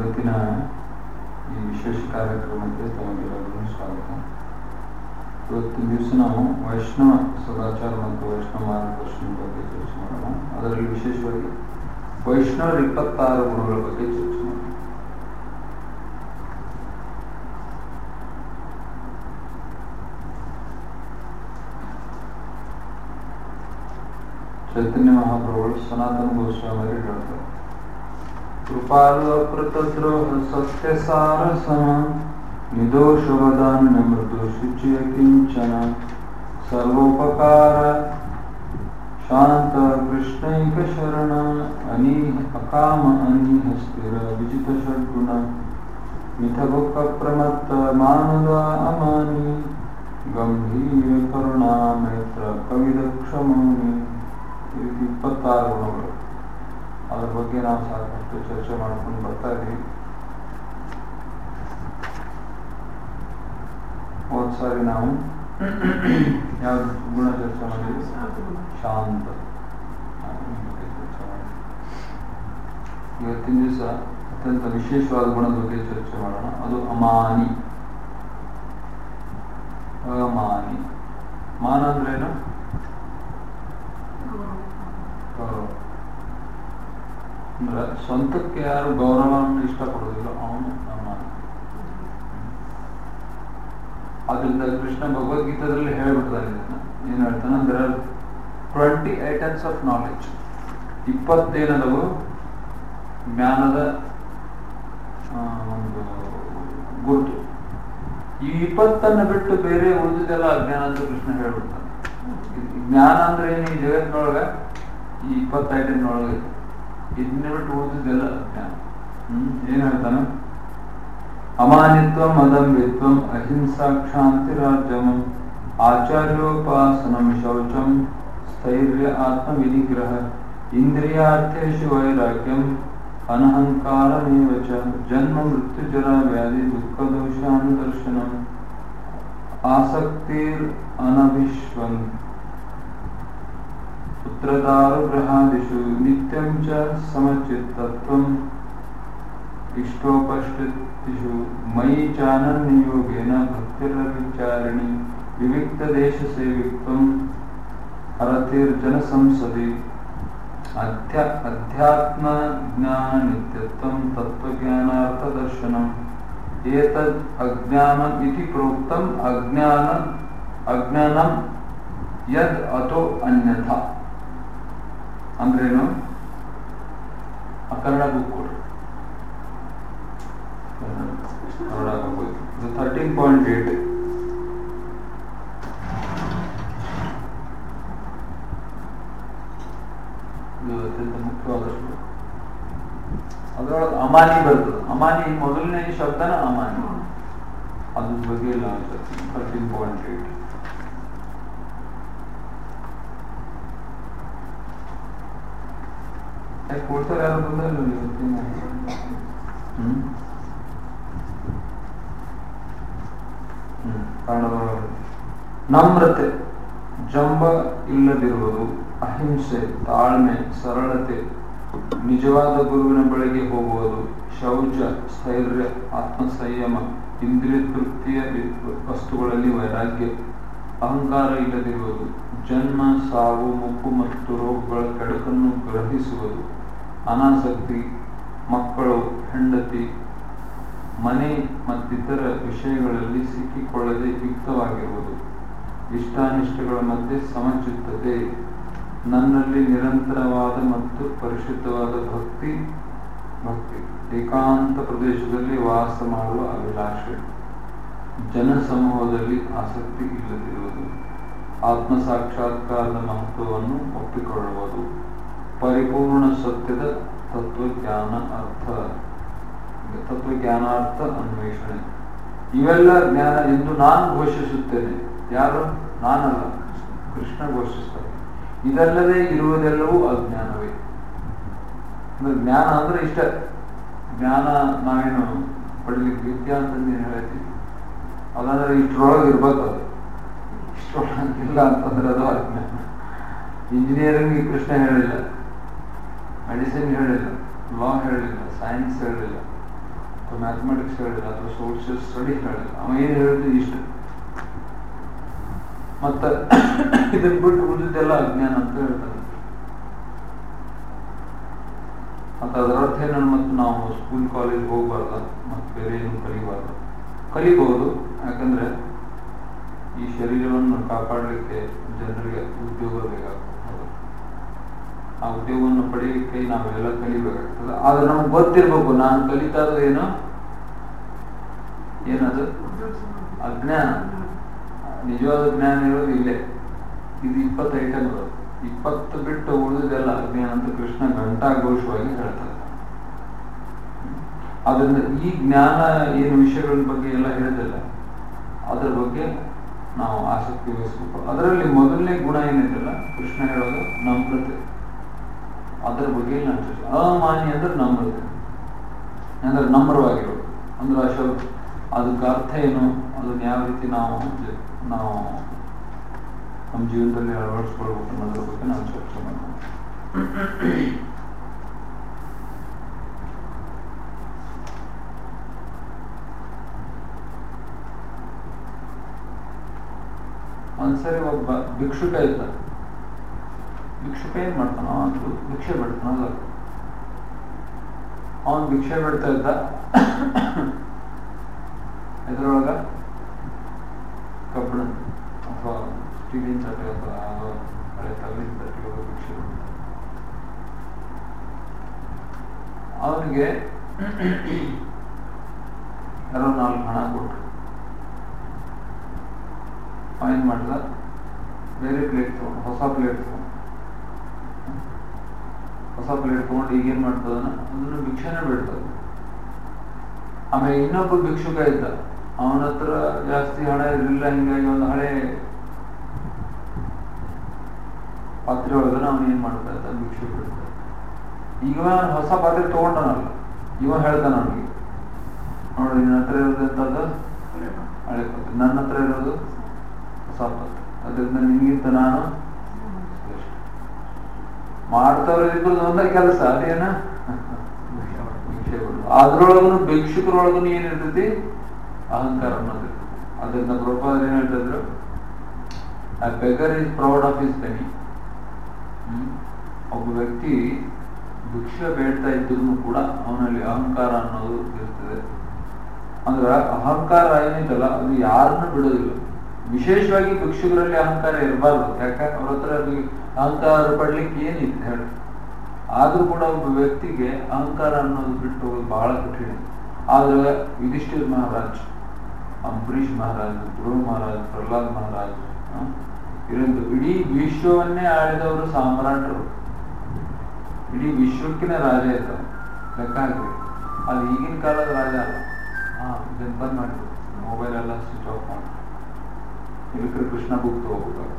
ಇವತ್ತಿನ ಈ ವಿಶೇಷ ಕಾರ್ಯಕ್ರಮಕ್ಕೆ ತಮಗೆಲ್ಲರಿಗೂ ಸ್ವಾಗತ ಇವತ್ತಿನ ದಿವಸ ನಾವು ವೈಷ್ಣವ ಸದಾಚಾರ ಮತ್ತು ವೈಷ್ಣವ ಮಾರ್ಗದರ್ಶನ ಬಗ್ಗೆ ಚರ್ಚೆ ಮಾಡೋಣ ಅದರಲ್ಲಿ ವಿಶೇಷವಾಗಿ ವೈಷ್ಣವರ ಇಪ್ಪತ್ತಾರು ಗುಣಗಳ ಬಗ್ಗೆ ಚರ್ಚೆ ಮಾಡೋಣ ಚೈತನ್ಯ ಮಹಾಪ್ರಭುಗಳು ಸನಾತನ ಗೋಸ್ವಾಮಿ ಹೇಳ್ತಾರೆ ಕೃಪಾಲೋಕೃತದ್ರೋಹ ಸತ್ಯಸಾರ ಸಮ ನಿದೋಷವದಾನ್ಯ ಮೃದು ಶುಚಿಯ ಕಿಂಚನ ಸರ್ವೋಪಕಾರ ಶಾಂತ ಕೃಷ್ಣೈಕ ಶರಣ ಅನೀಹ ಅಕಾಮ ಅನೀಹ ಸ್ಥಿರ ವಿಜಿತ ಷಡ್ಗುಣ ಮಿಥಬುಕ್ಕ ಪ್ರಮತ್ತ ಮಾನದ ಅಮಾನಿ ಗಂಭೀರ ಕರುಣಾ ಮೈತ್ರ ಕವಿದಕ್ಷ ಮೌನಿ ಈ ರೀತಿ ಇಪ್ಪತ್ತಾರು ಗುಣಗಳು ಅದ್ರ ಬಗ್ಗೆ ನಾವು ಸಾಕಷ್ಟು ಚರ್ಚೆ ಮಾಡ್ಕೊಂಡು ಬರ್ತಾ ಇದ್ದೀವಿ ಹೋದ್ ಸಾರಿ ನಾವು ಯಾವ ಗುಣ ಚರ್ಚೆ ಮಾಡಿದ್ವಿ ಶಾಂತ ಅದ್ರ ಬಗ್ಗೆ ಚರ್ಚೆ ಮಾಡಿದ್ವಿ ಇವತ್ತಿನ ದಿವಸ ಅತ್ಯಂತ ವಿಶೇಷವಾದ ಗುಣದ ಬಗ್ಗೆ ಚರ್ಚೆ ಮಾಡೋಣ ಅದು ಅಮಾನಿ ಅಮಾನಿ ಮಾನ ಅಂದ್ರೇನು ಗೌರವ ಅಂದ್ರೆ ಸ್ವಂತಕ್ಕೆ ಯಾರು ಗೌರವವನ್ನು ಇಷ್ಟಪಡೋದಿಲ್ಲ ಅವನು ಅಮಾನಿ ಆದ್ರಿಂದ ಕೃಷ್ಣ ಭಗವದ್ಗೀತಾದಲ್ಲಿ ಹೇಳ್ಬಿಡ್ತಾನೆ ಇದನ್ನ ಏನ್ ಹೇಳ್ತಾನೆ ಅಂದ್ರೆ ಟ್ವೆಂಟಿ ಐಟಮ್ಸ್ ಆಫ್ ನಾಲೆಡ್ಜ್ ಇಪ್ಪತ್ತೇನದವು ಜ್ಞಾನದ ಆ, ಒಂದು ಗುರುತು ಈ ಇಪ್ಪತ್ತನ್ನು ಬಿಟ್ಟು ಬೇರೆ ಉಳಿದಿದ್ದೆಲ್ಲ ಅಜ್ಞಾನ ಅಂತ ಕೃಷ್ಣ ಹೇಳ್ಬಿಡ್ತಾನೆ ಈ ಜ್ಞಾನ ಅಂದ್ರೆ ಏನು ಈ ಜಗತ್ತಿನೊಳಗ ಈ ಇಪ್ಪತ್ತೈದನೊಳಗೆ ಇದನ್ನ ಬಿಟ್ಟು ಉಳಿದಿದ್ದೆಲ್ಲ ಅಜ್ಞಾನ ಹ್ಮ್ ಏನ್ ಹೇಳ್ತಾನೆ ಅಮಾನಿತ್ವಂ ಅದಂಬಿತ್ವಂ ಅಹಿಂಸಾ ಕ್ಷಾಂತಿ ರಾಜ್ಯಮಂ ಆಚಾರ್ಯೋಪಾಸನಂ ಶೌಚಂ ಸ್ಥೈರ್ಯ ಆತ್ಮವಿನಿಗ್ರಹ ಇಂದ್ರಿಯಾರ್ಥೇಶು ವೈರಾಗ್ಯಂ ಅನಹಂಕಾರಮೇವ ಚ ಜನ್ಮ ಮೃತ್ಯುಜರ ವ್ಯಾಧಿ ದುಃಖ ದೋಷಾನುದರ್ಶನಂ ಆಸಕ್ತಿರ್ ಅನಭಿಶ್ವಂ ಪುತ್ರದಾರುಗೃಹಾದಿಷು ನಿತ್ಯಂ ಚ ಸಮಚಿತ್ತತ್ವಂ ಇಷ್ಟೋಪಷ್ಟಿಷು ಮಯಿ ಚಾನನ್ಯಯೋಗೇನ ಭಕ್ತಿರವಿಚಾರಿಣಿ ವಿವಿಕ್ತ ದೇಶ ಸೇವಿತ್ವಂ ಹರತಿರ್ಜನ ಸಂಸದಿ ಅಧ್ಯ ಅಧ್ಯಾತ್ಮ ಜ್ಞಾನ ನಿತ್ಯತ್ವಂ ತತ್ವಜ್ಞಾನಾರ್ಥ ದರ್ಶನಂ ಏತದ್ ಅಜ್ಞಾನಂ ಇತಿ ಪ್ರೋಕ್ತಂ ಅಜ್ಞಾನ ಅಜ್ಞಾನಂ ಯದ್ ಅಥೋ ಅನ್ಯಥ ಅಂದ್ರೇನು ಆ ಕನ್ನಡ ಬುಕ್ ಕೊಡ್ರಿ ಕನ್ನಡ ಬುಕ್ ಇದು ಥರ್ಟೀನ್ ಪಾಯಿಂಟ್ ಏಟ್ ಇದು ಅತ್ಯಂತ ಮುಖ್ಯವಾದಷ್ಟು ಅದರೊಳಗೆ ಅಮಾನಿ ಬರ್ತದೆ ಅಮಾನಿ ಮೊದಲನೇ ಶಬ್ದನ ಅಮಾನಿ ಅದ್ರ ಬಗ್ಗೆ ಇಲ್ಲ ಥರ್ಟೀನ್ ಪಾಯಿಂಟ್ ಏಟ್ ಯಾಕೆ ಕೊಡ್ತಾರೆ ಯಾರು ಬಂದಿಲ್ಲ ಇವತ್ತಿನ ಹ್ಮ್ ಹ್ಮ್ ಕನ್ನಡದೊಳಗೆ ನಮ್ರತೆ ಜಂಬ ಇಲ್ಲದಿರುವುದು ಅಹಿಂಸೆ ತಾಳ್ಮೆ ಸರಳತೆ ನಿಜವಾದ ಗುರುವಿನ ಬಳಿಗೆ ಹೋಗುವುದು ಶೌಚ ಸ್ಥೈರ್ಯ ಆತ್ಮಸಂಯಮ ಇಂದ್ರಿಯ ತೃಪ್ತಿಯ ವಿ- ವಸ್ತುಗಳಲ್ಲಿ ವೈರಾಗ್ಯ ಅಹಂಕಾರ ಇಲ್ಲದಿರುವುದು ಜನ್ಮ ಸಾವು ಮುಪ್ಪು ಮತ್ತು ರೋಗಗಳ ಕೆಡಕನ್ನು ಗ್ರಹಿಸುವುದು ಅನಾಸಕ್ತಿ ಮಕ್ಕಳು ಹೆಂಡತಿ ಮನೆ ಮತ್ತಿತರ ವಿಷಯಗಳಲ್ಲಿ ಸಿಕ್ಕಿಕೊಳ್ಳದೆ ಯುಕ್ತವಾಗಿರುವುದು ಇಷ್ಟಾನಿಷ್ಟಗಳ ಮಧ್ಯೆ ಸಮಚಿತ್ತತೆ ನನ್ನಲ್ಲಿ ನಿರಂತರವಾದ ಮತ್ತು ಪರಿಶುದ್ಧವಾದ ಭಕ್ತಿ ಭಕ್ತಿ ಏಕಾಂತ ಪ್ರದೇಶದಲ್ಲಿ ವಾಸ ಮಾಡುವ ಅಭಿಲಾಷೆ ಜನಸಮೂಹದಲ್ಲಿ ಆಸಕ್ತಿ ಇಲ್ಲದಿರುವುದು ಆತ್ಮ ಸಾಕ್ಷಾತ್ಕಾರದ ಮಹತ್ವವನ್ನು ಒಪ್ಪಿಕೊಳ್ಳುವುದು ಪರಿಪೂರ್ಣ ಸತ್ಯದ ತತ್ವಜ್ಞಾನ ಅರ್ಥ ತತ್ವಜ್ಞಾನಾರ್ಥ ಅನ್ವೇಷಣೆ ಇವೆಲ್ಲ ಜ್ಞಾನ ಎಂದು ನಾನು ಘೋಷಿಸುತ್ತೇನೆ ಯಾರು ನಾನಲ್ಲ ಕೃಷ್ಣ ಘೋಷಿಸ್ತಾರೆ ಇದಲ್ಲದೆ ಇರುವುದೆಲ್ಲವೂ ಅಜ್ಞಾನವೇ ಅಂದ್ರೆ ಜ್ಞಾನ ಅಂದ್ರೆ ಇಷ್ಟ ಜ್ಞಾನ ನಾವೇನು ಪಡಿಲಿಕ್ಕೆ ವಿದ್ಯಾ ಅಂತಂದು ಏನು ಹೇಳ್ತೀವಿ ಅದಂದ್ರೆ ಇಷ್ಟರೊಳಗೆ ಇರ್ಬೇಕು ಅದು ಇಷ್ಟರೊಳಗಿಲ್ಲ ಅಂತಂದ್ರೆ ಅದು ಅಜ್ಞಾನ ಇಂಜಿನಿಯರಿಂಗ್ ಕೃಷ್ಣ ಹೇಳಿಲ್ಲ ಮೆಡಿಸಿನ್ ಹೇಳಿಲ್ಲ ಲಾ ಹೇಳಿಲ್ಲ ಸೈನ್ಸ್ ಹೇಳಿಲ್ಲ ಅಥವಾ ಮ್ಯಾಥಮೆಟಿಕ್ಸ್ ಹೇಳಿಲ್ಲ ಅಥವಾ ಸೋಷಿಯಲ್ ಸ್ಟಡೀಸ್ ಹೇಳಿಲ್ಲ ಅವ ಏನು ಹೇಳಿದ್ದು ಇಷ್ಟು ಮತ್ತ ಇದನ್ನ ಬಿಟ್ಟು ಉಳಿದಿದ್ದೆಲ್ಲ ಅಜ್ಞಾನ ಅಂತ ಹೇಳ್ತಾರೆ ಮತ್ತೆ ಅದರ ಅರ್ಥ ಏನನ್ನು ಮತ್ತು ನಾವು ಸ್ಕೂಲ್ ಕಾಲೇಜ್ ಹೋಗ್ಬಾರ್ದ ಮತ್ತು ಬೇರೆ ಏನು ಕಲಿಬಾರ್ದು ಕಲಿಬಹುದು ಯಾಕಂದ್ರೆ ಈ ಶರೀರವನ್ನು ಕಾಪಾಡಲಿಕ್ಕೆ ಜನರಿಗೆ ಉದ್ಯೋಗ ಬೇಕಾಗ್ತದೆ ಆ ಉದ್ಯೋಗವನ್ನು ಪಡೆಯಲಿಕ್ಕೆ ನಾವೆಲ್ಲ ಕಲಿಬೇಕಾಗ್ತದೆ ಆದ್ರೆ ನಮ್ಗೆ ಗೊತ್ತಿರ್ಬೇಕು ನಾನು ಕಲಿತಾ ಇರೋದು ಏನು ಏನದು ಅಜ್ಞಾನ ನಿಜವಾದ ಜ್ಞಾನ ಇರೋದು ಇಲ್ಲೇ ಇದು ಇಪ್ಪತ್ತು ಐಟಮ್ ಇರೋದು ಇಪ್ಪತ್ತು ಬಿಟ್ಟು ಉಳಿದೆಲ್ಲ ಅಜ್ಞಾನ ಅಂತ ಕೃಷ್ಣ ಘಂಟಾಘೋಷವಾಗಿ ಹೇಳ್ತಾರೆ ಅದರಿಂದ ಈ ಜ್ಞಾನ ಏನು ವಿಷಯಗಳ ಬಗ್ಗೆ ಎಲ್ಲ ಹೇಳಿದಲ್ಲ ಅದರ ಬಗ್ಗೆ ನಾವು ಆಸಕ್ತಿ ವಹಿಸ್ಬೇಕು ಅದರಲ್ಲಿ ಮೊದಲನೇ ಗುಣ ಏನಿದೆಯಲ್ಲ ಕೃಷ್ಣ ಹೇಳೋದು ನಮ್ರತೆ ಅದರ ಬಗ್ಗೆ ನಾನು ಚರ್ಚೆ ಅಮಾನ್ಯ ಅಂದ್ರೆ ನಮ್ರತೆ ಅಂದ್ರೆ ನಮ್ರವಾಗಿರೋದು ಅಂದ್ರೆ ಅಶೋಕ್ ಅದಕ್ಕೆ ಅರ್ಥ ಏನು ಅದನ್ನ ಯಾವ ರೀತಿ ನಾವು ನಾವು ನಮ್ಮ ಜೀವನದಲ್ಲಿ ಅಳವಡಿಸ್ಕೊಳ್ಬೇಕು ಅನ್ನೋದ್ರ ಬಗ್ಗೆ ನಾವು ಚರ್ಚೆ ಮಾಡೋಣ ಒಂದ್ಸರಿ ಒಬ್ಬ ಭಿಕ್ಷುಕ ಇದ್ದ ಭಿಕ್ಷುಕ ಏನ್ ಮಾಡ್ತಾನ ಅವನು ಭಿಕ್ಷೆ ಬಿಡ್ತಾನಲ್ಲ ಅವನ್ ಭಿಕ್ಷೆ ಬಿಡ್ತಾ ಇದ್ದ ಇದ್ರೊಳಗ ಕಬ್ಬಿಣ ಅಥವಾ ಸ್ಟೀಲಿನ ತಟ್ಟೆ ಅಥವಾ ಯಾವುದೋ ಹಳೆ ತಗಲಿನ ತಟ್ಟೆ ಒಳಗೆ ಭಿಕ್ಷೆ ಬಿಡ್ತಾನೆ ಅವನಿಗೆ ಯಾರೋ ನಾಲ್ಕು ಹಣ ಕೊಟ್ರು ಅವ ಏನ್ ಮಾಡ್ದ ಬೇರೆ ಪ್ಲೇಟ್ ತಗೊಂಡು ಹೊಸ ಪ್ಲೇಟ್ ತಗೊಂಡು ಹೊಸ ಪ್ಲೇಟ್ ತಗೊಂಡು ಈಗೇನ್ ಮಾಡ್ತದನ ಅದನ್ನು ಭಿಕ್ಷೆನೆ ಬಿಡ್ತದ ಆಮೇಲೆ ಇನ್ನೊಬ್ಬ ಭಿಕ್ಷುಕ ಇದ್ದ ಅವನ ಹತ್ರ ಜಾಸ್ತಿ ಹಣ ಇರಲಿಲ್ಲ ಹಿಂಗಾಗಿ ಒಂದು ಹಳೆ ಪಾತ್ರೆ ಒಳಗನ ಅವನು ಏನ್ ಮಾಡ್ತಾ ಇದ್ದ ಭಿಕ್ಷೆ ಬಿಡ್ತ ಈಗ ಹೊಸ ಪಾತ್ರೆ ತಗೊಂಡನಲ್ಲ ಇವ ಹೇಳ್ತಾನ ಅವನಿಗೆ ನೋಡಿ ನಿನ್ನ ಹತ್ರ ಇರೋದಂತದ್ದು ಹಳೆ ಪಾತ್ರೆ ನನ್ನ ಹತ್ರ ಇರೋದು ಹೊಸ ಪಾತ್ರೆ ಅದರಿಂದ ನಿನ್ಗಿಂತ ನಾನು ಮಾಡ್ತವ್ರ ಇಬ್ಬರದು ಒಂದೇ ಕೆಲಸ ಅದೇನ ಅದ್ರೊಳಗೂ ಭಿಕ್ಷುಕರೊಳಗೂ ಏನಿರ್ತೈತಿ ಅಹಂಕಾರ ಅನ್ನೋದು ಅದರಿಂದ ಪ್ರಭಾದ ಏನ್ ಹೇಳ್ತಿದ್ರು ಆ beggar is proud of is penny ಒಬ್ಬ ವ್ಯಕ್ತಿ ಭಿಕ್ಷೆ ಬೇಡ್ತಾ ಇದ್ರು ಕೂಡ ಅವನಲ್ಲಿ ಅಹಂಕಾರ ಅನ್ನೋದು ಇರ್ತದೆ ಅಂದ್ರೆ ಅಹಂಕಾರ ಏನಿದಲ್ಲ ಅದು ಯಾರನ್ನು ಬಿಡೋದಿಲ್ಲ ವಿಶೇಷವಾಗಿ ಭಿಕ್ಷುಕರಲ್ಲಿ ಅಹಂಕಾರ ಇರಬಾರ್ದು ಯಾಕಂದ್ರೆ ಅವ್ರ ಹತ್ರ ಅಹಂಕಾರ ಪಡ್ಲಿಕ್ಕೆ ಏನಿತ್ತು ಹೇಳಿ ಆದ್ರೂ ಕೂಡ ಒಬ್ಬ ವ್ಯಕ್ತಿಗೆ ಅಹಂಕಾರ ಅನ್ನೋದು ಬಿಟ್ಟು ಹೋಗೋದು ಬಹಳ ಕಠಿಣ ಆದ್ರೆ ಯುಧಿಷ್ಠಿರ್ ಮಹಾರಾಜ್ ಅಂಬರೀಷ್ ಮಹಾರಾಜ್ ಧ್ರುವ ಮಹಾರಾಜ್ ಪ್ರಹ್ಲಾದ್ ಮಹಾರಾಜ್ ಇವರೊಂದು ಇಡೀ ವಿಶ್ವವನ್ನೇ ಆಳಿದವರು ಸಾಮ್ರಾಟರು ಇಡೀ ವಿಶ್ವಕ್ಕಿನ ರಾಜ ಇದ್ದಾರೆ ಲೆಕ್ಕ ಹಾಕಿ ಅದು ಈಗಿನ ಕಾಲದ ರಾಜ ಅಲ್ಲ ಹಾ ಇದನ್ನ ಬಂದ್ ಮಾಡಿ ಮೊಬೈಲ್ ಎಲ್ಲ ಸ್ವಿಚ್ ಆಫ್ ಮಾಡಿ ಇದಕ್ಕೆ ಕೃಷ್ಣ ಬುಕ್ ತಗೋಬೇಕು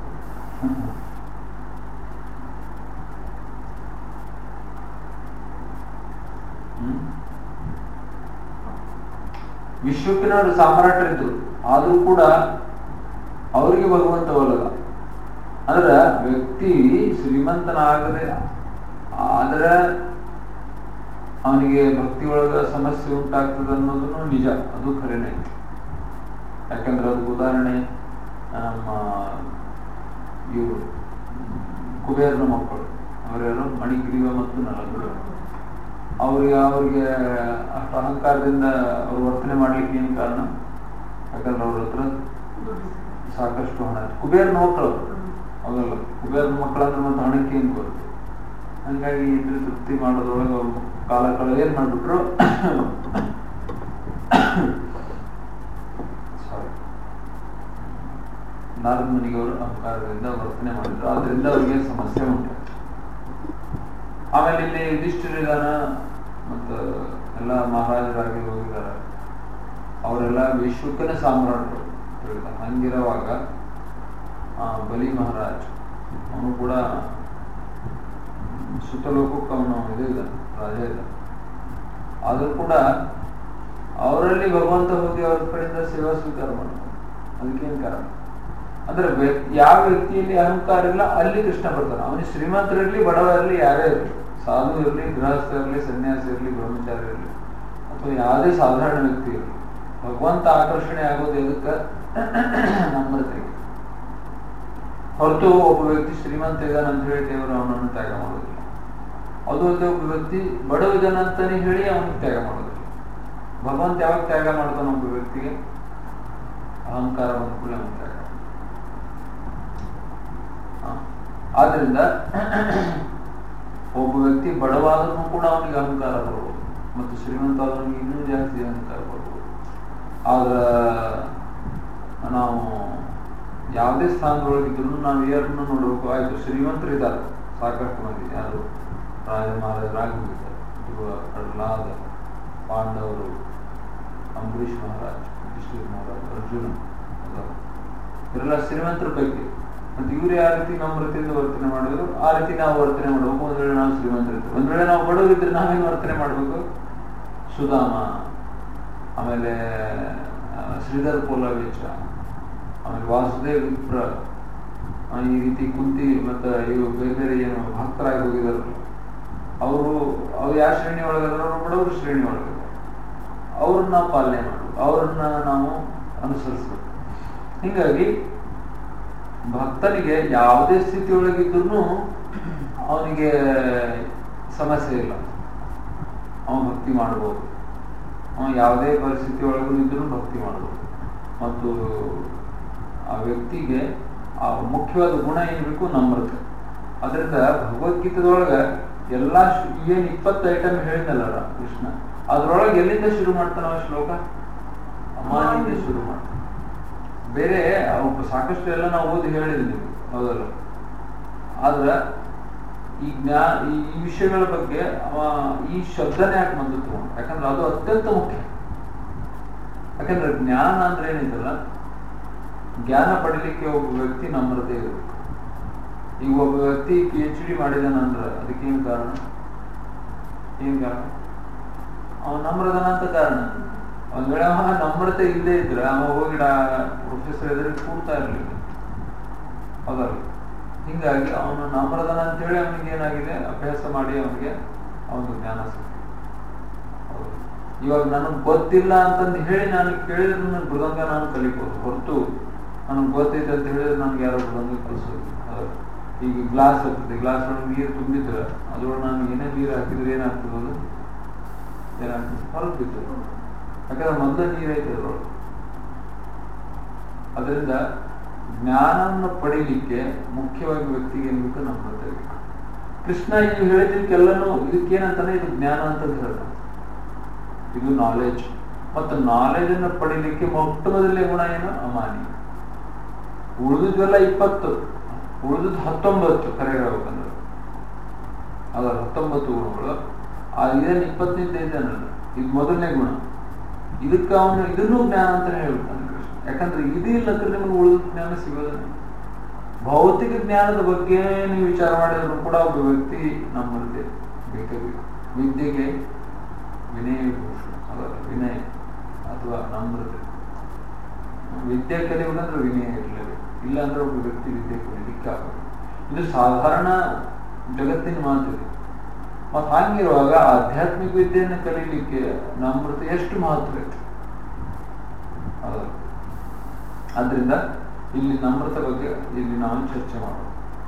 ವಿಶ್ವಕ್ಕಿನವರು ಸಾಮ್ರಾಟರಿದ್ರು ಆದ್ರೂ ಕೂಡ ಅವರಿಗೆ ಭಗವಂತ ಒಲಗ ಅಂದ್ರೆ ವ್ಯಕ್ತಿ ಶ್ರೀಮಂತನಾಗದೆ ಆದ್ರೆ ಅವನಿಗೆ ಭಕ್ತಿ ಒಳಗ ಸಮಸ್ಯೆ ಉಂಟಾಗ್ತದೆ ಅನ್ನೋದನ್ನು ನಿಜ ಅದು ಖರೇನೆ ಯಾಕಂದ್ರೆ ಅದಕ್ಕೆ ಉದಾಹರಣೆ ನಮ್ಮ ಇವರು ಕುಬೇರನ ಮಕ್ಕಳು ಅವರೆಲ್ಲ ಮಣಿಗ್ರೀವ ಮತ್ತು ನಲಗ್ರೀವ ಅವ್ರಿಗೆ ಅವ್ರಿಗೆ ಅಷ್ಟು ಅಹಂಕಾರದಿಂದ ಅವ್ರು ವರ್ತನೆ ಮಾಡ್ಲಿಕ್ಕೆ ಏನು ಕಾರಣ ಯಾಕಂದ್ರೆ ಅವ್ರ ಹತ್ರ ಸಾಕಷ್ಟು ಹಣ ಕುಬೇರನ ಮಕ್ಕಳು ಹೌದಲ್ಲ ಕುಬೇರನ ಮಕ್ಕಳಂದ್ರೆ ಮತ್ತೆ ಹಣಕ್ಕೆ ಏನು ಬರುತ್ತೆ ಹಂಗಾಗಿ ಇದ್ರ ತೃಪ್ತಿ ಮಾಡೋದ್ರೊಳಗೆ ಅವ್ರು ಕಾಲ ಕಾಲ ಏನ್ ಮಾಡ್ಬಿಟ್ರು ಸಾರಿ ನಾಲ್ಕು ಮನೆಗೆ ಅವರು ಅಹಂಕಾರದಿಂದ ವರ್ತನೆ ಮಾಡಿದ್ರು ಅದರಿಂದ ಅವರಿಗೆ ಸಮಸ್ಯೆ ಉಂಟು ಆಮೇಲೆ ಇಲ್ಲಿ ಯುಧಿಷ್ಠಿರಿದಾನ ಮತ್ತು ಎಲ್ಲ ಮಹಾರಾಜರಾಗಿ ಹೋಗಿದ್ದಾರೆ ಅವರೆಲ್ಲ ವಿಶ್ವಕ್ಕನೇ ಸಾಮ್ರಾಟರು ಹಂಗಿರುವಾಗ ಬಲಿ ಮಹಾರಾಜ್ ಅವನು ಕೂಡ ಸುತ್ತಲೋಕಕ್ಕೆ ಅವನು ಇದು ಇಲ್ಲ ರಾಜ ಇಲ್ಲ ಆದ್ರೂ ಕೂಡ ಅವರಲ್ಲಿ ಭಗವಂತ ಹೋಗಿ ಅವ್ರ ಕಡೆಯಿಂದ ಸೇವಾ ಸ್ವೀಕಾರ ಮಾಡ್ತಾನೆ ಅದಕ್ಕೇನು ಕಾರಣ ಅಂದ್ರೆ ಯಾವ ವ್ಯಕ್ತಿಯಲ್ಲಿ ಅಹಂಕಾರ ಇಲ್ಲ ಅಲ್ಲಿ ಕೃಷ್ಣ ಬರ್ತಾನೆ ಅವನಿಗೆ ಶ್ರೀಮಂತರಿರ್ಲಿ ಬಡವ ಇರಲಿ ಯಾರೇ ಇರಲಿ ಸಾಧು ಇರಲಿ ಗೃಹಸ್ಥ ಇರಲಿ ಸನ್ಯಾಸಿ ಇರಲಿ ಬ್ರಹ್ಮಚಾರಿ ಇರಲಿ ಅಥವಾ ಯಾವುದೇ ಸಾಧಾರಣ ವ್ಯಕ್ತಿ ಇರಲಿ ಭಗವಂತ ಆಕರ್ಷಣೆ ಆಗೋದು ಎದಕ್ಕೆ ನಮ್ರತೆಗೆ ಹೊರತು ಒಬ್ಬ ವ್ಯಕ್ತಿ ಶ್ರೀಮಂತ ಇದ್ದಾನೆ ಅಂತ ಹೇಳಿ ದೇವರು ಅವನನ್ನು ತ್ಯಾಗ ಮಾಡೋದಿಲ್ಲ ಅದು ಅಲ್ಲದೆ ಒಬ್ಬ ವ್ಯಕ್ತಿ ಬಡವ ಜನ ಅಂತಾನೆ ಹೇಳಿ ಅವನಿಗೆ ತ್ಯಾಗ ಮಾಡೋದಿಲ್ಲ ಭಗವಂತ ಯಾವಾಗ ತ್ಯಾಗ ಮಾಡ್ತಾನೆ ಒಬ್ಬ ವ್ಯಕ್ತಿಗೆ ಅಹಂಕಾರ ಬಂದ ಕೂಡ ಅವನು ತ್ಯಾಗ ಹ. ಆದ್ರಿಂದ ಒಬ್ಬ ವ್ಯಕ್ತಿ ಬಡವಾದ್ರೂ ಕೂಡ ಅವನಿಗೆ ಅಹಂಕಾರ ಬರ್ಬೋದು ಮತ್ತು ಶ್ರೀಮಂತ ಆದವನಿಗೆ ಇನ್ನೂ ಜಾಸ್ತಿ ಅಹಂಕಾರ ಬರ್ಬೋದು ಆದ್ರ ನಾವು ಯಾವುದೇ ಸ್ಥಾನದೊಳಗಿದ್ರು ನಾವು ಯಾರನ್ನು ನೋಡಬೇಕು ಆಯ್ತು ಶ್ರೀಮಂತರು ಇದ್ದಾರೆ ಸಾಕಷ್ಟು ಮಂದಿ ಯಾರು ರಾಜ ಮಹಾರಾಜರಾಗಿ ಹೋಗಿದ್ದಾರೆ ಧ್ರುವ ಪ್ರಹ್ಲಾದ ಪಾಂಡವರು ಅಂಬರೀಷ್ ಮಹಾರಾಜ್ ಯುಧಿಷ್ಠಿರ ಮಹಾರಾಜ್ ಅರ್ಜುನ ಅದಾರ. ಇವರೆಲ್ಲ ಶ್ರೀಮಂತರ ಪೈಕಿ ಮತ್ತೆ ಇವ್ರು ಯಾವ ರೀತಿ ನಮ್ರತೆಯಿಂದ ವರ್ತನೆ ಮಾಡಿದ್ರು ಆ ರೀತಿ ನಾವು ವರ್ತನೆ ಮಾಡಬೇಕು ಒಂದ್ ವೇಳೆ ನಾವು ಶ್ರೀಮಂತರಿರ್ತೀವಿ ಒಂದ್ ವೇಳೆ ನಾವು ಬಡವರಿದ್ರೆ ನಾವೇನು ವರ್ತನೆ ಮಾಡಬೇಕು ಸುಧಾಮ ಆಮೇಲೆ ಆ, ಶ್ರೀಧರ್ ಪೋಲವೇಚ ಆಮೇಲೆ ವಾಸುದೇವ್ ವಿಪ್ರ ಆ, ಈ ರೀತಿ ಕುಂತಿ ಮತ್ತೆ ಇವು ಬೇರೆ ಬೇರೆ ಏನು ಭಕ್ತರಾಗಿ ಹೋಗಿದಾರಲ್ಲ ಅವರು ಅವ್ರು ಯಾವ ಶ್ರೇಣಿ ಒಳಗದಾರ ಅವ್ರು ಬಡವರು ಶ್ರೇಣಿ ಒಳಗದಾರ ಅವ್ರನ್ನ ನಾವು ಪಾಲನೆ ಮಾಡಬೇಕು ಅವ್ರನ್ನ ನಾವು ಅನುಸರಿಸ್ಬೇಕು ಹೀಗಾಗಿ ಭಕ್ತನಿಗೆ ಯಾವುದೇ ಸ್ಥಿತಿ ಒಳಗಿದ್ರು ಅವನಿಗೆ ಸಮಸ್ಯೆ ಇಲ್ಲ ಅವನು ಭಕ್ತಿ ಮಾಡ್ಬೋದು ಅವನು ಯಾವುದೇ ಪರಿಸ್ಥಿತಿ ಒಳಗೂ ಇದ್ರೂ ಭಕ್ತಿ ಮಾಡ್ಬೋದು ಮತ್ತು ಆ ವ್ಯಕ್ತಿಗೆ ಆ ಮುಖ್ಯವಾದ ಗುಣ ಏನ್ಬೇಕು ನಮ್ರತೆ ಅದರಿಂದ ಭಗವದ್ಗೀತದೊಳಗೆ ಎಲ್ಲಾ ಶ್- ಏನ್ ಇಪ್ಪತ್ತು ಐಟಮ್ ಹೇಳಿದಲ್ಲ ಕೃಷ್ಣ ಅದ್ರೊಳಗೆ ಎಲ್ಲಿಂದ ಶುರು ಮಾಡ್ತಾನ ಆ ಶ್ಲೋಕ ಅಮಾನಿಂದ ಶುರು ಮಾಡ್ತಾನೆ ಬೇರೆ ಅವು ಸಾಕಷ್ಟು ಎಲ್ಲ ನಾವು ಓದಿ ಹೇಳಿದ್ವಿ ಹೌದಲ್ಲ ಆದ್ರ ಈ ಜ್ಞಾ ಈ ಈ ವಿಷಯಗಳ ಬಗ್ಗೆ ಅವ ಈ ಶಬ್ದನೇ ಯಾಕೆ ಬಂದು ತಗೊಂಡು ಯಾಕಂದ್ರೆ ಅದು ಅತ್ಯಂತ ಮುಖ್ಯ ಯಾಕಂದ್ರೆ ಜ್ಞಾನ ಅಂದ್ರೆ ಏನಿದಲ್ಲ ಜ್ಞಾನ ಪಡಿಲಿಕ್ಕೆ ಒಬ್ಬ ವ್ಯಕ್ತಿ ನಮ್ರತೆ ಇರಬೇಕು ಈಗ ಒಬ್ಬ ವ್ಯಕ್ತಿ ಪಿ ಎಚ್ ಡಿ ಮಾಡಿದಾನಂದ್ರ ಅದಕ್ಕೇನು ಕಾರಣ ಏನ್ ಕಾರಣ ಅವನು ನಮ್ರದನ ಅಂತ ಕಾರಣ ಒಂದ್ ವೇಳೆ ಅವ ನಮ್ರತೆ ಇಲ್ಲದೆ ಇದ್ರೆ ಅವ ಹೋಗಿ ಪ್ರೊಫೆಸರ್ ಎದುರು ಕೂಡ್ತಾ ಇರ್ಲಿಲ್ಲ ಹೌದಲ್ಲ ಹಿಂಗಾಗಿ ಅವನು ನಮ್ರದನ ಅಂತ ಹೇಳಿ ಅವನಿಗೆ ಏನಾಗಿದೆ ಅಭ್ಯಾಸ ಮಾಡಿ ಅವನಿಗೆ ಅವನು ಜ್ಞಾನ ಸಿಕ್ಕಿದೆ ಹೌದು. ಇವಾಗ ನನಗೆ ಗೊತ್ತಿಲ್ಲ ಅಂತಂದು ಹೇಳಿ ನಾನು ಕೇಳಿದ್ರೆ ನನ್ನ ಮೃದಂಗ ನಾನು ಕಲಿಬಹುದು ಹೊರತು ನನಗೆ ಗೊತ್ತೈತೆ ಅಂತ ಹೇಳಿದ್ರೆ ನನಗೆ ಯಾರೋ ಮೃದಂಗ ಕಲಿಸೋದು ಹೌದು. ಈಗ ಗ್ಲಾಸ್ ಇರ್ತದೆ ಗ್ಲಾಸ್ ಒಳಗೆ ನೀರು ತುಂಬಿದ್ರೆ ಅದ್ರೊಳಗೆ ನಾನು ಏನೇ ನೀರು ಹಾಕಿದ್ರೆ ಏನಾಗ್ತದೆ ಅದು ಏನಾಗ್ತದೆ ಹೊರಗೆ ಬಿದ್ದು ಯಾಕಂದ್ರೆ ಮೊದಲ ನೀರು ಐತೆ ಅದ್ರೊಳಗೆ ಅದರಿಂದ ಜ್ಞಾನವನ್ನು ಪಡಿಲಿಕ್ಕೆ ಮುಖ್ಯವಾಗಿ ವ್ಯಕ್ತಿಗೆ ಏನ್ ಬೇಕು ನಮ್ರತೆ ಬೇಕು ಕೃಷ್ಣ ಇದು ಹೇಳಿದ್ದಕ್ಕೆಲ್ಲನೂ ಇದಕ್ಕೇನಂತಾನೆ ಇದು ಜ್ಞಾನ ಅಂತ ಹೇಳ್ತಾನೆ ಇದು ನಾಲೆಜ್ ಮತ್ತು ನಾಲೆಜ್ ಅನ್ನು ಪಡಿಲಿಕ್ಕೆ ಮೊಟ್ಟ ಮೊದಲನೇ ಗುಣ ಏನು ಅಮಾನಿ ಉಳಿದಿದ್ವೆಲ್ಲ ಇಪ್ಪತ್ತು ಉಳಿದಿದ್ದು ಹತ್ತೊಂಬತ್ತು ಕರೆ ಹೇಳ್ಬೇಕಂದ್ರೆ ಅದರ ಹತ್ತೊಂಬತ್ತು ಗುಣಗಳು ಆ ಇದೇನು ಇಪ್ಪತ್ತೈದು ಐದನಲ್ಲ ಇದು ಮೊದಲನೇ ಗುಣ ಇದಕ್ಕೆ ಅವನು ಇದನ್ನೂ ಜ್ಞಾನ ಅಂತಾನೆ ಹೇಳ್ತಾನೆ ಕೃಷ್ಣ ಯಾಕಂದ್ರೆ ಇದು ಇಲ್ಲಂದ್ರೆ ನಿಮ್ಗೆ ಉಳಿದ ಜ್ಞಾನ ಸಿಗೋದಿಲ್ಲ ಭೌತಿಕ ಜ್ಞಾನದ ಬಗ್ಗೆ ನೀವು ವಿಚಾರ ಮಾಡಿದ್ರು ಕೂಡ ಒಬ್ಬ ವ್ಯಕ್ತಿ ನಮ್ಮದೇ ಬೇಕೇ ಬೇಕು ವಿದ್ಯೆಗೆ ವಿನಯ ಭೂಷಣ ಅದಲ್ಲ ವಿನಯ ಅಥವಾ ನಮ್ರತೆ ವಿದ್ಯೆ ಕಲಿಯುವುದಂದ್ರೆ ವಿನಯ ಇರಲೇಬೇಕು ಇಲ್ಲ ಅಂದ್ರೆ ಒಬ್ಬ ವ್ಯಕ್ತಿ ವಿದ್ಯೆ ಕಲಿಲಿಕ್ಕೆ ಆಗೋದು ಇದು ಸಾಧಾರಣ ಜಗತ್ತಿನ ಮಾತಿದೆ ಮತ್ತು ಹಂಗಿರುವಾಗ ಆಧ್ಯಾತ್ಮಿಕ ವಿದ್ಯೆಯನ್ನು ಕಲೀಲಿಕ್ಕೆ ನಮ್ರತೆ ಎಷ್ಟು ಮಹತ್ವ ಐತೆ ಹೌದಲ್ಲ ಆದ್ರಿಂದ ಇಲ್ಲಿ ನಮ್ರತೆ ಬಗ್ಗೆ ಇಲ್ಲಿ ನಾವು ಚರ್ಚೆ ಮಾಡೋಣ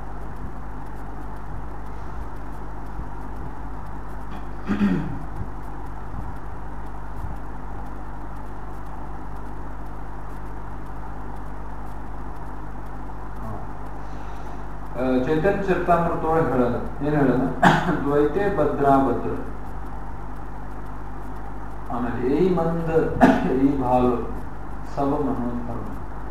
ಆ, ಚೈತನ್ಯ ಚರಿತಾಮೃತ ಒಳಗೆ ಹೇಳೋದು ಏನ್ ಹೇಳೋದು ದ್ವೈತೆ ಭದ್ರಾ ಭದ್ರ ಆಮೇಲೆ ಏಯ್ ಮಂದ ಈ ಭಾಲು ಸಬ ಮನೋಧರ್ಮ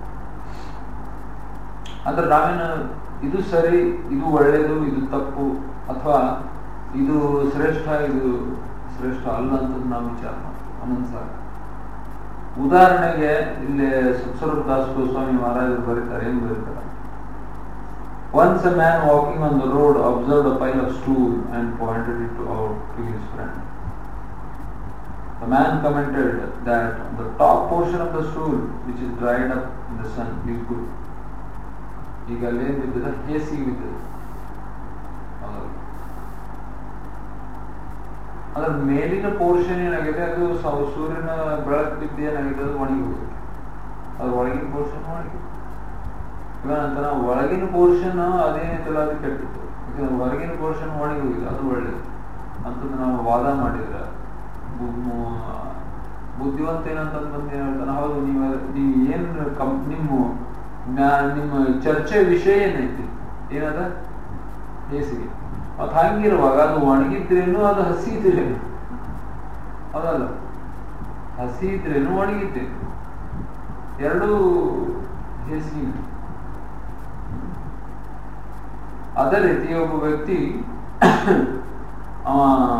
ಅಂದ್ರೆ ನಾವೇನು ಇದು ಸರಿ ಇದು ಒಳ್ಳೇದು ಇದು ತಪ್ಪು ಅಥವಾ ಇದು ಶ್ರೇಷ್ಠ ಇದು ಶ್ರೇಷ್ಠ ಅಲ್ಲ ಅಂತ ನಾವು ವಿಚಾರ ಮಾಡ್ತೀವಿ ಒಂದೊಂದ್ ಸಾರಿ ಉದಾಹರಣೆಗೆ ಇಲ್ಲಿ ಸ್ವರೂಪ ದಾಸ್ ಗೋಸ್ವಾಮಿ ಮಹಾರಾಜರು ಬರೀತಾರೆ ಏನ್ ಬರೀತಾರೆ Once a man walking on the road observed a pile of stool and pointed it to out to his friend. The man commented that the top portion of the stool, which is dried up in the sun, is good. ಈಗ ಅಲ್ಲೇನ್ ಬಿದ್ದಿದೆ ಹೇಸಿಗೆ ಬಿದ್ದಿದೆ ಹೌದಲ್ಲ? ಅದ್ರ ಮೇಲಿನ portion ಏನಾಗಿದೆ ಅದು ಸೌ- ಸೂರ್ಯನ ಬೆಳಕು ಬಿದ್ದು ಏನಾಗಿದೆ ಅದು ಒಣಗಿ ಹೋಗುತ್ತೆ ಅದು ಒಳಗಿನ ಪೋರ್ಷನ್ ಒಣಗಿ ಇವಾಗ ನಂತರ ಒಳಗಿನ ಪೋರ್ಷನ್ ಅದೇನಿತ್ತಲ್ಲ ಅದು ಕೆಟ್ಟಿತ್ತು ಯಾಕಂದ್ರೆ ಹೊರಗಿನ ಪೋರ್ಷನ್ ಒಣಗಿ ಹೋಗಿಲ್ಲ ಅದು ಒಳ್ಳೇದು ಅಂತಂದು ನಾವು ವಾದ ಮಾಡಿದ್ರೆ ಬು- ಮು- ಬುದ್ಧಿವಂತ ಏನಂತಂದ್ ಬಂದು ಏನ್ ಹೇಳ್ತಾನೆ ಹೌದು ನೀವು ನೀವು ಏನ್ ಕಂ ನಿಮ್ಮ ಜ್ಞಾ- ನಿಮ್ಮ ಚರ್ಚೆ ವಿಷಯ ಏನೈತಿ ಏನದ ಹೇಸಿಗೆ ಮತ್ ಹಂಗಿರುವಾಗ ಅದು ಒಣಗಿದ್ರೇನು ಅದು ಹಸಿ ಇದ್ರೇನು ಹೌದಲ್ಲ ಹಸಿ ಇದ್ರೇನು ಒಣಗಿದ್ರೇನು ಎರಡೂ ಹೇಸಿಗೆ ಅದೇ ರೀತಿ ಒಬ್ಬ ವ್ಯಕ್ತಿ ಅವ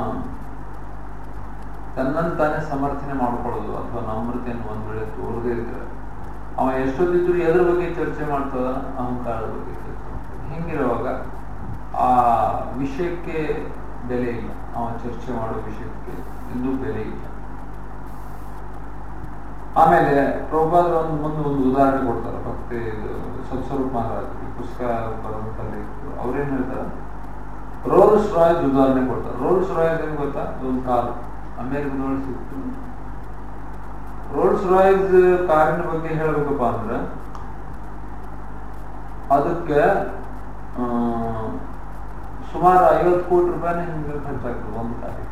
ತನ್ನನ್ನು ತಾನೇ ಸಮರ್ಥನೆ ಮಾಡ್ಕೊಳ್ಳೋದು ಅಥವಾ ನಮ್ರತೆಯನ್ನು ಒಂದ್ ವೇಳೆ ತೋರದೇ ಇದ್ರೆ ಅವ ಎಷ್ಟೊತ್ತಿದ್ರು ಎದ್ರ ಬಗ್ಗೆ ಚರ್ಚೆ ಮಾಡ್ತದ ಅಹಂಕಾರದ ಬಗ್ಗೆ ಚರ್ಚೆ ಮಾಡ್ತದ ಹಿಂಗಿರುವಾಗ ಆ ವಿಷಯಕ್ಕೆ ಬೆಲೆ ಇಲ್ಲ ಅವ ಚರ್ಚೆ ಮಾಡೋ ವಿಷಯಕ್ಕೆ ಎಂದೂ ಬೆಲೆ ಇಲ್ಲ ಆಮೇಲೆ ಪ್ರಭುಪಾದ ಒಂದು ಮುಂದೆ ಒಂದು ಉದಾಹರಣೆ ಕೊಡ್ತಾರೆ ಭಕ್ತಿ ಸತ್ಸ್ವರೂಪ ಮಹಾರಾಜ್ ಈ ಪುಸ್ತಕ ಬರುವಂತ ಲೇಖಕರು ಅವ್ರೇನ್ ಹೇಳ್ತಾರೆ ರೋಲ್ಸ್ ರಾಯ್ಸ್ ಉದಾಹರಣೆ ಕೊಡ್ತಾರೆ ರೋಲ್ಸ್ ರಾಯ್ಸ್ ಏನ್ ಗೊತ್ತಾ ಒಂದು ಕಾರು ಅಮೆರಿಕದೊಳಗೆ ಸಿಕ್ತು ರೋಲ್ಸ್ ರಾಯ್ಸ್ ಕಾರಿನ ಬಗ್ಗೆ ಹೇಳ್ಬೇಕಪ್ಪ ಅಂದ್ರೆ ಅದಕ್ಕೆ ಆ, ಸುಮಾರು ಐವತ್ತು ಕೋಟಿ ರೂಪಾಯಿನ ಹಿಂಗೆ ಖರ್ಚಾಗ್ತದೆ ಒಂದು ಕಾರಿಗೆ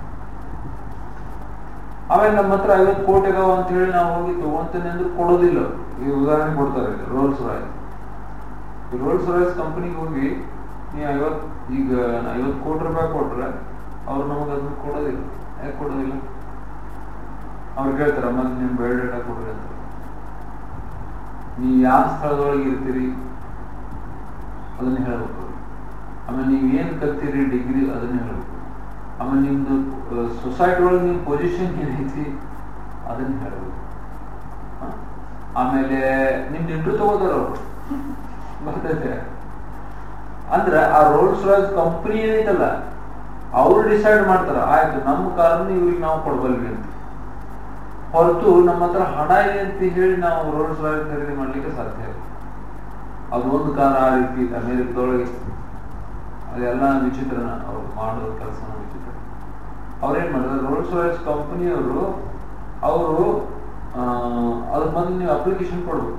ಆಮೇಲೆ ನಮ್ಮ ಹತ್ರ ಐವತ್ತು ಕೋಟಿ ಅದಾವ ಅಂತ ಹೇಳಿ ನಾವು ಹೋಗಿ ತಗೊಂತೇನೆ ಅಂದ್ರೆ ಕೊಡೋದಿಲ್ಲ ಈ ಉದಾಹರಣೆ ಕೊಡ್ತಾರೆ ಇಲ್ಲಿ ರೋಲ್ಸ್ ರಾಯ್ಸ್ ಈ ರೋಲ್ಸ್ ರಾಯ್ಸ್ ಕಂಪನಿಗೆ ಹೋಗಿ ನೀ ಐವತ್ ಈಗ ಐವತ್ತು ಕೋಟಿ ರೂಪಾಯಿ ಕೊಟ್ರೆ ಅವ್ರು ನಮಗೆ ಅದನ್ನ ಕೊಡೋದಿಲ್ಲ ಯಾಕೆ ಕೊಡೋದಿಲ್ಲ ಅವ್ರು ಕೇಳ್ತಾರ ಮತ್ತೆ ನಿಮ್ ಬಯೋಡೇಟಾ ಕೊಡ್ರಿ ಅಂತ ನೀ ಯಾವ ಸ್ಥಳದೊಳಗೆ ಇರ್ತೀರಿ ಅದನ್ನ ಹೇಳ್ಬೇಕು ಅವ್ರು. ಆಮೇಲೆ ನೀವ್ ಏನ್ ಕಲ್ತೀರಿ ಡಿಗ್ರಿ ಅದನ್ನ ಹೇಳ್ಬೇಕು ಆಮೇಲೆ ನಿಮ್ದು ಸೊಸೈಟಿ ಒಳಗೆ ನಿಮ್ ಪೊಸಿಷನ್ ಏನೈತಿ ಅದನ್ನ ಹೇಳ್ಬೇಕು ಹ? ಆಮೇಲೆ ನಿಮ್ದು ಇಂಟ್ರೂ ತಗೋತಾರ ಅವ್ರು ಬರ್ತೈತೆ ಅಂದ್ರ ಆ ರೋಲ್ಸ್ ರಾಯ್ಸ್ ಕಂಪನಿ ಏನೈತಲ್ಲ ಅವ್ರು ಡಿಸೈಡ್ ಮಾಡ್ತಾರ ಆಯ್ತು ನಮ್ಮ ಕಾರನ್ನ ಇವ್ರಿಗೆ ನಾವು ಕೊಡ್ಬಲ್ವಿ ಅಂತ ಹೊರತು ನಮ್ಮ ಹತ್ರ ಹಣ ಇದೆ ಅಂತ ಹೇಳಿ ನಾವು ರೋಲ್ಸ್ ರಾಯ್ಸ್ ಖರೀದಿ ಮಾಡ್ಲಿಕ್ಕೆ ಸಾಧ್ಯ ಇಲ್ಲ ಅದು ಒಂದು ಕಾರ್ ಆ ರೀತಿ ಅಮೆರಿಕದೊಳಗೆ ಅದೆಲ್ಲ ವಿಚಿತ್ರನ ಅವ್ರು ಮಾಡೋ ಕೆಲಸನ ವಿಚಿತ್ರ ಅವ್ರೇನ್ ಮಾಡಿದ್ರೆ ರೋಲ್ಸ್ ರಾಯ್ಸ್ ಕಂಪನಿಯವರು ಅವರು ಅದ್ರ ಬಂದು ನೀವು ಅಪ್ಲಿಕೇಶನ್ ಕೊಡ್ಬೇಕು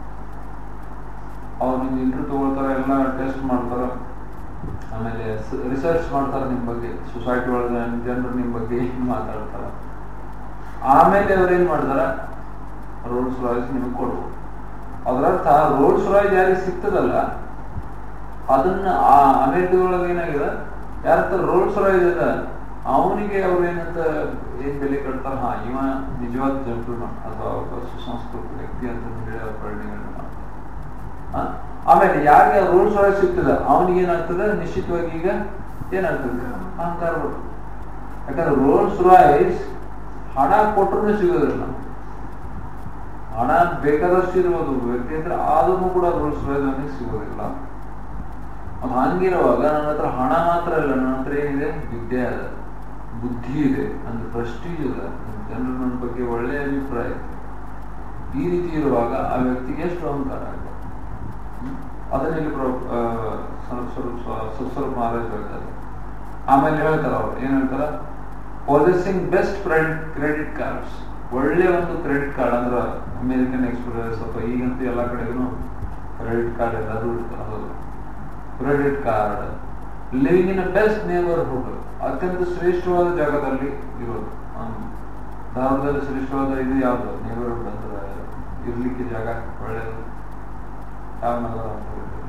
ಅವ್ರು ನಿಮ್ಗೆ ಇಂಟರ್ವ್ಯೂ ತಗೊಳ್ತಾರೆ ಎಲ್ಲ ಟೆಸ್ಟ್ ಮಾಡ್ತಾರೆ ಆಮೇಲೆ ರಿಸರ್ಚ್ ಮಾಡ್ತಾರೆ ನಿಮ್ ಬಗ್ಗೆ ಸೊಸೈಟಿ ಒಳಗೆ ಜನರು ನಿಮ್ ಬಗ್ಗೆ ಏನ್ ಮಾತಾಡ್ತಾರ ಆಮೇಲೆ ಅವ್ರು ಏನ್ ಮಾಡ್ತಾರ ರೋಲ್ಸ್ ರಾಯ್ಸ್ ನಿಮಗೆ ಕೊಡ್ಬೋದು ಅದರರ್ಥ ರೋಲ್ಸ್ ರಾಯ್ಸ್ ಯಾರಿಗೆ ಸಿಗ್ತದಲ್ಲ ಅದನ್ನ ಆ ಅಮೆರಿಕದೊಳಗೆ ಏನಾಗಿದೆ ಯಾರ ಹತ್ರ ರೋಲ್ಸ್ ರಾಯ್ಸ್ ಇದೆ ಅವನಿಗೆ ಅವ್ರು ಏನಂತ ಏನ್ ಬೆಲೆ ಕಟ್ತಾರ ಹಾ ಇವ ನಿಜವಾದ ಜಂಟಲ್ಮನ್ ಅಥವಾ ಒಬ್ಬ ಸುಸಂಸ್ಕೃತ ವ್ಯಕ್ತಿ ಅಂತ ಹೇಳಿ ಅವ್ರ ಪರಿಗಣನೆ ಮಾಡ್ತಾರೆ ಆ? ಆಮೇಲೆ ಯಾರಿಗೆ ರೋಲ್ಸ್ ರಾಯ್ಸ್ ಸಿಗ್ತದ ಅವನಿಗೆ ಏನಾಗ್ತದೆ ನಿಶ್ಚಿತವಾಗಿ ಈಗ ಏನಾಗ್ತದೆ ಅಹಂಕಾರ ಬರ್ತದೆ ಯಾಕಂದ್ರೆ ರೋಲ್ಸ್ ರಾಯ್ಸ್ ಹಣ ಕೊಟ್ಟರು ಸಿಗೋದಿಲ್ಲ ಹಣ ಬೇಕಾದಷ್ಟು ಇರ್ಬೋದು ವ್ಯಕ್ತಿ ಹತ್ರ ಆದ್ರೂ ಕೂಡ ರೋಲ್ಸ್ ರಾಯ್ಸ್ ಅವನಿಗೆ ಸಿಗೋದಿಲ್ಲ ಅದು ಹಂಗಿರುವಾಗ ನನ್ನ ಹತ್ರ ಹಣ ಮಾತ್ರ ಇಲ್ಲ ನನ್ನ ಹತ್ರ ಏನಿದೆ ವಿದ್ಯೆ ಅದ ಬುದ್ಧಿ ಇದೆ ನನ್ನ ಪ್ರೆಸ್ಟೀಜ್ ಇದೆ ಜನರು ನನ್ನ ಬಗ್ಗೆ ಒಳ್ಳೆಯ ಅಭಿಪ್ರಾಯ ಇದೆ ಈ ರೀತಿ ಇರುವಾಗ ಆ ವ್ಯಕ್ತಿಗೆ ಎಷ್ಟು ಅಹಂಕಾರ ಆಗುತ್ತೆ ಹ್ಮ್? ಅದನ್ನ ಇಲ್ಲಿ ಪ್ರ- ಆ, ಸ್ವಲ್ಪ ಸ್ವಲ್ಪ ಸ್ವಲ್ಪ ಮಹಾರಾಜ್ ಹೇಳ್ತಾರೆ ಆಮೇಲೆ ಹೇಳ್ತಾರ ಅವ್ರು ಏನ್ ಹೇಳ್ತಾರ ಪೊಸೆಸಿಂಗ್ ಬೆಸ್ಟ್ ಕ್ರೆಡಿಟ್ ಕಾರ್ಡ್ಸ್ ಒಳ್ಳೆ ಒಂದು ಕ್ರೆಡಿಟ್ ಕಾರ್ಡ್ ಅಂದ್ರ ಅಮೇರಿಕನ್ ಎಕ್ಸ್ಪ್ರೆಸ್ ಅಥವಾ ಈಗಂತೂ ಎಲ್ಲ ಕಡೆಗೂ ಕ್ರೆಡಿಟ್ ಕಾರ್ಡ್ ಎಲ್ಲರೂ ಇರ್ತಾರೆ credit card living in best neighbourhood ಅತ್ಯಂತ ಶ್ರೇಷ್ಠವಾದ ಜಾಗದಲ್ಲಿ ಇರೋದು ಹ್ಮ್. ಧಾರವಾಡದಲ್ಲಿ ಶ್ರೇಷ್ಠವಾದ ಇದು ಯಾವ್ದು ನೇಬರ್ಹುಡ್ ಅಂದ್ರೆ ಇರ್ಲಿಕ್ಕೆ ಜಾಗ ಒಳ್ಳೆಯದು ಯಾವ ನಗರ ಅಂತ ಹೇಳ್ತೀವಿ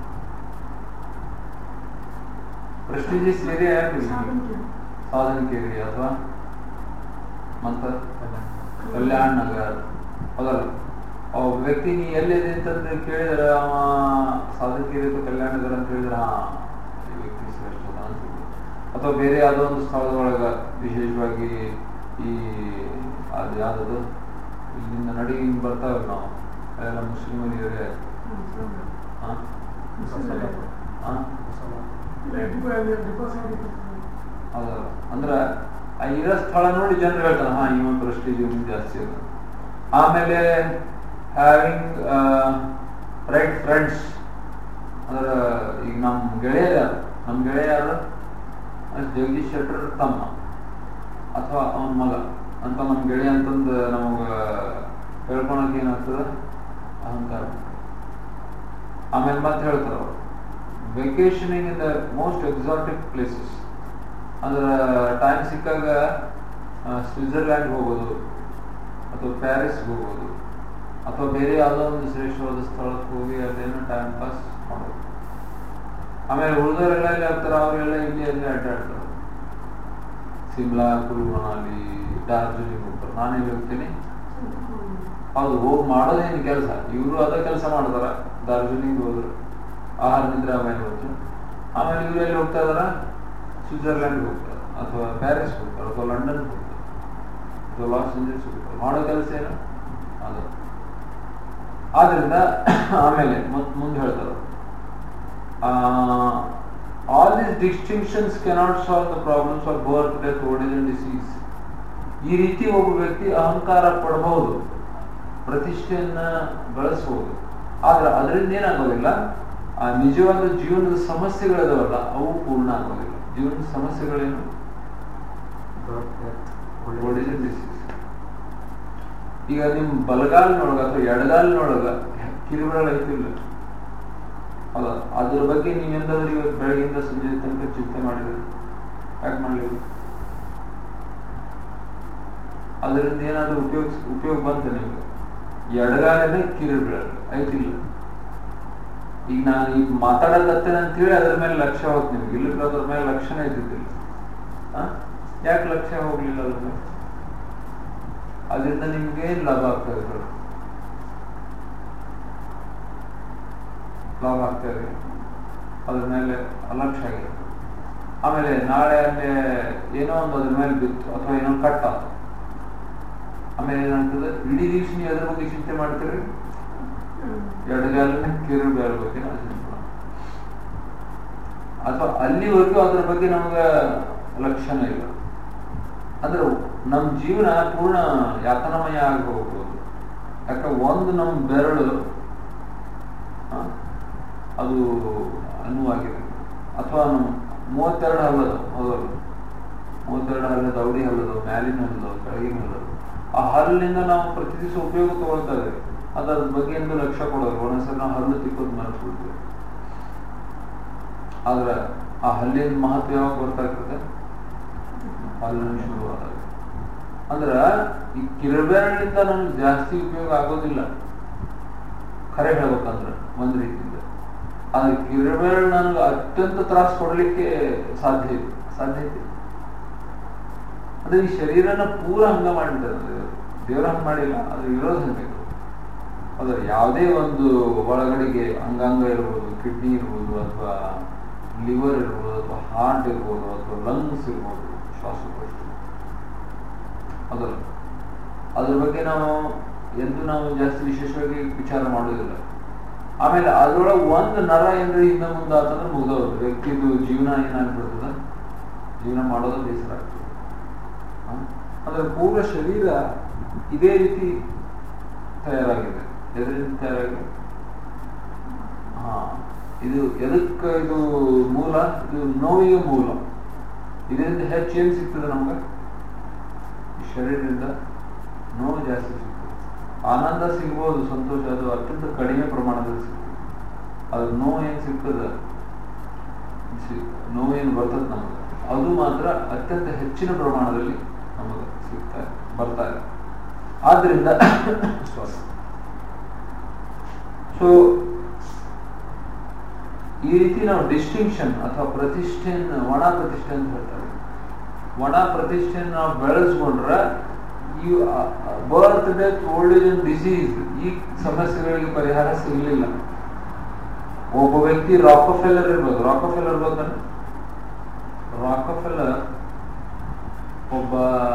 ಪ್ರೆಸ್ಟೀಜಿಯಸ್ ಏರಿಯಾ ಯಾವ್ದು ಸಾಧನಕೇರಿ ಅಥವಾ ಮತ್ತ ಕಲ್ಯಾಣ ನಗರ ಹೌದಲ್ಲ ಒಬ್ಬ ವ್ಯಕ್ತಿ ನೀ ಎಲ್ಲಿದೆ ಅಂತಂದ್ರೆ ಕೇಳಿದ್ರೆ ಅವ ಸಾಧನಕೇರಿ ಅಥವಾ ಕಲ್ಯಾಣ ನಗರ ಅಂತ ಹೇಳಿದ್ರೆ ಹಾ ಈ ವ್ಯಕ್ತಿ ಶ್ರೇಷ್ಠ ಅದ ಅಂತ ತಿಳ್ಕೊ. ಅಥವಾ ಬೇರೆ ಯಾವ್ದೋ ಒಂದು ಸ್ಥಳದೊಳಗ ವಿಶೇಷವಾಗಿ ಈ ಅದು ಯಾವ್ದದು ಇಲ್ಲಿಂದ ನಡಿ ಹಿಂಗ್ ಬರ್ತಾವಲ್ಲ ನಾವು ಎಲ್ಲ ಮುಸ್ಲಿಮರಿಯವರೇ ಹಾ ಹಾ ಅದಲ್ಲ ಅಂದ್ರ ಆ ಇರೋ ಸ್ಥಳ ನೋಡಿ ಜನರು ಹೇಳ್ತಾರೆ ಹಾ ಇವ ಪ್ರೆಸ್ಟೀಜ್ ಇವ್ನಿಗೆ ಜಾಸ್ತಿ ಅದ ಆಮೇಲೆ ಹ್ಯಾವಿಂಗ್ ರೈಟ್ ಫ್ರೆಂಡ್ಸ್ ಅಂದ್ರ ಈಗ ನಮ್ ಗೆಳೆಯರು ಯಾರು ನಮ್ ಗೆಳೆಯ ಯಾರು ಅದ್ ಜಗದೀಶ್ ಶೆಟ್ಟರ್ ತಮ್ಮ ಅಥವಾ ಅವನ ಮಗ ಅಂತ ನಮ್ಮ ಗೆಳೆಯ ಅಂತಂದು ನಮಗ ಹೇಳ್ಕೊಳಕ್ ಏನಾಗ್ತದ ಅಹಂಕಾರ ಆಮೇಲೆ ಮತ್ತೆ ಹೇಳ್ತಾರ ಅವರು vacationing in the most exotic places ಅಂದ್ರೆ ಟೈಮ್ ಸಿಕ್ಕಾಗ ಸ್ವಿಟ್ಜರ್ಲ್ಯಾಂಡ್ ಹೋಗೋದು ಅಥವಾ ಪ್ಯಾರಿಸ್ ಹೋಗೋದು ಅಥವಾ ಬೇರೆ ಯಾವುದೋ ಒಂದು ಶ್ರೇಷ್ಠವಾದ ಸ್ಥಳಕ್ಕೆ ಹೋಗಿ ಅದೇನೋ ಟೈಮ್ ಪಾಸ್ ಮಾಡೋದು ಆಮೇಲೆ ಉಳಿದವರೆಲ್ಲ ಎಲ್ಲಿ ಆಗ್ತಾರ ಅವರೆಲ್ಲ ಇಲ್ಲಿ ಅಲ್ಲಿ ಅಡ್ಡಾಡ್ತಾರೆ ಸಿಮ್ಲಾ ಕುಲು ಮನಾಲಿ ಡಾರ್ಜಿಲಿಂಗ್ ಹೋಗ್ತಾರೆ ನಾನೇನು ಹೋಗ್ತೀನಿ ಹೌದು ಹೋಗಿ ಮಾಡೋದೇನು ಕೆಲಸ ಇವರು ಅದೇ ಕೆಲಸ ಮಾಡ್ತಾರ ಡಾರ್ಜಿಲಿಂಗ್ ಹೋದ್ರು ಆಹಾರ ನಿದ್ರೆ ಆಮೇಲೆ ಹೋದ್ರು ಆಮೇಲೆ ಇವ್ರು ಎಲ್ಲಿ ಹೋಗ್ತಾ ಇದಾರ ಸ್ವಿಟ್ಜರ್ಲ್ಯಾಂಡ್ ಹೋಗ್ತಾರೆ ಅಥವಾ ಪ್ಯಾರಿಸ್ ಹೋಗ್ತಾರೆ ಅಥವಾ ಲಂಡನ್ ಹೋಗ್ತಾರೆ ಅಥವಾ ಲಾಸ್ ಏಂಜಲ್ಸ್ ಹೋಗ್ತಾರೆ ಮಾಡೋ ಕೆಲಸ ಏನು ಅದು ಆದ್ರಿಂದ ಆಮೇಲೆ ಮತ್ ಮುಂದೆ ಹೇಳ್ತಾರೆ all these distinctions cannot solve the problems of birth death old age and disease ಈ ರೀತಿ ಒಬ್ಬ ವ್ಯಕ್ತಿ ಅಹಂಕಾರ ಪಡಬಹುದು ಪ್ರತಿಷ್ಠೆಯನ್ನ ಗಳಿಸಬಹುದು ಆದ್ರೆ ಅದರಿಂದ ಏನಾಗೋದಿಲ್ಲ ಆ ನಿಜವಾದ ಜೀವನದ ಸಮಸ್ಯೆಗಳಿದಾವಲ್ಲ ಅವು ಪೂರ್ಣ ಆಗೋದಿಲ್ಲ ಜೀವನದ ಸಮಸ್ಯೆಗಳೇನು ಓಲ್ಡ್ ಏಜ್ ಅಂಡ್ ಡಿಸೀಸ್ ಈಗ ನಿಮ್ ಬಲಗಾಲಿನೊಳಗ ಅಥವಾ ಎಡಗಾಲಿನೊಳಗ ಕಿರುಬೆರಳು ಐತಿಲ್ಲ ಅಲ್ಲ ಅದ್ರ ಬಗ್ಗೆ ನೀವು ಎಂದಾದ್ರೂ ಇವತ್ತು ಬೆಳಗ್ಗೆಯಿಂದ ಸಂಜೆ ತನಕ ಚಿಂತೆ ಮಾಡಿದ್ರಿ ಯಾಕೆ ಮಾಡಲಿಲ್ಲ ಅದರಿಂದ ಏನಾದ್ರೂ ಉಪಯೋಗ ಉಪಯೋಗ ಬಂತ ನಿಮ್ಗೆ ಎಡಗಾಲನೇ ಕಿರುಬೆರಳು ಐತಿಲ್ಲ ಈಗ ನಾನು ಈಗ ಮಾತಾಡಕತ್ತೇನೆ ಅಂತ ಹೇಳಿ ಅದ್ರ ಮೇಲೆ ಲಕ್ಷ್ಯ ಹೋಗ್ತು ನಿಮ್ಗೆ ಇಲ್ಲದ್ರೆ ಅದ್ರ ಮೇಲೆ ಲಕ್ಷ್ಯನೇ ಇದ್ದಿದ್ದಿಲ್ಲ ಯಾಕೆ ಲಕ್ಷ್ಯ ಹೋಗ್ಲಿಲ್ಲ ಅದ್ರ ಮೇಲೆ ಅದರಿಂದ ನಿಮ್ಗೆ ಏನ್ ಲಾಭ ಆಗ್ತಾ ಇದೆ ಲಾಭ ಆಗ್ತಾ ಇದೆ ಅದ್ರ ಮೇಲೆ ಅಲಕ್ಷ್ಯ ಆಗಿದೆ ಆಮೇಲೆ ನಾಳೆ ಅಲ್ಲಿ ಏನೋ ಒಂದು ಅದ್ರ ಮೇಲೆ ಬಿತ್ತು ಅಥವಾ ಏನೋ ಕಟ್ ಆಯ್ತು ಆಮೇಲೆ ಏನಾಗ್ತದೆ ಇಡೀ ದಿವಸ ನೀವು ಅದ್ರ ಬಗ್ಗೆ ಚಿಂತೆ ಮಾಡ್ತೀರಿ ಎಡಗಾಲನ್ನ ಕಿರು ಬೇರೆ ಬಗ್ಗೆ ನಾವು ಚಿಂತೆ ಅಥವಾ ಅಲ್ಲಿವರೆಗೂ ಅದ್ರ ಬಗ್ಗೆ ನಮ್ಗ ಲಕ್ಷಣ ಇಲ್ಲ ಅಂದ್ರೆ ನಮ್ ಜೀವನ ಪೂರ್ಣ ಯಾತನಮಯ ಆಗಿ ಹೋಗ್ಬೋದು ಯಾಕ ಒಂದು ನಮ್ ಬೆರಳು ಅದು ಅನುವಾಗಿದೆ ಅಥವಾ ನಮ್ ಮೂವತ್ತೆರಡು ಹಲ್ಲದು ಹೌದಲ್ಲ ಮೂವತ್ತೆರಡು ಹಲ್ಲ ದೌಡಿ ಹಲ್ಲದು ಮ್ಯಾಲಿನ ಹಲ್ಲದು ಕೆಳಗಿನ ಹಲ್ಲದು ಆ ಹಲ್ಲಿನಿಂದ ನಾವು ಪ್ರತಿ ದಿವಸ ಉಪಯೋಗ ತಗೊಳ್ತಾ ಇದ್ದೇವೆ ಅದರ ಬಗ್ಗೆ ಎಂದು ಲಕ್ಷ್ಯ ಕೊಡೋದು ಒಂದೊಂದ್ಸರಿ ನಾವು ಹಲ್ಲು ತಿಕ್ಕೋದು ಮರೆಸ್ಬಿಡ್ತೀವಿ ಆದ್ರೆ ಆ ಹಲ್ಲಿನ ಮಹತ್ವ ಯಾವಾಗ ಗೊತ್ತಾಗ್ತದೆ ಹಲ್ಲಿನ ಶುರುವಾದಾಗ ಅಂದ್ರ ಈ ಕಿರುಬೆರಳಿಂದ ನಮ್ಗೆ ಜಾಸ್ತಿ ಉಪಯೋಗ ಆಗೋದಿಲ್ಲ ಖರೆ ಹೇಳ್ಬೇಕಂದ್ರ ಒಂದ್ ರೀತಿಯಿಂದ ಆದ್ರೆ ಕಿರುಬೆರಳು ನನಗೆ ಅತ್ಯಂತ ತ್ರಾಸ ಕೊಡ್ಲಿಕ್ಕೆ ಸಾಧ್ಯ ಇದೆ ಸಾಧ್ಯತೆ ಅಂದ್ರೆ ಈ ಶರೀರನ ಪೂರ ಹಂಗ ಮಾಡಿದ್ದಾರೆ ದೇವರ ಹಂಗ ಮಾಡಿಲ್ಲ ಅದು ಇರೋದು ಹಂಗೆ ಅದ್ರ ಯಾವುದೇ ಒಂದು ಒಳಗಡೆಗೆ ಅಂಗಾಂಗ ಇರ್ಬೋದು ಕಿಡ್ನಿ ಇರ್ಬೋದು ಅಥವಾ ಲಿವರ್ ಇರ್ಬೋದು ಅಥವಾ ಹಾರ್ಟ್ ಇರ್ಬೋದು ಅಥವಾ ಲಂಗ್ಸ್ ಇರ್ಬೋದು ಶ್ವಾಸಕೋಶ ಅದಲ್ಲ ಅದ್ರ ಬಗ್ಗೆ ನಾವು ಎಂದು ನಾವು ಜಾಸ್ತಿ ವಿಶೇಷವಾಗಿ ವಿಚಾರ ಮಾಡೋದಿಲ್ಲ ಆಮೇಲೆ ಅದ್ರೊಳಗೆ ಒಂದು ನರ ಏನ್ರಿ ಹಿಂದೆ ಮುಂದೆ ಆತಂದ್ರೆ ಮುಗ್ದವ್ರು ವ್ಯಕ್ತಿದು ಜೀವನ ಏನಾಗ್ಬಿಡ್ತದ ಜೀವನ ಮಾಡೋದು ಬೇಸರ ಆಗ್ತದೆ ಅಂದ್ರೆ ಪೂರ್ಣ ಶರೀರ ಇದೇ ರೀತಿ ತಯಾರಾಗಿದೆ ಎದರಿಂದ ತಯಾರಾಗಿದೆ ಹಾ ಇದು ಎದಕ್ಕೆ ಇದು ಮೂಲ ಇದು ನೋವಿಗೆ ಮೂಲ ಇದರಿಂದ ಹೆಚ್ಚು ಏನ್ ಸಿಗ್ತದೆ ನಮ್ಗೆ ಈ ಶರೀರದಿಂದ ನೋವು ಜಾಸ್ತಿ ಸಿಗ್ತದೆ ಆನಂದ ಸಿಗ್ಬೋದು ಸಂತೋಷ ಅದು ಅತ್ಯಂತ ಕಡಿಮೆ ಪ್ರಮಾಣದಲ್ಲಿ ಸಿಗ್ತದೆ ಅದು ನೋವು ಏನ್ ಸಿಗ್ತದ ನೋವು ಏನು ಬರ್ತದೆ ನಮಗೆ ಅದು ಮಾತ್ರ ಅತ್ಯಂತ ಹೆಚ್ಚಿನ ಪ್ರಮಾಣದಲ್ಲಿ ನಮಗೆ ಸಿಗ್ತಾ ಬರ್ತಾ ಇದೆ ಆದ್ರಿಂದ ಸೊ ಈ ರೀತಿ ನಾವು ಡಿಸ್ಟಿಂಕ್ಷನ್ ಅಥವಾ ಪ್ರತಿಷ್ಠೆಯನ್ನು ಒಣ ಪ್ರತಿಷ್ಠೆ ಅಂತ ಹೇಳ್ತಾರೆ ಒಣ ಪ್ರತಿಷ್ಠೆಯನ್ನು ನಾವು ಬೆಳೆಸ್ಕೊಂಡ್ರೆ ಈ birth death old age and disease ಈ ಸಮಸ್ಯೆಗಳಿಗೆ ಪರಿಹಾರ ಸಿಗಲಿಲ್ಲ ಒಬ್ಬ ವ್ಯಕ್ತಿ ರಾಕೋಫೆಲ್ಲರ್ ಇರ್ಬೋದು ರಾಕೋಫೆಲ್ಲರ್ ಗೊತ್ತಾನೆ ರಾಕೋಫೆಲ್ಲರ್ ಒಬ್ಬ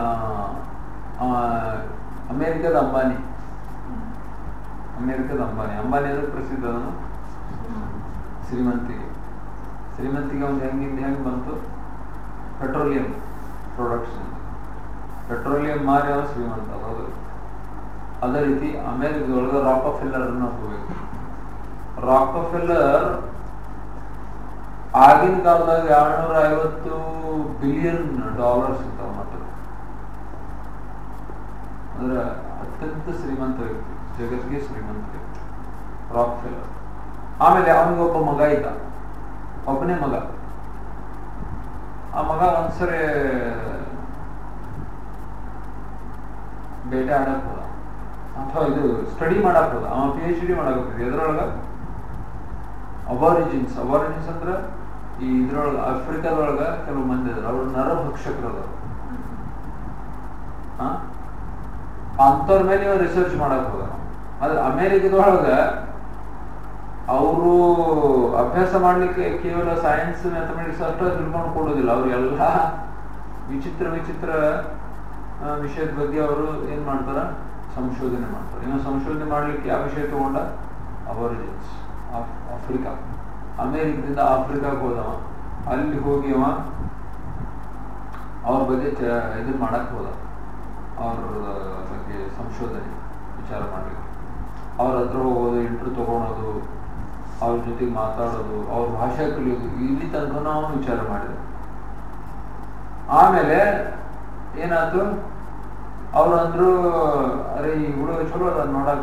ಅಮೇರಿಕದ ಅಂಬಾನಿ ಅಮೇರಿಕದ ಅಂಬಾನಿ ಅಂಬಾನಿ ಅಂದ್ರೆ ಪ್ರಸಿದ್ಧ ಅದನ್ನು ಶ್ರೀಮಂತಿಗೆ ಶ್ರೀಮಂತಿಗೆ ಒಂದು ಹೆಂಗಿಂದ ಹೆಂಗ್ ಬಂತು ಪೆಟ್ರೋಲಿಯಂ ಪ್ರೊಡಕ್ಷನ್ ಪೆಟ್ರೋಲಿಯಂ ಮಾರಿ ಅವನು ಶ್ರೀಮಂತ ಹೌದು ಅದೇ ರೀತಿ ಅಮೇರಿಕದೊಳಗೆ ರಾಕೋಫೆಲ್ಲರ್ ಅನ್ನು ಹೋಗ್ಬೇಕು ರಾಕೋಫೆಲ್ಲರ್ ಆಗಿನ ಕಾಲದಾಗ ಎರಡ್ನೂರ ಐವತ್ತು ಬಿಲಿಯನ್ ಡಾಲರ್ಸ್ ಇದ್ದಾವ ಮಾತ್ರ ಅಂದ್ರೆ ಅತ್ಯಂತ ಶ್ರೀಮಂತ ವ್ಯಕ್ತಿ ಜಗತ್ತಿಗೆ ಶ್ರೀಮಂತ ವ್ಯಕ್ತಿ ರಾಕ್ ಫೆಲ್ಲರ್ ಆಮೇಲೆ ಅವನಿಗೊಬ್ಬ ಮಗ ಇದ್ದ ಒಬ್ಬನೇ ಮಗ ಆ ಮಗ ಒಂದ್ಸರಿ ಬೇಟೆ ಆಡಕ್ ಹೋದ ಅಥವಾ ಇದು ಸ್ಟಡಿ ಮಾಡಕ್ ಹೋದ ಅವ ಪಿ ಎಚ್ ಡಿ ಮಾಡಕ್ ಎದ್ರೊಳಗ ಅಬಾರಿಜಿನ್ಸ್ ಅಬಾರಿಜಿನ್ಸ್ ಅಂದ್ರ ಈ ಇದ್ರೊಳಗ ಆಫ್ರಿಕಾದೊಳಗ ಕೆಲವು ಮಂದಿ ಇದ್ರು ಅವ್ರು ನರಭಕ್ಷಕರು ಅದಾರ ಅಂತವ್ರ ಮೇಲೆ ಇವ ರಿಸರ್ಚ್ ಮಾಡಕ್ ಹೋದ ಆದ್ರೆ ಅಮೇರಿಕದೊಳಗ ಅವರು ಅಭ್ಯಾಸ ಮಾಡ್ಲಿಕ್ಕೆ ಕೇವಲ ಸೈನ್ಸ್ ಮ್ಯಾಥಮೆಟಿಕ್ಸ್ ಅಷ್ಟೇ ತಿಳ್ಕೊಂಡು ಕೊಡೋದಿಲ್ಲ ಅವ್ರು ಎಲ್ಲ ವಿಚಿತ್ರ ವಿಚಿತ್ರ ಆ, ವಿಷಯದ ಬಗ್ಗೆ ಅವರು ಏನ್ ಮಾಡ್ತಾರ ಸಂಶೋಧನೆ ಮಾಡ್ತಾರೆ ಇನ್ನು ಸಂಶೋಧನೆ ಮಾಡ್ಲಿಕ್ಕೆ ಯಾವ ವಿಷಯ ತಗೊಂಡ ಅಬರಿಜಿನ್ಸ್ ಆಫ್ರಿಕಾ ಅಮೇರಿಕದಿಂದ ಆಫ್ರಿಕಾಗೆ ಹೋದವ ಅಲ್ಲಿ ಹೋಗಿ ಅವ ಅವ್ರ ಬಗ್ಗೆ ಚ- ಇದನ್ನ ಮಾಡಕ್ ಹೋದ ಅವ್ರ ಬಗ್ಗೆ ಸಂಶೋಧನೆ ವಿಚಾರ ಮಾಡ್ಲಿಕ್ಕೆ ಅವ್ರ ಹತ್ರ ಹೋಗೋದು ಇಂಟ್ರ್ಯೂ ತಗೊಳೋದು ಅವ್ರ ಜೊತೆಗೆ ಮಾತಾಡೋದು ಅವ್ರ ಭಾಷೆ ಕಲಿಯೋದು ಇಲ್ಲಿ ತನಕ ನಾವು ವಿಚಾರ ಮಾಡಿದ್ವಿ ಆಮೇಲೆ ಏನಾಯ್ತು ಅವ್ರು ಅಂದ್ರು ಅರೆ ಈ ಹುಡುಗ ಚಲೋ ಅದ ನೋಡಾಕ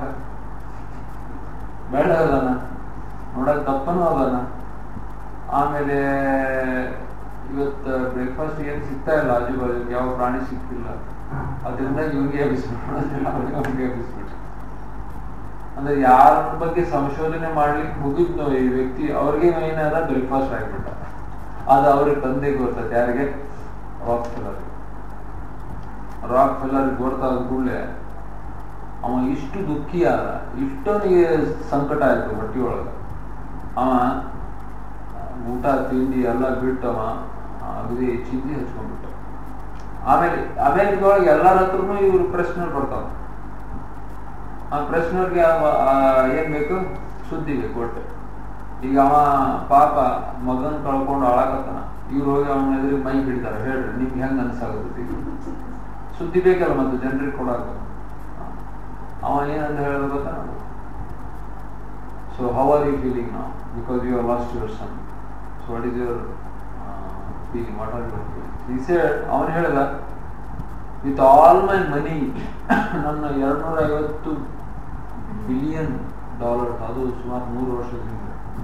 ಬೇಡ ಅದಾನ ನೋಡಕ್ ದಪ್ಪನೂ ಅದಾನ ಆಮೇಲೆ ಇವತ್ತ ಬ್ರೇಕ್ಫಾಸ್ಟ್ ಏನ್ ಸಿಗ್ತಾ ಇಲ್ಲ ಆಜು ಬಾಜು ಯಾವ ಪ್ರಾಣಿ ಸಿಗ್ತಿಲ್ಲ ಅದರಿಂದ ಇವ್ನಿಗೆ ಎಬ್ಬಿಸ್ಬಿಡೋದಿಲ್ಲ ಅವ್ರಿಗೆ ಅವ್ನಿಗೆ ಎಬ್ಬಿಸ್ಬಿಟ್ಟು ಅಂದ್ರೆ ಯಾರ ಬಗ್ಗೆ ಸಂಶೋಧನೆ ಮಾಡ್ಲಿಕ್ಕೆ ಹೋಗಿದ್ನೋ ಈ ವ್ಯಕ್ತಿ ಅವ್ರಿಗೆ ಏನಾದ ಬ್ರೇಕ್ಫಾಸ್ಟ್ ಆಗ್ಬಿಟ್ಟ ಅದು ಅವ್ರಿಗೆ ತಂದೆಗೆ ಗೊತ್ತೈತೆ ಯಾರಿಗೆ ರಾಕ್ ಫಿಲ್ಲರ್ ರಾಕ್ ಫಿಲ್ಲರ್ ಗೊತ್ತಾದ ಕೂಡಲೇ ಅವ ಇಷ್ಟು ದುಃಖಿ ಆದ ಇಷ್ಟವನಿಗೆ ಸಂಕಟ ಆಯ್ತು ಹೊಟ್ಟಿಯೊಳಗ ಅವ ಊಟ ತಿಂಡಿ ಎಲ್ಲ ಬಿಟ್ಟವ ಅಗದಿ ಚಿಂತೆ ಹಚ್ಕೊಂಡ್ಬಿಟ್ಟ ಆಮೇಲೆ ಅಮೇರಿಕದೊಳಗೆ ಎಲ್ಲರ ಹತ್ರನು ಇವ್ರು ಪ್ರಶ್ನೆ ಬರ್ತಾವ ಆ ಪ್ರಶ್ನೆಯವ್ರಿಗೆ ಏನ್ ಬೇಕು ಸುದ್ದಿ ಬೇಕು ಒಟ್ಟು ಈಗ ಅವ ಪಾಪ ಮಗನ್ ಕಳ್ಕೊಂಡು ಅಳಾಕತ್ತಾನ ಇವ್ರು ಹೋಗಿ ಅವನ ಎದುರಿಗೆ ಮೈ ಹಿಡಿತಾರ ಹೇಳ್ರಿ ನಿಮ್ಗೆ ಹೆಂಗ್ ಅನ್ಸಾಗುತ್ತೆ ಸುದ್ದಿ ಬೇಕಲ್ಲ ಮತ್ತೆ ಜನರಿಗೆ ಕೊಡಾಕ ಅವ ಏನಂತ ಹೇಳೋದು ಗೊತ್ತಾ so how are you feeling ನಾವು because you are lost your son so what is your feeling what are your feeling ಅವನು ಹೇಳಿದ ವಿತ್ ಆಲ್ ಮೈ ಮನಿ ನನ್ನ ಎರಡ್ನೂರ ಐವತ್ತು ಬಿಲಿಯನ್ ಡಾಲರ್ ಅದು ಸುಮಾರು ಮೂರು ವರ್ಷದಿಂದ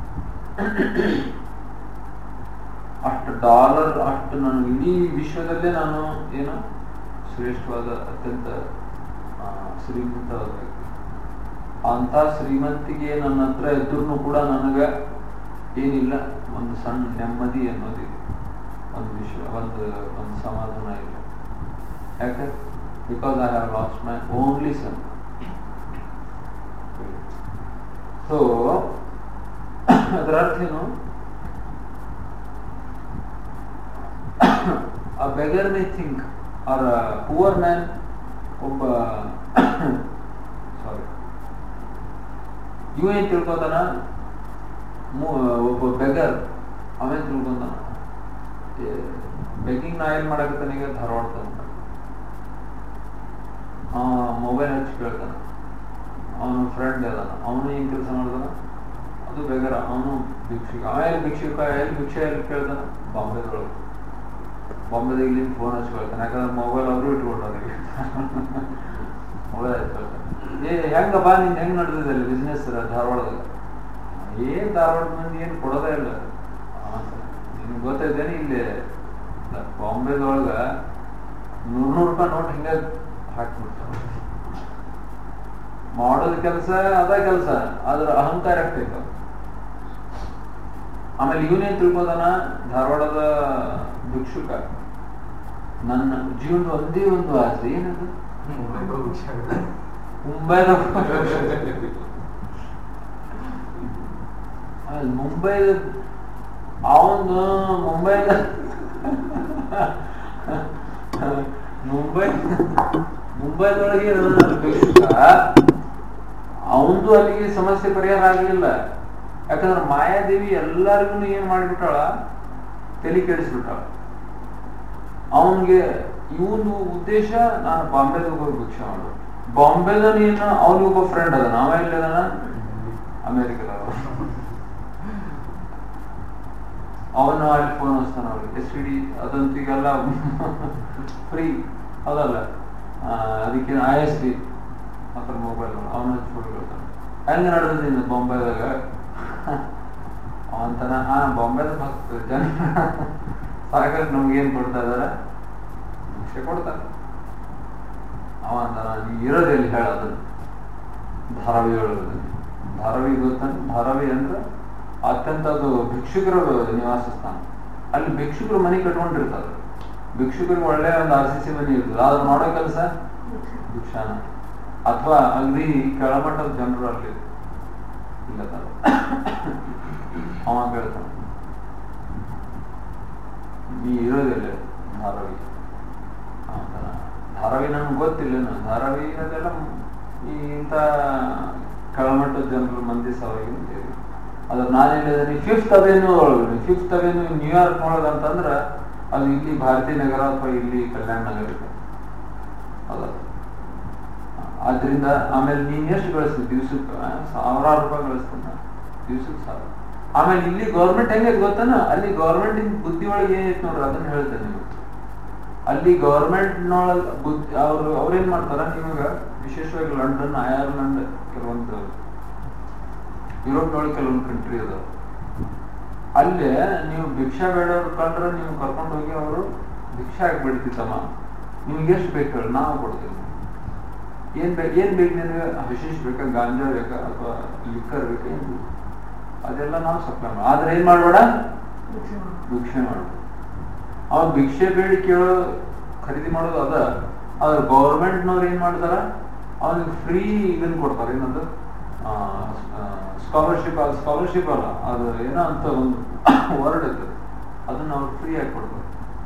ಅಷ್ಟು ಡಾಲರ್ ಅಷ್ಟು ನಾನು ಇಡೀ ವಿಶ್ವದಲ್ಲೇ ನಾನು ಏನು ಶ್ರೇಷ್ಠವಾದ ಅತ್ಯಂತ ಆ, ಶ್ರೀಮಂತವಾದ ವ್ಯಕ್ತಿ ಅಂತ ಶ್ರೀಮಂತಿಗೆ ನನ್ನ ಹತ್ರ ಇದ್ರೂ ಕೂಡ ನನಗ ಏನಿಲ್ಲ ಒಂದು ಸಣ್ಣ ನೆಮ್ಮದಿ ಅನ್ನೋದಿಲ್ಲ ಒಂದು ವಿಶ್ವ ಒಂದು ಒಂದು ಸಮಾಧಾನ ಇಲ್ಲ ಯಾಕೆ because I have lost my only son so ಅದರ ಅರ್ಥ ಏನು a beggar may think or a poor man ಒಬ್ಬ ಸಾರಿ ಇವ ಏನ್ ತಿಳ್ಕೊತಾನ ಮು- ಒಬ್ಬ ಬೆಗರ್ ಅವೇನ್ ತಿಳ್ಕೊಂತಾನ ಬೆಗ್ಗಿಂಗ್ ನಾ ಏನ್ ಮಾಡಕತ್ತಾನ ಈಗ ಧಾರವಾಡ ತಗೊಂಡ ಮೊಬೈಲ್ ಹಚ್ಚಿ ಕೇಳ್ತಾನ ಅವನ ಫ್ರೆಂಡ್ ಅದಾನ ಅವನು ಏನ್ ಕೆಲಸ ಮಾಡ್ತಾನ ಅದು ಬೆಗರ ಅವನು ಭಿಕ್ಷುಕ ಅವ ಎಲ್ಲಿ ಭಿಕ್ಷುಕ ಎಲ್ಲಿ ಭಿಕ್ಷೆ ಎಲ್ಲಿ ಕೇಳ್ತಾನ ಬಾಂಬೆದೊಳಗೆ ಬಾಂಬೆದಾಗ ಇಲ್ಲಿ ಫೋನ್ ಹಚ್ಕೊಳ್ತಾನೆ ಯಾಕಂದ್ರೆ ಮೊಬೈಲ್ ಅವರು ಇಟ್ಕೊಂಡವ್ರಿಗೆ ಮೊಬೈಲ್ ಹಚ್ಕೊಳ್ತಾನೆ ಏ ಹೆಂಗಪ್ಪ ನಿನ್ ಹೆಂಗ್ ನಡೆದಿದೆ ಅಲ್ಲಿ ಬಿಸ್ನೆಸ್ ಧಾರವಾಡದಾಗ ಏನ್ ಧಾರವಾಡ ಮಂದಿ ಏನ್ ಕೊಡೋದೇ ಇಲ್ಲ ನಿಮ್ಗೆ ಗೊತ್ತೈತೇನೆ ಇಲ್ಲಿ ಬಾಂಬೆದೊಳಗ ನೂರ್ ನೂರು ರೂಪಾಯಿ ನೋಟ್ ಹಿಂಗ ಹಾಕ್ಬಿಡ್ತಾರ ಮಾಡೋದ್ ಕೆಲಸ ಅದ ಕೆಲಸ ಅದ್ರ ಅಹಂಕಾರ ಆಗ್ತೈತ ಆಮೇಲೆ ಇವನೇನ್ ತಿಳ್ಕೋದಾನ ಧಾರವಾಡದ ಭಿಕ್ಷುಕ ನನ್ನ ಜೀವನದ ಒಂದೇ ಒಂದು ಆಸೆ ಏನದು ಮುಂಬೈದ ಮುಂಬೈದ ಅವನು ಮುಂಬೈದ ಮುಂಬೈ ಮುಂಬೈದೊಳಗೆ ಭಿಕ್ಷುಕ ಅವಂದು ಅಲ್ಲಿಗೆ ಸಮಸ್ಯೆ ಪರಿಹಾರ ಆಗಲಿಲ್ಲ ಯಾಕಂದ್ರೆ ಮಾಯಾದೇವಿ ಎಲ್ಲರಿಗೂ ಏನ್ ಮಾಡಿಬಿಟ್ಟಾಳ ತಲೆ ಕೆಡಿಸ್ಬಿಟ್ಟಾಳ ಅವನ್ಗೆ ಇವನು ಉದ್ದೇಶ ನಾನು ಬಾಂಬೆದಾಗ ಹೋಗಿ ಭಿಕ್ಷೆ ಮಾಡು ಬಾಂಬೆದ ನೀನು ಅವನಿಗೊಬ್ಬ ಫ್ರೆಂಡ್ ಅದ ನಾವ ಎಲ್ಲಿ ಅದಾನ ಅಮೇರಿಕದಾಗ ಅವನು ಅಲ್ಲಿ ಫೋನ್ ಹಚ್ತಾನ ಅವ್ರಿಗೆ ಎಸ್ ಡಿ ಅದಂತೂ ಈಗೆಲ್ಲ ಫ್ರೀ ಅದಲ್ಲ ಆ, ಅದಕ್ಕೆ ಐ ಎಸ್ ಡಿ ಮಾತ್ರ ಮೊಬೈಲ್ ಅವನ ಹಚ್ಕೊಡ್ಕೊಳ್ತಾನೆ ಹೆಂಗೆ ನಡೆದಿದೆ ಇನ್ನು ಬಾಂಬೆದಾಗ ಅವಂತಾನ ಹಾ ಬಾಂಬೆದಾಗ ಮಸ್ತ್ ಜನ ಸಾಕಷ್ಟು ನಮ್ಗೇನು ಕೊಡ್ತಾ ಇದಾರೆ ಭಿಕ್ಷೆ ಕೊಡ್ತಾರೆ ಅವ ಅಂತಾನ ನೀ ಇರೋದೆಲ್ಲಿ ಹೇಳೋದು ಧಾರಾವಿ ಒಳಗದೆ ಧಾರಾವಿ ಗೊತ್ತಾನ ಧಾರಾವಿ ಅಂದ್ರೆ ಅತ್ಯಂತ ಅದು ಭಿಕ್ಷುಕರ ನಿವಾಸ ಸ್ಥಾನ ಅಲ್ಲಿ ಭಿಕ್ಷುಕರು ಮನೆ ಕಟ್ಕೊಂಡಿರ್ತಾರೆ ಭಿಕ್ಷುಕರಿಗೆ ಒಳ್ಳೆ ಒಂದು ಆರ್ ಸಿ ಸಿ ಮನೆ ಇರ್ತದೆ ಆದ್ರೆ ಮಾಡೋ ಕೆಲಸ ಭಿಕ್ಷಾನ ಅಥವಾ ಅಗದಿ ಕೆಳಮಟ್ಟದ ಜನರು ಅಲ್ಲಿ ಇಲ್ಲ ಅವ ಕೇಳ್ತಾನ ನೀ ಇರೋದಿಲ್ಲ ಧಾರಾವಿ ಅಂತಾನ ಧಾರಾವಿ ನನ್ಗೆ ಗೊತ್ತಿಲ್ಲ ನಾನು ಧಾರಾವಿ ಅದೆಲ್ಲ ಈ ಇಂಥ ಕೆಳಮಟ್ಟದ ಜನರು ಮಂದಿ ಸವಾಗಿ ಅದ್ರ ನಾನು ಹೇಳಿದ್ರೆ ಫಿಫ್ತ್ ಅವೇನ್ಯೂ ಒಳಗಡೆ ಫಿಫ್ತ್ ಅವೇನ್ಯೂ ನ್ಯೂಯಾರ್ಕ್ ಒಳಗೆ ಅಂತಂದ್ರೆ ಅದು ಇಲ್ಲಿ ಭಾರತೀಯ ನಗರ ಅಥವಾ ಇಲ್ಲಿ ಕಲ್ಯಾಣ ನಗರ ಇದೆ ಹೌದಾ ಆದ್ರಿಂದ ಆಮೇಲೆ ನೀನ್ ಎಷ್ಟು ಗಳಿಸ್ತಿ ದಿವ್ಸಕ್ಕೆ ಆ, ಸಾವಿರಾರು ರೂಪಾಯಿ ಗಳಿಸ್ತಾನ ದಿವ್ಸಕ್ಕೆ ಸಾವಿರ ಆಮೇಲೆ ಇಲ್ಲಿ ಗೌರ್ಮೆಂಟ್ ಹೆಂಗೈತೆ ಗೊತ್ತಾನ ಅಲ್ಲಿ ಗೌರ್ಮೆಂಟ್ ಬುದ್ಧಿ ಒಳಗೆ ಏನೈತೆ ನೋಡ್ರಿ ಅದನ್ನ ಹೇಳ್ತೇನೆ ನಿಮಗೆ ಅಲ್ಲಿ ಗೌರ್ಮೆಂಟ್ ನೊಳಗ ಬುದ್ಧಿ ಅವ್ರು ಅವ್ರೇನ್ ಮಾಡ್ತಾರ ನಿಮಗ ವಿಶೇಷವಾಗಿ ಲಂಡನ್ ಐರ್ಲೆಂಡ್ ಕೆಲವೊಂದು ಯುರೋಪ್ನೊಳಗೆ ಕೆಲವೊಂದು ಕಂಟ್ರಿ ಅದಾವ ಅಲ್ಲೇ ನೀವು ಭಿಕ್ಷಾ ಬೇಡವ್ರು ಕಂಡ್ರೆ ನೀವು ಕರ್ಕೊಂಡು ಹೋಗಿ ಅವರು ಭಿಕ್ಷಾ ಹಾಕ್ಬಿಡ್ತಿತ್ತಮ್ಮ ನಿಮ್ಗೆ ಎಷ್ಟು ಬೇಕು ಹೇಳಿ ನಾವು ಕೊಡ್ತೀವಿ ಏನ್ ಬೇಕು ಏನ್ ಬೇಕು ನಿನಗೆ ವಿಶೇಷ ಬೇಕಾ ಗಾಂಜಾ ಬೇಕಾ ಅಥವಾ ಲಿಕ್ಕರ್ ಬೇಕಾ ಏನ್ ಬೇಕು? ಅದೆಲ್ಲ ನಾವು ಸಪ್ಲೈ ಮಾಡಿ ಆದ್ರೆ ಏನ್ ಮಾಡ್ಬೇಡ ಭಿಕ್ಷೆ ಮಾಡ್ಬೇಕು ಅವ್ನು ಭಿಕ್ಷೆ ಬೇಡಿ ಕೇಳೋ ಖರೀದಿ ಮಾಡೋದು ಅದ ಆದ್ರೆ ಗೌರ್ಮೆಂಟ್ನವ್ರು ಏನ್ ಮಾಡ್ತಾರ ಅವನಿಗೆ ಫ್ರೀ ಇದನ್ನ ಕೊಡ್ತಾರೆ ಏನಂದ್ರೆ ಸ್ಕಾಲರ್ಶಿಪ್ ಅದು ಸ್ಕಾಲರ್ಶಿಪ್ ಅಲ್ಲ ಅದು ಏನೋ ಅಂತ ಒಂದು ವರ್ಡ್ ಇರ್ತದೆ ಅದನ್ನ ಅವ್ರು ಫ್ರೀ ಆಗಿ ಕೊಡ್ತಾರೆ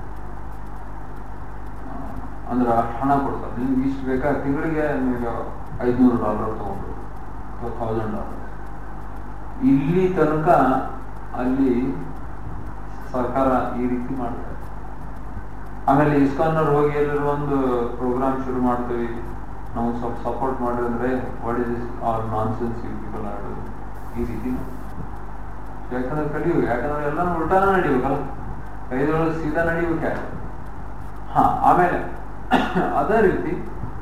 ಆ, ಅಂದ್ರೆ ಅಷ್ಟು ಹಣ ಕೊಡ್ತಾರೆ ನಿಮ್ಗೆ ಇಷ್ಟು ಬೇಕಾ ತಿಂಗಳಿಗೆ ನಿಮಗೆ ಐದ್ನೂರು ಡಾಲರ್ ತಗೊಂಡ್ರು ಅಥವಾ ಥೌಸಂಡ್ ಡಾಲರ್ ಇಲ್ಲಿ ತನಕ ಅಲ್ಲಿ ಸರ್ಕಾರ ಈ ರೀತಿ ಮಾಡ್ತಾರೆ ಆಮೇಲೆ ಇಸ್ಕಾನ್ನವ್ರು ಹೋಗಿ ಎಲ್ಲರೂ ಒಂದು ಪ್ರೋಗ್ರಾಮ್ ಶುರು ಮಾಡ್ತೀವಿ ನಾವು ಸ್ವಲ್ಪ ಸಪೋರ್ಟ್ ಮಾಡಿದ್ರೆ what is is are nonsense you people are ಈ ರೀತಿ ಯಾಕಂದ್ರೆ ಕಲಿಯುವ ಯಾಕಂದ್ರೆ ಎಲ್ಲ ಉಲ್ಟಾನ ನಡಿಬೇಕಲ್ಲ ಕೈದೊಳಗೆ ಸೀದಾ ನಡಿಬೇಕು ಯಾಕೆ ಹಾ ಆಮೇಲೆ ಅದೇ ರೀತಿ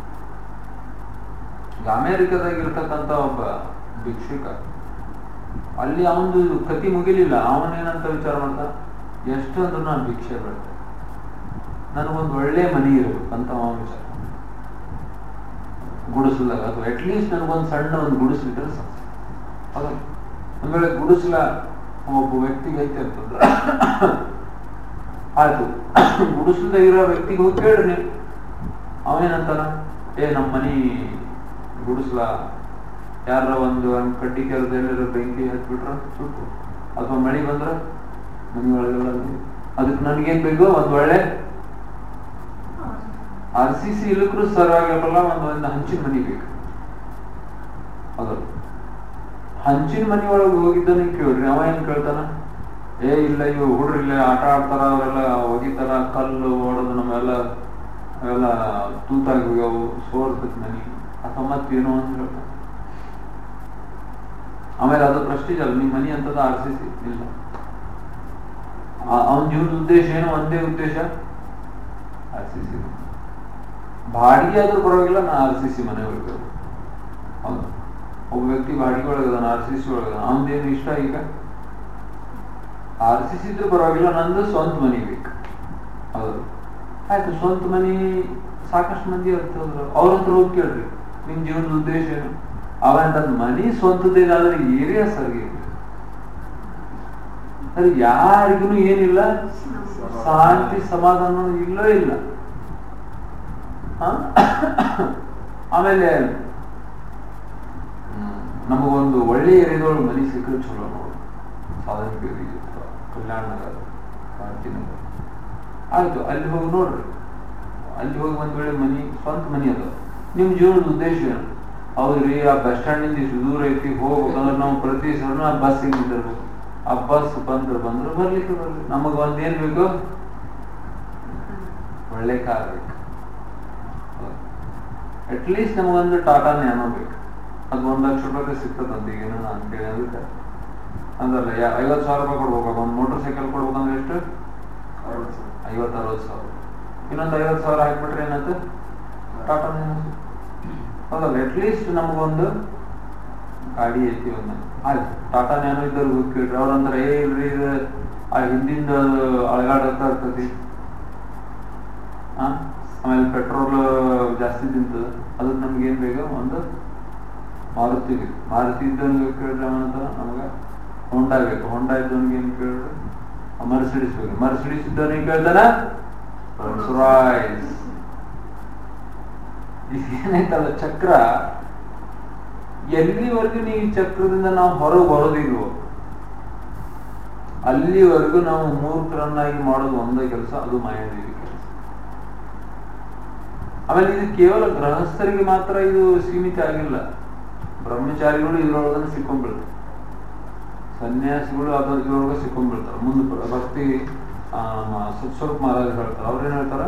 ಈಗ ಅಮೇರಿಕದಾಗ ಇರ್ತಕ್ಕಂಥ ಒಬ್ಬ ಭಿಕ್ಷುಕ ಅಲ್ಲಿ ಅವನದು ಕತಿ ಮುಗಿಲಿಲ್ಲ ಅವನೇನಂತ ವಿಚಾರ ಮಾಡ್ದ ಎಷ್ಟು ಅಂದ್ರೂ ನಾನು ಭಿಕ್ಷೆ ಬೇಡ್ತೆ ನನಗೊಂದು ಒಳ್ಳೆ ಮನೆ ಇರಬೇಕು ಅಂತ ಅವನ ವಿಚಾರ ಗುಡಿಸಲಾಗ ಅಥವಾ ಅಟ್ಲೀಸ್ಟ್ ನನಗೊಂದು ಸಣ್ಣ ಒಂದು ಗುಡಿಸ್ಲಿಕ್ಕೆ ಸಾಕು ಹೌದಾ ಒಂದ್ ವೇಳೆ ಗುಡಿಸ್ಲ ಒಬ್ಬ ವ್ಯಕ್ತಿಗೆ ಐತೆ ಅಂತಂದ್ರೆ ಆಯ್ತು ಗುಡಿಸ್ಲದ ಇರೋ ವ್ಯಕ್ತಿಗೆ ಹೋಗಿ ಕೇಳ್ರಿ ನೀವು ಅವನೇನಂತಾನ ಏ ನಮ್ಮ ಮನಿ ಗುಡಿಸ್ಲ ಯಾರ ಒಂದು ಹಂಗ್ ಕಡ್ಡಿ ಕೆರೆದ ಎಲ್ಲಾರ ಬೆಂಕಿ ಹಚ್ಬಿಟ್ರ ಸುಟ್ಟು ಅಥವಾ ಮಳಿ ಬಂದ್ರ ಮನಿ ಒಳಗೆಲ್ಲ ನೀರು. ಅದಕ್ಕೆ ನನಗೇನ್ ಬೇಕು ಒಂದ್ ಒಳ್ಳೆ ಆರ್ ಸಿ ಸಿ ಇಲ್ಲಕ್ರು ಸರ್ವಾಗಲ್ಲ ಒಂದ್ ಒಂದು ಹಂಚಿನ ಮನಿ ಬೇಕು ಅದು ಹಂಚಿನ ಮನಿ ಒಳಗೆ ಹೋಗಿದ್ದಾನೆ ಕೇಳ್ರಿ ಅವ ಏನ್ ಕೇಳ್ತಾನ ಏ ಇಲ್ಲ ಇವು ಹುಡ್ರು ಇಲ್ಲ ಆಟ ಆಡ್ತಾರ ಅವರೆಲ್ಲ ಒಗಿತಾರ ಕಲ್ಲು ಹೊಡೆದು ನಮ್ಮೆಲ್ಲ ಅವೆಲ್ಲ ತೂತಾಗಿ ಹೋಗ್ಯಾವು ಸೋರ್ತೈತಿ ಮನಿ ಅಥವಾ ಮತ್ತೇನೋ ಅಂತ ಹೇಳ್ತಾನೆ ಆಮೇಲೆ ಅದು ಪ್ರೆಸ್ಟೀಜ್ ಅಲ್ಲ ನಿಮ್ಮ ಮನಿ ಅಂತದ ಆರ್ ಸಿ ಸಿ ಇಲ್ಲ ಅವನ ಜೀವನದ ಉದ್ದೇಶ ಏನು ಒಂದೇ ಉದ್ದೇಶ ಆರ್ ಸಿ ಸಿ ಬಾಡಿಗೆ ಆದ್ರೂ ಪರವಾಗಿಲ್ಲ ನಾ ಆರ್ ಸಿ ಸಿ ಮನೆ ಹೋಗ್ಬೇಕು ಹೌದು ಒಬ್ಬ ವ್ಯಕ್ತಿ ಬಾಡಿಗೆ ಒಳಗದಾನ ಆರ್ ಸಿ ಸಿ ಒಳಗದಾನ ಅವನದೇನು ಇಷ್ಟ ಈಗ ಆರ್ ಸಿ ಸಿ ಇದ್ರೂ ಪರವಾಗಿಲ್ಲ ನಂದು ಸ್ವಂತ ಮನಿ ಬೇಕು ಹೌದು ಆಯ್ತು ಸ್ವಂತ ಮನಿ ಸಾಕಷ್ಟು ಮಂದಿ ಇರ್ತದ್ರು ಅವ್ರ ಹತ್ರ ಹೋಗಿ ಕೇಳ್ರಿ ನಿಮ್ ಜೀವನದ ಉದ್ದೇಶ ಏನು ಅವಂತ ಮನಿ ಸ್ವಂತದ್ದೇನಾದ್ರೆ ಏರಿಯಾ ಸರಿ ಅದು ಯಾರಿಗೂ ಏನಿಲ್ಲ ಶಾಂತಿ ಸಮಾಧಾನ ಇಲ್ಲೋ ಇಲ್ಲ ಹ? ಆಮೇಲೆ ಹ್ಮ್, ನಮಗೊಂದು ಒಳ್ಳೆ ಏರಿಯಾದೊಳಗೆ ಮನಿ ಸಿಕ್ಕರೆ ಚಲೋ ನೋಡು ಸಾಧನಗಿರಿ ಅಥವಾ ಕಲ್ಯಾಣ ನಗರ ಭಾರತಿ ನಗರ ಆಯ್ತು ಅಲ್ಲಿ ಹೋಗಿ ನೋಡ್ರಿ ಅಲ್ಲಿ ಹೋಗಿ ಒಂದ್ ವೇಳೆ ಮನಿ ಸ್ವಂತ ಮನಿ ಅದ ನಿಮ್ ಜೀವನದ ಉದ್ದೇಶ ಏನು ಹೌದ್ರಿ ಆ ಬಸ್ ಸ್ಟ್ಯಾಂಡ್ ನಿಂದ ಇಷ್ಟು ದೂರ ಐತಿ ಹೋಗ್ಬೇಕಂದ್ರೆ ನಾವು ಪ್ರತಿ ಸಲ ಆ ಬಸ್ ನಿಂದಿರ್ಬೇಕು ಆ ಬಸ್ ಬಂದ್ರೆ ಬಂದ್ರೆ ಬರ್ಲಿಕ್ಕೆ ಬರ್ಲಿ ನಮಗ ಒಂದ್ ಏನ್ ಬೇಕು ಒಳ್ಳೆ ಕಾರ್ ಬೇಕು ಅಟ್ಲೀಸ್ಟ್ ನಮಗೊಂದು ಟಾಟಾ ನ್ಯಾನೋ ಬೇಕು ಅದು ಒಂದ್ ಲಕ್ಷ ರೂಪಾಯಿ ಸಿಗ್ತದಂತ ಈಗ ಏನೋ ನಾನು ಕೇಳಿದ್ರೆ ಅಂದ್ರಲ್ಲ ಯಾ ಐವತ್ತು ಸಾವಿರ ರೂಪಾಯಿ ಕೊಡ್ಬೇಕು ಒಂದು ಮೋಟರ್ ಸೈಕಲ್ ಕೊಡ್ಬೇಕಂದ್ರೆ ಎಷ್ಟು ಐವತ್ತು ಅರವತ್ತು ಸಾವಿರ ಇನ್ನೊಂದು ಐವತ್ತು ಸಾವಿರ ಹಾಕ್ಬಿಟ್ರೆ ಏನಾಯ್ತು ಟಾಟಾ ನ್ಯಾನೋ ಹೌದಲ್ಲ ಅಟ್ಲೀಸ್ಟ್ ನಮಗೊಂದು ಗಾಡಿ ಐತಿ ಒಂದು ಆಯ್ತು ಟಾಟಾ ನ್ಯಾನೋ ಇದ್ದವ್ರು ಕೇಳ್ರಿ ಅವ್ರಂದ್ರೆ ಏ ಇಲ್ರಿ ಇದು ಆ ಹಿಂದಿಂದ ಅಳಗಾಡತ್ತ ಇರ್ತೈತಿ ಆ ಆಮೇಲೆ ಪೆಟ್ರೋಲ್ ಜಾಸ್ತಿ ತಿಂತದ ಅದಕ್ಕೆ ನಮ್ಗೆ ಏನ್ ಬೇಕು ಒಂದು ಮಾರುತಿ ಬೇಕು ಮಾರುತಿ ಇದ್ದವನಿಗೆ ಕೇಳಿದ್ರೆ ಅವನಂತ ನಮಗೆ ಹೊಂಡಾ ಬೇಕು ಹೊಂಡಾ ಇದ್ದವನಿಗೆ ಏನ್ ಕೇಳಿದ್ರೆ ಮರ್ಸಿಡಿಸ್ ಬೇಕು ಮರ್ಸಿಡಿಸ್ ಇದ್ದವನಿಗೆ ಕೇಳ್ತಾನ ರಾಯ್ಸ್ ಏನಾಯ್ತಲ್ಲ ಚಕ್ರ ಎಲ್ಲಿವರೆಗೂ ನೀವು ಈ ಚಕ್ರದಿಂದ ನಾವು ಹೊರಗೆ ಬರೋದಿಲ್ವೋ ಅಲ್ಲಿವರೆಗೂ ನಾವು ಮೂರ್ಖರನ್ನಾಗಿ ಮಾಡೋದು ಒಂದೇ ಕೆಲಸ ಅದು ಮಾಯಾದೇವಿ ಕೆಲಸ ಆಮೇಲೆ ಇದು ಕೇವಲ ಗೃಹಸ್ಥರಿಗೆ ಮಾತ್ರ ಇದು ಸೀಮಿತ ಆಗಿಲ್ಲ ಬ್ರಹ್ಮಚಾರಿಗಳು ಇದ್ರೊಳಗನೆ ಸಿಕ್ಕೊಂಡ್ಬಿಡ್ತಾರೆ ಸನ್ಯಾಸಿಗಳು ಅದ್ರ ಇದ್ರೊಳಗೆ ಸಿಕ್ಕೊಂಡ್ಬಿಡ್ತಾರೆ ಮುಂದೆ ಬ- ಭಕ್ತಿ ಆ, ಮ- ಸ್ವಲ್ಪ ಸ್ವಲ್ಪ ಮಹಾರಾಜ್ ಹೇಳ್ತಾರೆ ಅವ್ರೇನ್ ಹೇಳ್ತಾರ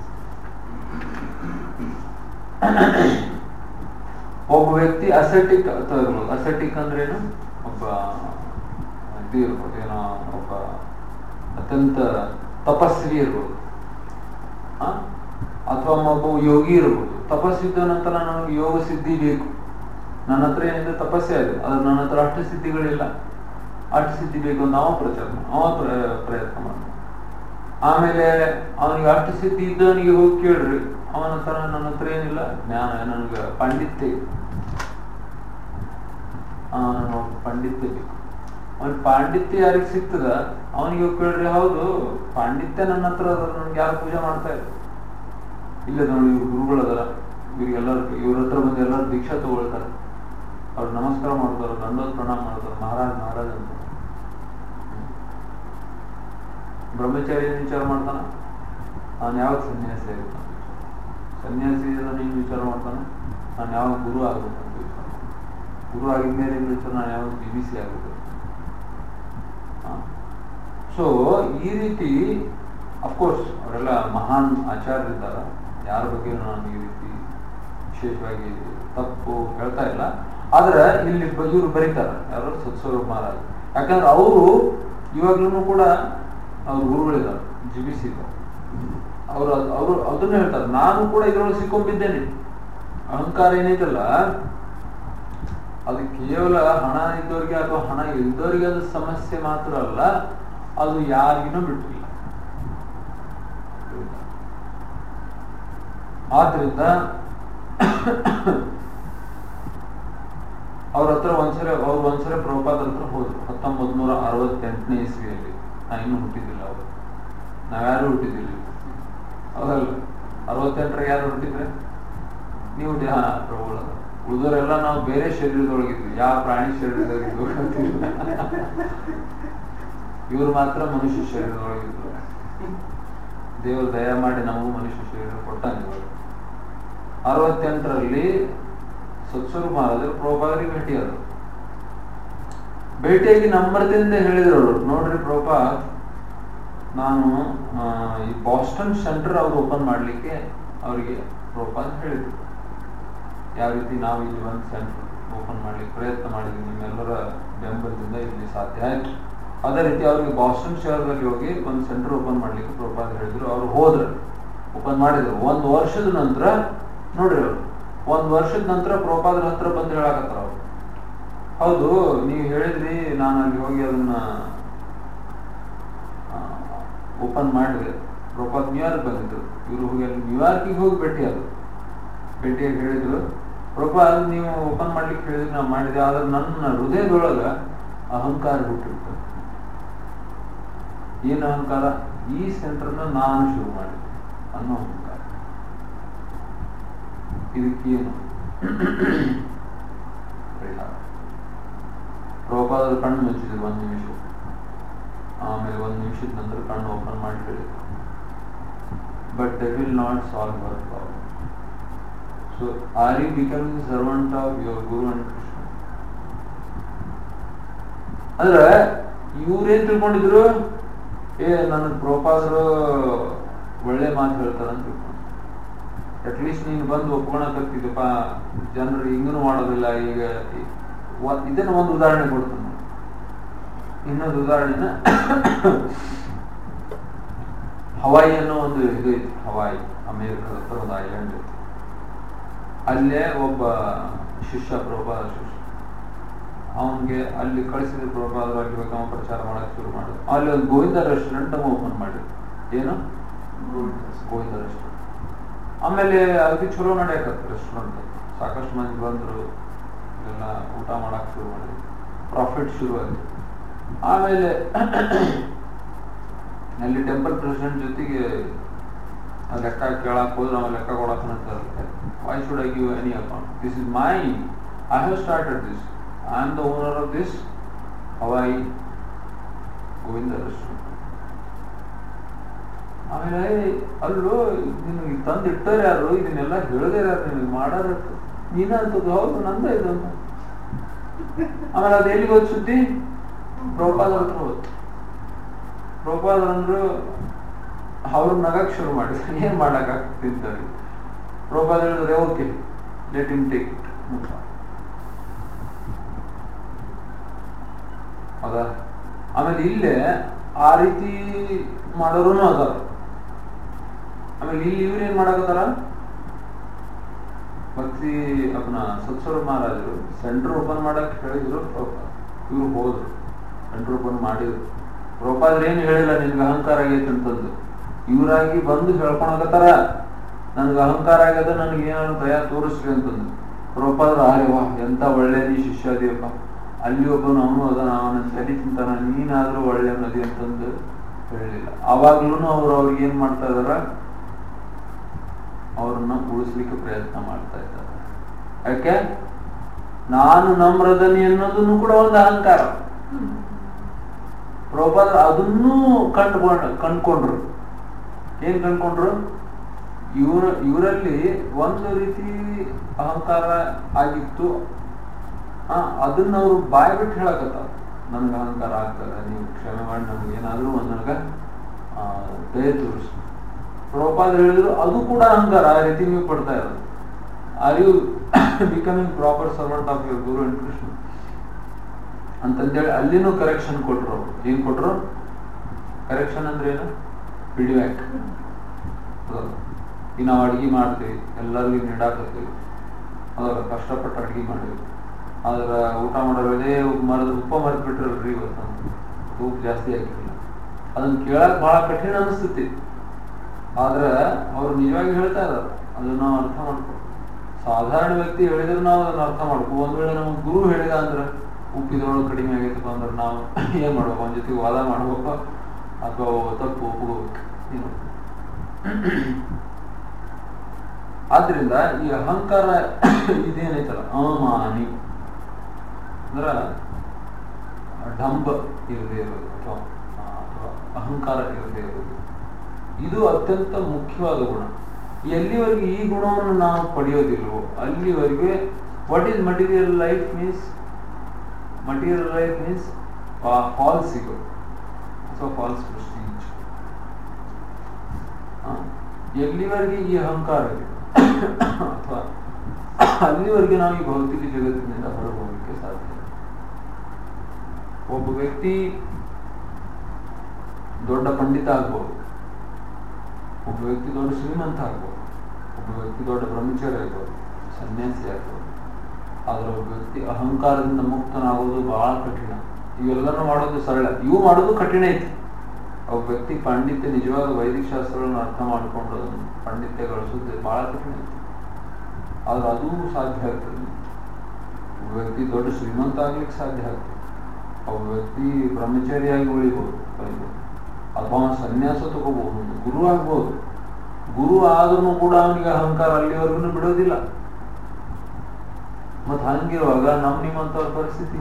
ಒಬ್ಬ ವ್ಯಕ್ತಿ ಅಸೆಟಿಕ್ ಅಂತ ಇರ್ಬೋದು ಅಸೆಟಿಕ್ ಅಂದ್ರೇನು ಒಬ್ಬ ಇದು ಇರ್ಬೋದು ಏನೋ ಒಬ್ಬ ಅತ್ಯಂತ ತಪಸ್ವಿ ಇರ್ಬೋದು ಆ? ಅಥವಾ ಒಬ್ಬ ಯೋಗಿ ಇರ್ಬೋದು ತಪಸ್ಸಿದ್ದ ನಂತರ ನನಗೆ ಯೋಗ ಸಿದ್ಧಿ ಬೇಕು ನನ್ನ ಹತ್ರ ಏನಿದೆ ತಪಸ್ಸೆ ಇದೆ ಆದ್ರೆ ನನ್ನ ಹತ್ರ ಅಷ್ಟು ಸಿದ್ಧಿಗಳಿಲ್ಲ ಅಷ್ಟು ಸಿದ್ಧಿ ಬೇಕು ಅಂತ ಅವ ಪ್ರಚಾರ ಮಾಡ- ಅವ ಪ್ರ- ಪ್ರಯತ್ನ ಮಾಡ ಆಮೇಲೆ ಅವನಿಗೆ ಅಷ್ಟು ಸಿದ್ಧಿ ಇದ್ದವನಿಗೆ ಹೋಗಿ ಕೇಳ್ರಿ ಅವನ ಹತ್ರ ನನ್ನ ಹತ್ರ ಏನಿಲ್ಲ ಜ್ಞಾನ ನನಗೆ ಪಾಂಡಿತ್ಯ ಇದೆ. ಆ, ನನಗೆ ಒಬ್ಬ ಪಾಂಡಿತ್ಯ ಬೇಕು ಅವನ್ ಪಾಂಡಿತ್ಯ ಯಾರಿಗೆ ಸಿಗ್ತದ ಅವನಿಗೆ ಹೋಗಿ ಕೇಳ್ರಿ ಹೌದು ಪಾಂಡಿತ್ಯ ನನ್ನ ಹತ್ರ ಅದ ನನ್ಗೆ ಯಾರು ಪೂಜೆ ಮಾಡ್ತಾ ಇಲ್ಲ ಇಲ್ಲ ನೋಡಿ ಇವ್ರು ಗುರುಗಳದಾರ ಇವ್ರಿಗೆಲ್ಲರೂ ಇವ್ರ ಹತ್ರ ಬಂದು ಎಲ್ಲರೂ ದೀಕ್ಷಾ ತಗೊಳ್ತಾರೆ ಅವ್ರು ನಮಸ್ಕಾರ ಮಾಡ್ತಾರೆ ದಂಡೋತ್ ಪ್ರಣಾಮ ಮಾಡ್ತಾರೆ ಮಹಾರಾಜ್ ಮಹಾರಾಜ್ ಅಂತ ಬ್ರಹ್ಮಚಾರಿ ಏನ್ ವಿಚಾರ ಮಾಡ್ತಾನ ನಾನು ಯಾವಾಗ ಸನ್ಯಾಸಿ ಆಗುತ್ತಾನೆ ಸನ್ಯಾಸಿ ನೀನು ವಿಚಾರ ಮಾಡ್ತಾನೆ ನಾನು ಯಾವಾಗ ಗುರು ಆಗ್ಬೇಕಂತ ವಿಚಾರ ಮಾಡ್ತಾನೆ. ಗುರು ಆಗಿದ ಮೇಲೆ ಏನ್ ವಿಚಾರ ನಾನು ಯಾವಾಗ ಬಿ ಬಿ ಸಿ ಆಗಬೇಕು ಸೊ ಈ ರೀತಿ ಅಫ್ಕೋರ್ಸ್ ಅವರೆಲ್ಲ ಮಹಾನ್ ಆಚಾರ್ಯರಿದ್ದಾರ ಯಾರ ಬಗ್ಗೆ ನಾನು ಈ ರೀತಿ ವಿಶೇಷವಾಗಿ ತಪ್ಪು ಹೇಳ್ತಾ ಇಲ್ಲ ಆದ್ರೆ ಇಲ್ಲಿ ಬ- ಇವ್ರು ಬರೀತಾರೆ ಯಾರು ಸತ್ಸ್ವರೂಪ್ ಮಹಾರಾಜ್ ಯಾಕಂದ್ರೆ ಅವರು ಇವಾಗ್ಲೂ ಕೂಡ ಅವ್ರ ಗುರುಗಳಿದ್ದಾರೆ ಜಿ ಬಿ ಸಿ ಅವರು ಅವರು ಅದನ್ನ ಹೇಳ್ತಾರೆ ನಾನು ಕೂಡ ಇದ್ರೊಳಗೆ ಸಿಕ್ಕೊಂಬಿದ್ದೇನೆ ಅಹಂಕಾರ ಏನೈತಲ್ಲ ಅದು ಕೇವಲ ಹಣ ಇದ್ದವರಿಗೆ ಅಥವಾ ಹಣ ಇಲ್ದವರಿಗೆ ಅದು ಸಮಸ್ಯೆ ಮಾತ್ರ ಅಲ್ಲ ಅದು ಯಾರಿಗಿನೂ ಬಿಟ್ಟಿಲ್ಲ ಆದ್ರಿಂದ ಅವ್ರ ಹತ್ರ ಒಂದ್ಸರಿ ಅವ್ರು ಒಂದ್ಸರಿ ಪ್ರಭುಪಾದರ ಹತ್ರ ಹೋದ್ರು ಹತ್ತೊಂಬತ್ ನೂರ ಅರವತ್ತೆಂಟನೇ ಇಸ್ವಿಯಲ್ಲಿ ನಾ ಇನ್ನೂ ಹುಟ್ಟಿದ್ದಿಲ್ಲ ಅವರು ನಾವ್ಯಾರು ಹುಟ್ಟಿದ್ದಿಲ್ಲ ಹೌದಲ್ಲ ಅರವತ್ತೆಂಟರಾಗ ಯಾರು ಹುಟ್ಟಿದ್ರೆ ನೀವು ಹುಟ್ಟಿ ಹಾ ಪ್ರಭುಗಳ ಉಳಿದವರೆಲ್ಲ ನಾವು ಬೇರೆ ಶರೀರದೊಳಗಿದ್ವಿ ಯಾವ ಪ್ರಾಣಿ ಶರೀರದೊಳಗಿದ್ವು ಗೊತ್ತಿಲ್ಲ ಇವ್ರು ಮಾತ್ರ ಮನುಷ್ಯ ಶರೀರದೊಳಗಿದ್ರು ದೇವರು ದಯ ಮಾಡಿ ನಮಗೂ ಮನುಷ್ಯ ಶರೀರ ಕೊಟ್ಟಾನೆ ಇವಾಗ ಅರವತ್ತೆಂಟರಲ್ಲಿ ಸತ್ಸ್ವರೂಪ ಮಹಾರಾಜರು ಪ್ರಭುಪಾದರಿಗೆ ಭೇಟಿಯಾದರು ಭೇಟಿಯಾಗಿ ನಂಬರ್ದಿಂದ ಹೇಳಿದ್ರು ಅವರು ನೋಡ್ರಿ ಪ್ರಭುಪಾದ್ ನಾನು ಆ, ಈ ಬಾಸ್ಟನ್ ಸೆಂಟರ್ ಅವ್ರು ಓಪನ್ ಮಾಡ್ಲಿಕ್ಕೆ ಅವರಿಗೆ ಪ್ರಭುಪಾದ್ ಹೇಳಿದ್ರು ಯಾವ ರೀತಿ ನಾವು ಇಲ್ಲಿ ಒಂದು ಸೆಂಟರ್ ಓಪನ್ ಮಾಡ್ಲಿಕ್ಕೆ ಪ್ರಯತ್ನ ಮಾಡಿದ್ವಿ ನಿಮ್ಮೆಲ್ಲರ ಬೆಂಬಲದಿಂದ ಇಲ್ಲಿ ಸಾಧ್ಯ ಆಯ್ತು ಅದೇ ರೀತಿ ಅವ್ರಿಗೆ ಬಾಸ್ಟನ್ ಶಹರದಲ್ಲಿ ಹೋಗಿ ಒಂದು ಸೆಂಟರ್ ಓಪನ್ ಮಾಡ್ಲಿಕ್ಕೆ ಪ್ರಭುಪಾದ್ ಹೇಳಿದ್ರು ಅವ್ರು ಹೋದ್ರು ಓಪನ್ ಮಾಡಿದ್ರು ಒಂದು ವರ್ಷದ ನಂತರ ನೋಡ್ರಿ ಅವ್ರು ಒಂದ್ ವರ್ಷದ ನಂತರ ಪ್ರಭುಪಾದ್ರ ಹತ್ರ ಬಂದು ಹೇಳಕತ್ತಾರ ಅವ್ರು ಹೌದು ನೀವು ಹೇಳಿದ್ರಿ ನಾನು ಅಲ್ಲಿ ಹೋಗಿ ಅದನ್ನ ಓಪನ್ ಮಾಡಿದೆ ಪ್ರಭುಪಾದ್ ನ್ಯೂಯಾರ್ಕ್ ಬಂದಿದ್ರು ಇವ್ರು ಹೋಗಿ ಅಲ್ಲಿ ನ್ಯೂಯಾರ್ಕಿಗೆ ಹೋಗಿ ಭೇಟಿ ಆದ್ರು ಭೇಟಿಯಾಗಿ ಹೇಳಿದ್ರು ಪ್ರಭುಪಾದ್ ನೀವು ಓಪನ್ ಮಾಡ್ಲಿಕ್ಕೆ ಹೇಳಿದ್ರಿ ನಾ ಮಾಡಿದೆ ಆದ್ರೆ ನನ್ನ ಹೃದಯದೊಳಗ ಅಹಂಕಾರ ಹುಟ್ಟಿರ್ತದೆ ಏನು ಅಹಂಕಾರ ಈ ಸೆಂಟರ್ನ ನಾನು ಶುರು ಮಾಡಿದೆ ಅನ್ನೋ ಅಹಂಕಾರ ಇದಕ್ಕೇನು ಪರಿಹಾರ ಪ್ರಭುಪಾದರು ಕಣ್ಣು ಮುಚ್ಚಿದ್ರು ಒಂದು ನಿಮಿಷ ಆಮೇಲೆ ಒಂದು ನಿಮಿಷದ ನಂತರ ಕಣ್ಣು ಓಪನ್ ಮಾಡಿ ಹೇಳಿದ್ರು but that will not solve our problem so are you becoming servant of your guru and Krishna ಅಂದ್ರೆ ಇವ್ರೇನ್ ತಿಳ್ಕೊಂಡಿದ್ರು ಏ ನನ್ನ ಪ್ರಭುಪಾದರು ಒಳ್ಳೆ ಮಾತು ಹೇಳ್ತಾರಂತ ತಿಳ್ಕೊಂಡು ಅಟ್ಲೀಸ್ಟ್ ನೀನು ಬಂದು ಒಪ್ಕೊಳಕತ್ತಿದ್ದಪ್ಪ ಜನರು ಹಿಂಗನು ಮಾಡೋದಿಲ್ಲ ಈಗ ಒ- ಇದನ್ನ ಒಂದು ಉದಾಹರಣೆ ಕೊಡ್ತೀನಿ ನಾನು. ಇನ್ನೊಂದು ಉದಾಹರಣೆನ ಹವಾಯಿ ಅನ್ನೋ ಒಂದು ಇದು ಐತಿ ಹವಾಯಿ ಅಮೇರಿಕದ ಹತ್ರ ಒಂದು ಐಲ್ಯಾಂಡ್ ಐತಿ ಅಲ್ಲೇ ಒಬ್ಬ ಶಿಷ್ಯ ಪ್ರಭುಪಾದ ಶಿಷ್ಯ ಅವನಿಗೆ ಅಲ್ಲಿ ಕಳಿಸಿದ ಪ್ರಭುಪಾದರು ಅಲ್ಲಿ ಹೋಗಿ ಅವನು ಪ್ರಚಾರ ಮಾಡಕ್ಕೆ ಶುರು ಮಾಡಿದ್ರು ಅಲ್ಲಿ ಒಂದು ಗೋವಿಂದ ರೆಸ್ಟೋರೆಂಟ್ ಓಪನ್ ಮಾಡಿದ್ರು ಏನು ಗೋವಿಂದ ರೆಸ್ಟೋರೆಂಟ್ ಆಮೇಲೆ ಅತಿ ಚಲೋ ನಡೆಯಕತ್ತು ರೆಸ್ಟೋರೆಂಟ್ ಸಾಕಷ್ಟು ಮಂದಿ ಬಂದರು ಎಲ್ಲ ಊಟ ಮಾಡಕ್ ಶುರು ಮಾಡಿದ್ರು ಪ್ರಾಫಿಟ್ ಶುರು ಆಯ್ತು ಆಮೇಲೆ ಅಲ್ಲಿ ಟೆಂಪಲ್ ಪ್ರೆಸಿಡೆಂಟ್ ಜೊತೆಗೆ ಆ ಲೆಕ್ಕ ಕೇಳಕ್ ಹೋದ್ರೆ ಆಮೇಲೆ ಲೆಕ್ಕ ಕೊಡಕ್ ಅಂತಾರೆ why should I give any account this is my I have started this I am the owner of this Hawaii Govinda restaurant ಆಮೇಲೆ ಅಲ್ಲೂ ನಿನಗೆ ತಂದು ಇಟ್ಟರೆ ಯಾರು ಇದನ್ನೆಲ್ಲ ಹೇಳದೇ ಯಾರು ನಿನಗೆ ಮಾಡಾರ ನೀನಂತದ್ದು ಹೌದು ನಂದ ಇದು ಅಂತ ಆಮೇಲೆ ಅದು ಎಲ್ಲಿಗೆ ಹೋದ್ ಸುದ್ದಿ ಪ್ರಭುಪಾದ ಹತ್ರ ಹೋಯ್ತು ಪ್ರಭುಪಾದ ಅಂದ್ರು ಅವ್ರು ನಗಕ್ ಶುರು ಮಾಡಿದ್ರು ಏನ್ ಮಾಡಕ್ ಆಗ್ತಿದ್ದಾರೆ ಪ್ರಭುಪಾದ ಹೇಳಿದ್ರೆ okay let in take it ಹೌದಾ ಆಮೇಲೆ ಇಲ್ಲೇ ಆ ರೀತಿ ಮಾಡೋರು ಅದಾರ ಆಮೇಲೆ ಇಲ್ಲಿ ಇವ್ರು ಏನ್ ಮಾಡಕತ್ತಾರ ಭಕ್ತಿ ಅಪ್ಪನ ಸತ್ಸರ ಮಹಾರಾಜರು ಸೆಂಟರ್ ಓಪನ್ ಮಾಡಕ್ ಹೇಳಿದ್ರು ಇವ್ರು ಹೋದ್ರು ಸೆಂಟರ್ ಓಪನ್ ಮಾಡಿದ್ರು ಪ್ರಭುಪಾದ್ರ ಏನು ಹೇಳಿಲ್ಲ ನಿನ್ಗೆ ಅಹಂಕಾರ ಆಗೈತೆ ಅಂತಂದು ಇವರಾಗಿ ಬಂದು ಹೇಳ್ಕೊಳಕತ್ತಾರ ನನ್ಗೆ ಅಹಂಕಾರ ಆಗ್ಯದ ನನಗೆ ಏನಾದ್ರು ದಯ ತೋರಿಸ್ರಿ ಅಂತಂದು ಪ್ರಭುಪಾದ್ರ ಆರೆ ವಾ ಎಂತ ಒಳ್ಳೆ ನೀ ಶಿಷ್ಯ ಅದೀಯಪ್ಪ ಅಲ್ಲಿ ಒಬ್ಬನು ಅವನು ಅದನ ಅವನ ತಲೆ ತಿಂತಾನ ನೀನಾದ್ರೂ ಒಳ್ಳೆ ನದಿ ಅಂತಂದು ಹೇಳಲಿಲ್ಲ ಅವಾಗ್ಲೂ ಅವ್ರು ಅವ್ರಿಗೆ ಏನ್ ಮಾಡ್ತಾ ಇದಾರ ಅವ್ರನ್ನ ಉಳಿಸ್ಲಿಕ್ಕೆ ಪ್ರಯತ್ನ ಮಾಡ್ತಾ ಇದ್ದಾರೆ ಯಾಕೆ ನಾನು ನಮ್ರದನಿ ಅನ್ನೋದನ್ನು ಕೂಡ ಒಂದು ಅಹಂಕಾರ ಪ್ರಭುಪಾದ ಅದನ್ನೂ ಕಂಡುಕೊಂಡ್ ಕಂಡ್ಕೊಂಡ್ರು ಏನ್ ಕಂಡ್ಕೊಂಡ್ರು ಇವ್ರ ಇವರಲ್ಲಿ ಒಂದು ರೀತಿ ಅಹಂಕಾರ ಆಗಿತ್ತು ಆ ಅದನ್ನ ಅವ್ರು ಬಾಯ್ ಬಿಟ್ಟು ಹೇಳಕತ್ತಾರ ನನ್ಗೆ ಅಹಂಕಾರ ಆಗ್ತದೆ ನೀವು ಕ್ಷಮೆ ಮಾಡಿ ನಮ್ಗೆ ಏನಾದ್ರೂ ಒಂದ್ ನನಗ ದಯ ತೋರಿಸಿ ಪ್ರಭುಪಾದ ಹೇಳಿದ್ರು ಅದು ಕೂಡ ಅಹಂಕಾರ ಆ ರೀತಿ ನೀವು ಪಡ್ತಾ ಇರೋದು are you becoming proper servant of your guru and Krishna ಅಂತಂದೇಳಿ ಅಲ್ಲಿನೂ ಕರೆಕ್ಷನ್ ಕೊಟ್ರು ಅವ್ರು ಏನ್ ಕೊಟ್ರು ಕರೆಕ್ಷನ್ ಅಂದ್ರೆ ಏನು ಫೀಡ್ಬ್ಯಾಕ್ ಈಗ ನಾವು ಅಡ್ಗೆ ಮಾಡ್ತೀವಿ ಎಲ್ಲರಿಗೂ ನೀಡಾಕತ್ತೀವಿ ಅದರ ಕಷ್ಟಪಟ್ಟು ಅಡ್ಗೆ ಮಾಡಿವಿ ಆದ್ರ ಊಟ ಮಾಡೋದೇ ಮರದ ಉಪ್ಪ ಮರೆತು ಬಿಟ್ರಲ್ರಿ ಇವತ್ತು ಉಪ್ಪು ಜಾಸ್ತಿ ಆಗಿರಲಿಲ್ಲ ಅದನ್ನ ಕೇಳಕ್ ಬಹಳ ಕಠಿಣ ಅನಿಸ್ತೈತಿ ಆದ್ರ ಅವ್ರು ನಿಜವಾಗಿ ಹೇಳ್ತಾ ಇದಾರೆ ಅದನ್ನ ನಾವು ಅರ್ಥ ಮಾಡ್ಕೊ ಸಾಧಾರಣ ವ್ಯಕ್ತಿ ಹೇಳಿದ್ರೆ ನಾವು ಅದನ್ನ ಅರ್ಥ ಮಾಡ್ಕೊ ಒಂದ್ ವೇಳೆ ನಮ್ಗೆ ಗುರು ಹೇಳಿದ ಅಂದ್ರೆ ಉಪ್ಪಿದ್ರೊಳಗೆ ಕಡಿಮೆ ಆಗೈತಪ್ಪ ಅಂದ್ರೆ ನಾವು ಏನ್ ಮಾಡ್ಬೇಕು ಅವನ ಜೊತೆಗೆ ವಾದ ಮಾಡ್ಬೇಕು ಅಥವಾ ತಪ್ಪು ಒಪ್ಕೋಬೇಕು ಏನು ಆದ್ರಿಂದ ಈ ಅಹಂಕಾರ ಇದೇನೈತಲ್ಲ ಅಮಾನಿ ಅಂದ್ರ ಡಂಬ ಇರದೇ ಇರೋದು ಅಥವಾ ಅಥವಾ ಅಹಂಕಾರ ಇರದೇ ಇರೋದು ಇದು ಅತ್ಯಂತ ಮುಖ್ಯವಾದ ಗುಣ ಎಲ್ಲಿವರೆಗೆ ಈ ಗುಣವನ್ನು ನಾವು ಪಡೆಯೋದಿಲ್ವೋ ಅಲ್ಲಿವರೆಗೆ what is material life means material life means false ego ಅಥವಾ ಫಾಲ್ಸ್ ಪ್ರೆಸ್ಟೀಜ್ ಎಲ್ಲಿವರೆಗೆ ಈ ಅಹಂಕಾರ ಇದೆ ಅಥವಾ ಅಲ್ಲಿವರೆಗೆ ನಾವು ಈ ಭೌತಿಕ ಜಗತ್ತಿನಿಂದ ಹೊರಗೋಗಲಿಕ್ಕೆ ಸಾಧ್ಯ ಒಬ್ಬ ವ್ಯಕ್ತಿ ದೊಡ್ಡ ಪಂಡಿತ ಆಗ್ಬೋದು ಒಬ್ಬ ವ್ಯಕ್ತಿ ದೊಡ್ಡ ಶ್ರೀಮಂತ ಆಗ್ಬೋದು ಒಬ್ಬ ವ್ಯಕ್ತಿ ದೊಡ್ಡ ಬ್ರಹ್ಮಚಾರಿ ಆಗ್ಬೋದು ಸನ್ಯಾಸಿ ಆಗ್ಬೋದು ಆದ್ರೆ ಒಬ್ಬ ವ್ಯಕ್ತಿ ಅಹಂಕಾರದಿಂದ ಮುಕ್ತನಾಗೋದು ಬಹಳ ಕಠಿಣ ಇವೆಲ್ಲನೂ ಮಾಡೋದು ಸರಳ ಇವು ಮಾಡೋದು ಕಠಿಣ ಐತಿ ಒಬ್ಬ ವ್ಯಕ್ತಿ ಪಾಂಡಿತ್ಯ ನಿಜವಾದ ವೈದಿಕ ಶಾಸ್ತ್ರಗಳನ್ನು ಅರ್ಥ ಮಾಡಿಕೊಂಡು ಪಾಂಡಿತ್ಯ ಗಳಿಸೋದು ಬಹಳ ಕಠಿಣ ಐತಿ ಆದ್ರೆ ಅದು ಸಾಧ್ಯ ಆಗ್ತದೆ ಒಬ್ಬ ವ್ಯಕ್ತಿ ದೊಡ್ಡ ಶ್ರೀಮಂತ ಆಗ್ಲಿಕ್ಕೆ ಸಾಧ್ಯ ಆಗ್ತದೆ ಒಬ್ಬ ವ್ಯಕ್ತಿ ಬ್ರಹ್ಮಚಾರಿಯಾಗಿ ಉಳಿಬಹುದು ಕಲಿಬಹುದು ಅಥವಾ ಸನ್ಯಾಸ ತಗೋಬಹುದು ಗುರು ಆಗ್ಬಹುದು ಗುರು ಆದ್ರೂ ಕೂಡ ಅವನಿಗೆ ಅಹಂಕಾರ ಅಲ್ಲಿವರೆಗೂ ಬಿಡೋದಿಲ್ಲ ಮತ್ ಹಂಗಿರುವಾಗ ನಮ್ ನಿಮ್ಮಂತವ್ರ ಪರಿಸ್ಥಿತಿ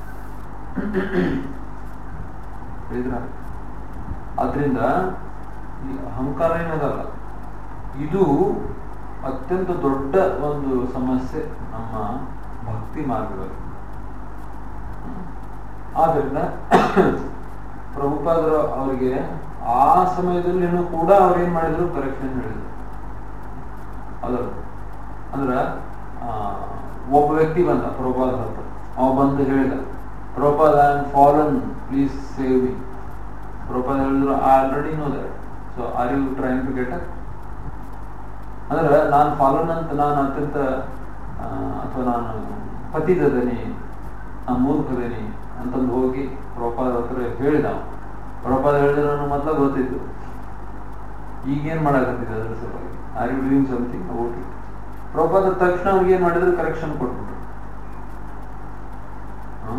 ಹೇಳಿದ್ರ ಆದ್ರಿಂದ ಈ ಅಹಂಕಾರ ಏನದಲ್ಲ ಇದು ಅತ್ಯಂತ ದೊಡ್ಡ ಒಂದು ಸಮಸ್ಯೆ ನಮ್ಮ ಭಕ್ತಿ ಮಾರ್ಗದಲ್ಲಿ ಆದ್ರಿಂದ ಪ್ರಭುಪಾದರು ಅವರಿಗೆ ಆ ಸಮಯದಲ್ಲಿನೂ ಕೂಡ ಅವ್ರೇನ್ ಮಾಡಿದ್ರು ಕರೆಕ್ಷನ್ ಹೇಳಿದ್ರು ಅದರ ಅಂದ್ರ ಒಬ್ಬ ವ್ಯಕ್ತಿ ಬಂದ ಪ್ರಭುಪಾದ ಹತ್ರ ಅವ ಬಂದು ಹೇಳಿದ Prabhupada I am fallen please save me Prabhupada ಹೇಳಿದ್ರು I already know that so are you trying to get ಅಂದ್ರೆ ನಾನು ಫಾಲೋನ್ ಅಂತ ನಾನು ಅತ್ಯಂತ ಆ, ಅಥವಾ ನಾನು ಪತಿದದನಿ ನಾನು ಮೂರ್ಖದನಿ ಅಂತಂದು ಹೋಗಿ ಪ್ರಪಾದ ಹತ್ರ ಹೇಳಿದ ಪ್ರಪಾದ ಹೇಳಿದ್ರೆ ನನಗೆ ಮೊದಲ ಗೊತ್ತಿದ್ದು ಈಗೇನ್ ಮಾಡಕತ್ತಿದ್ದೆ ಅದ್ರ ಸಲುವಾಗಿ are you doing something okay Prabhupada ತಕ್ಷಣ ಅವ್ರಿಗೆ ಏನ್ ಮಾಡಿದ್ರು ಕರೆಕ್ಷನ್ ಕೊಟ್ಬಿಟ್ರು ಹ?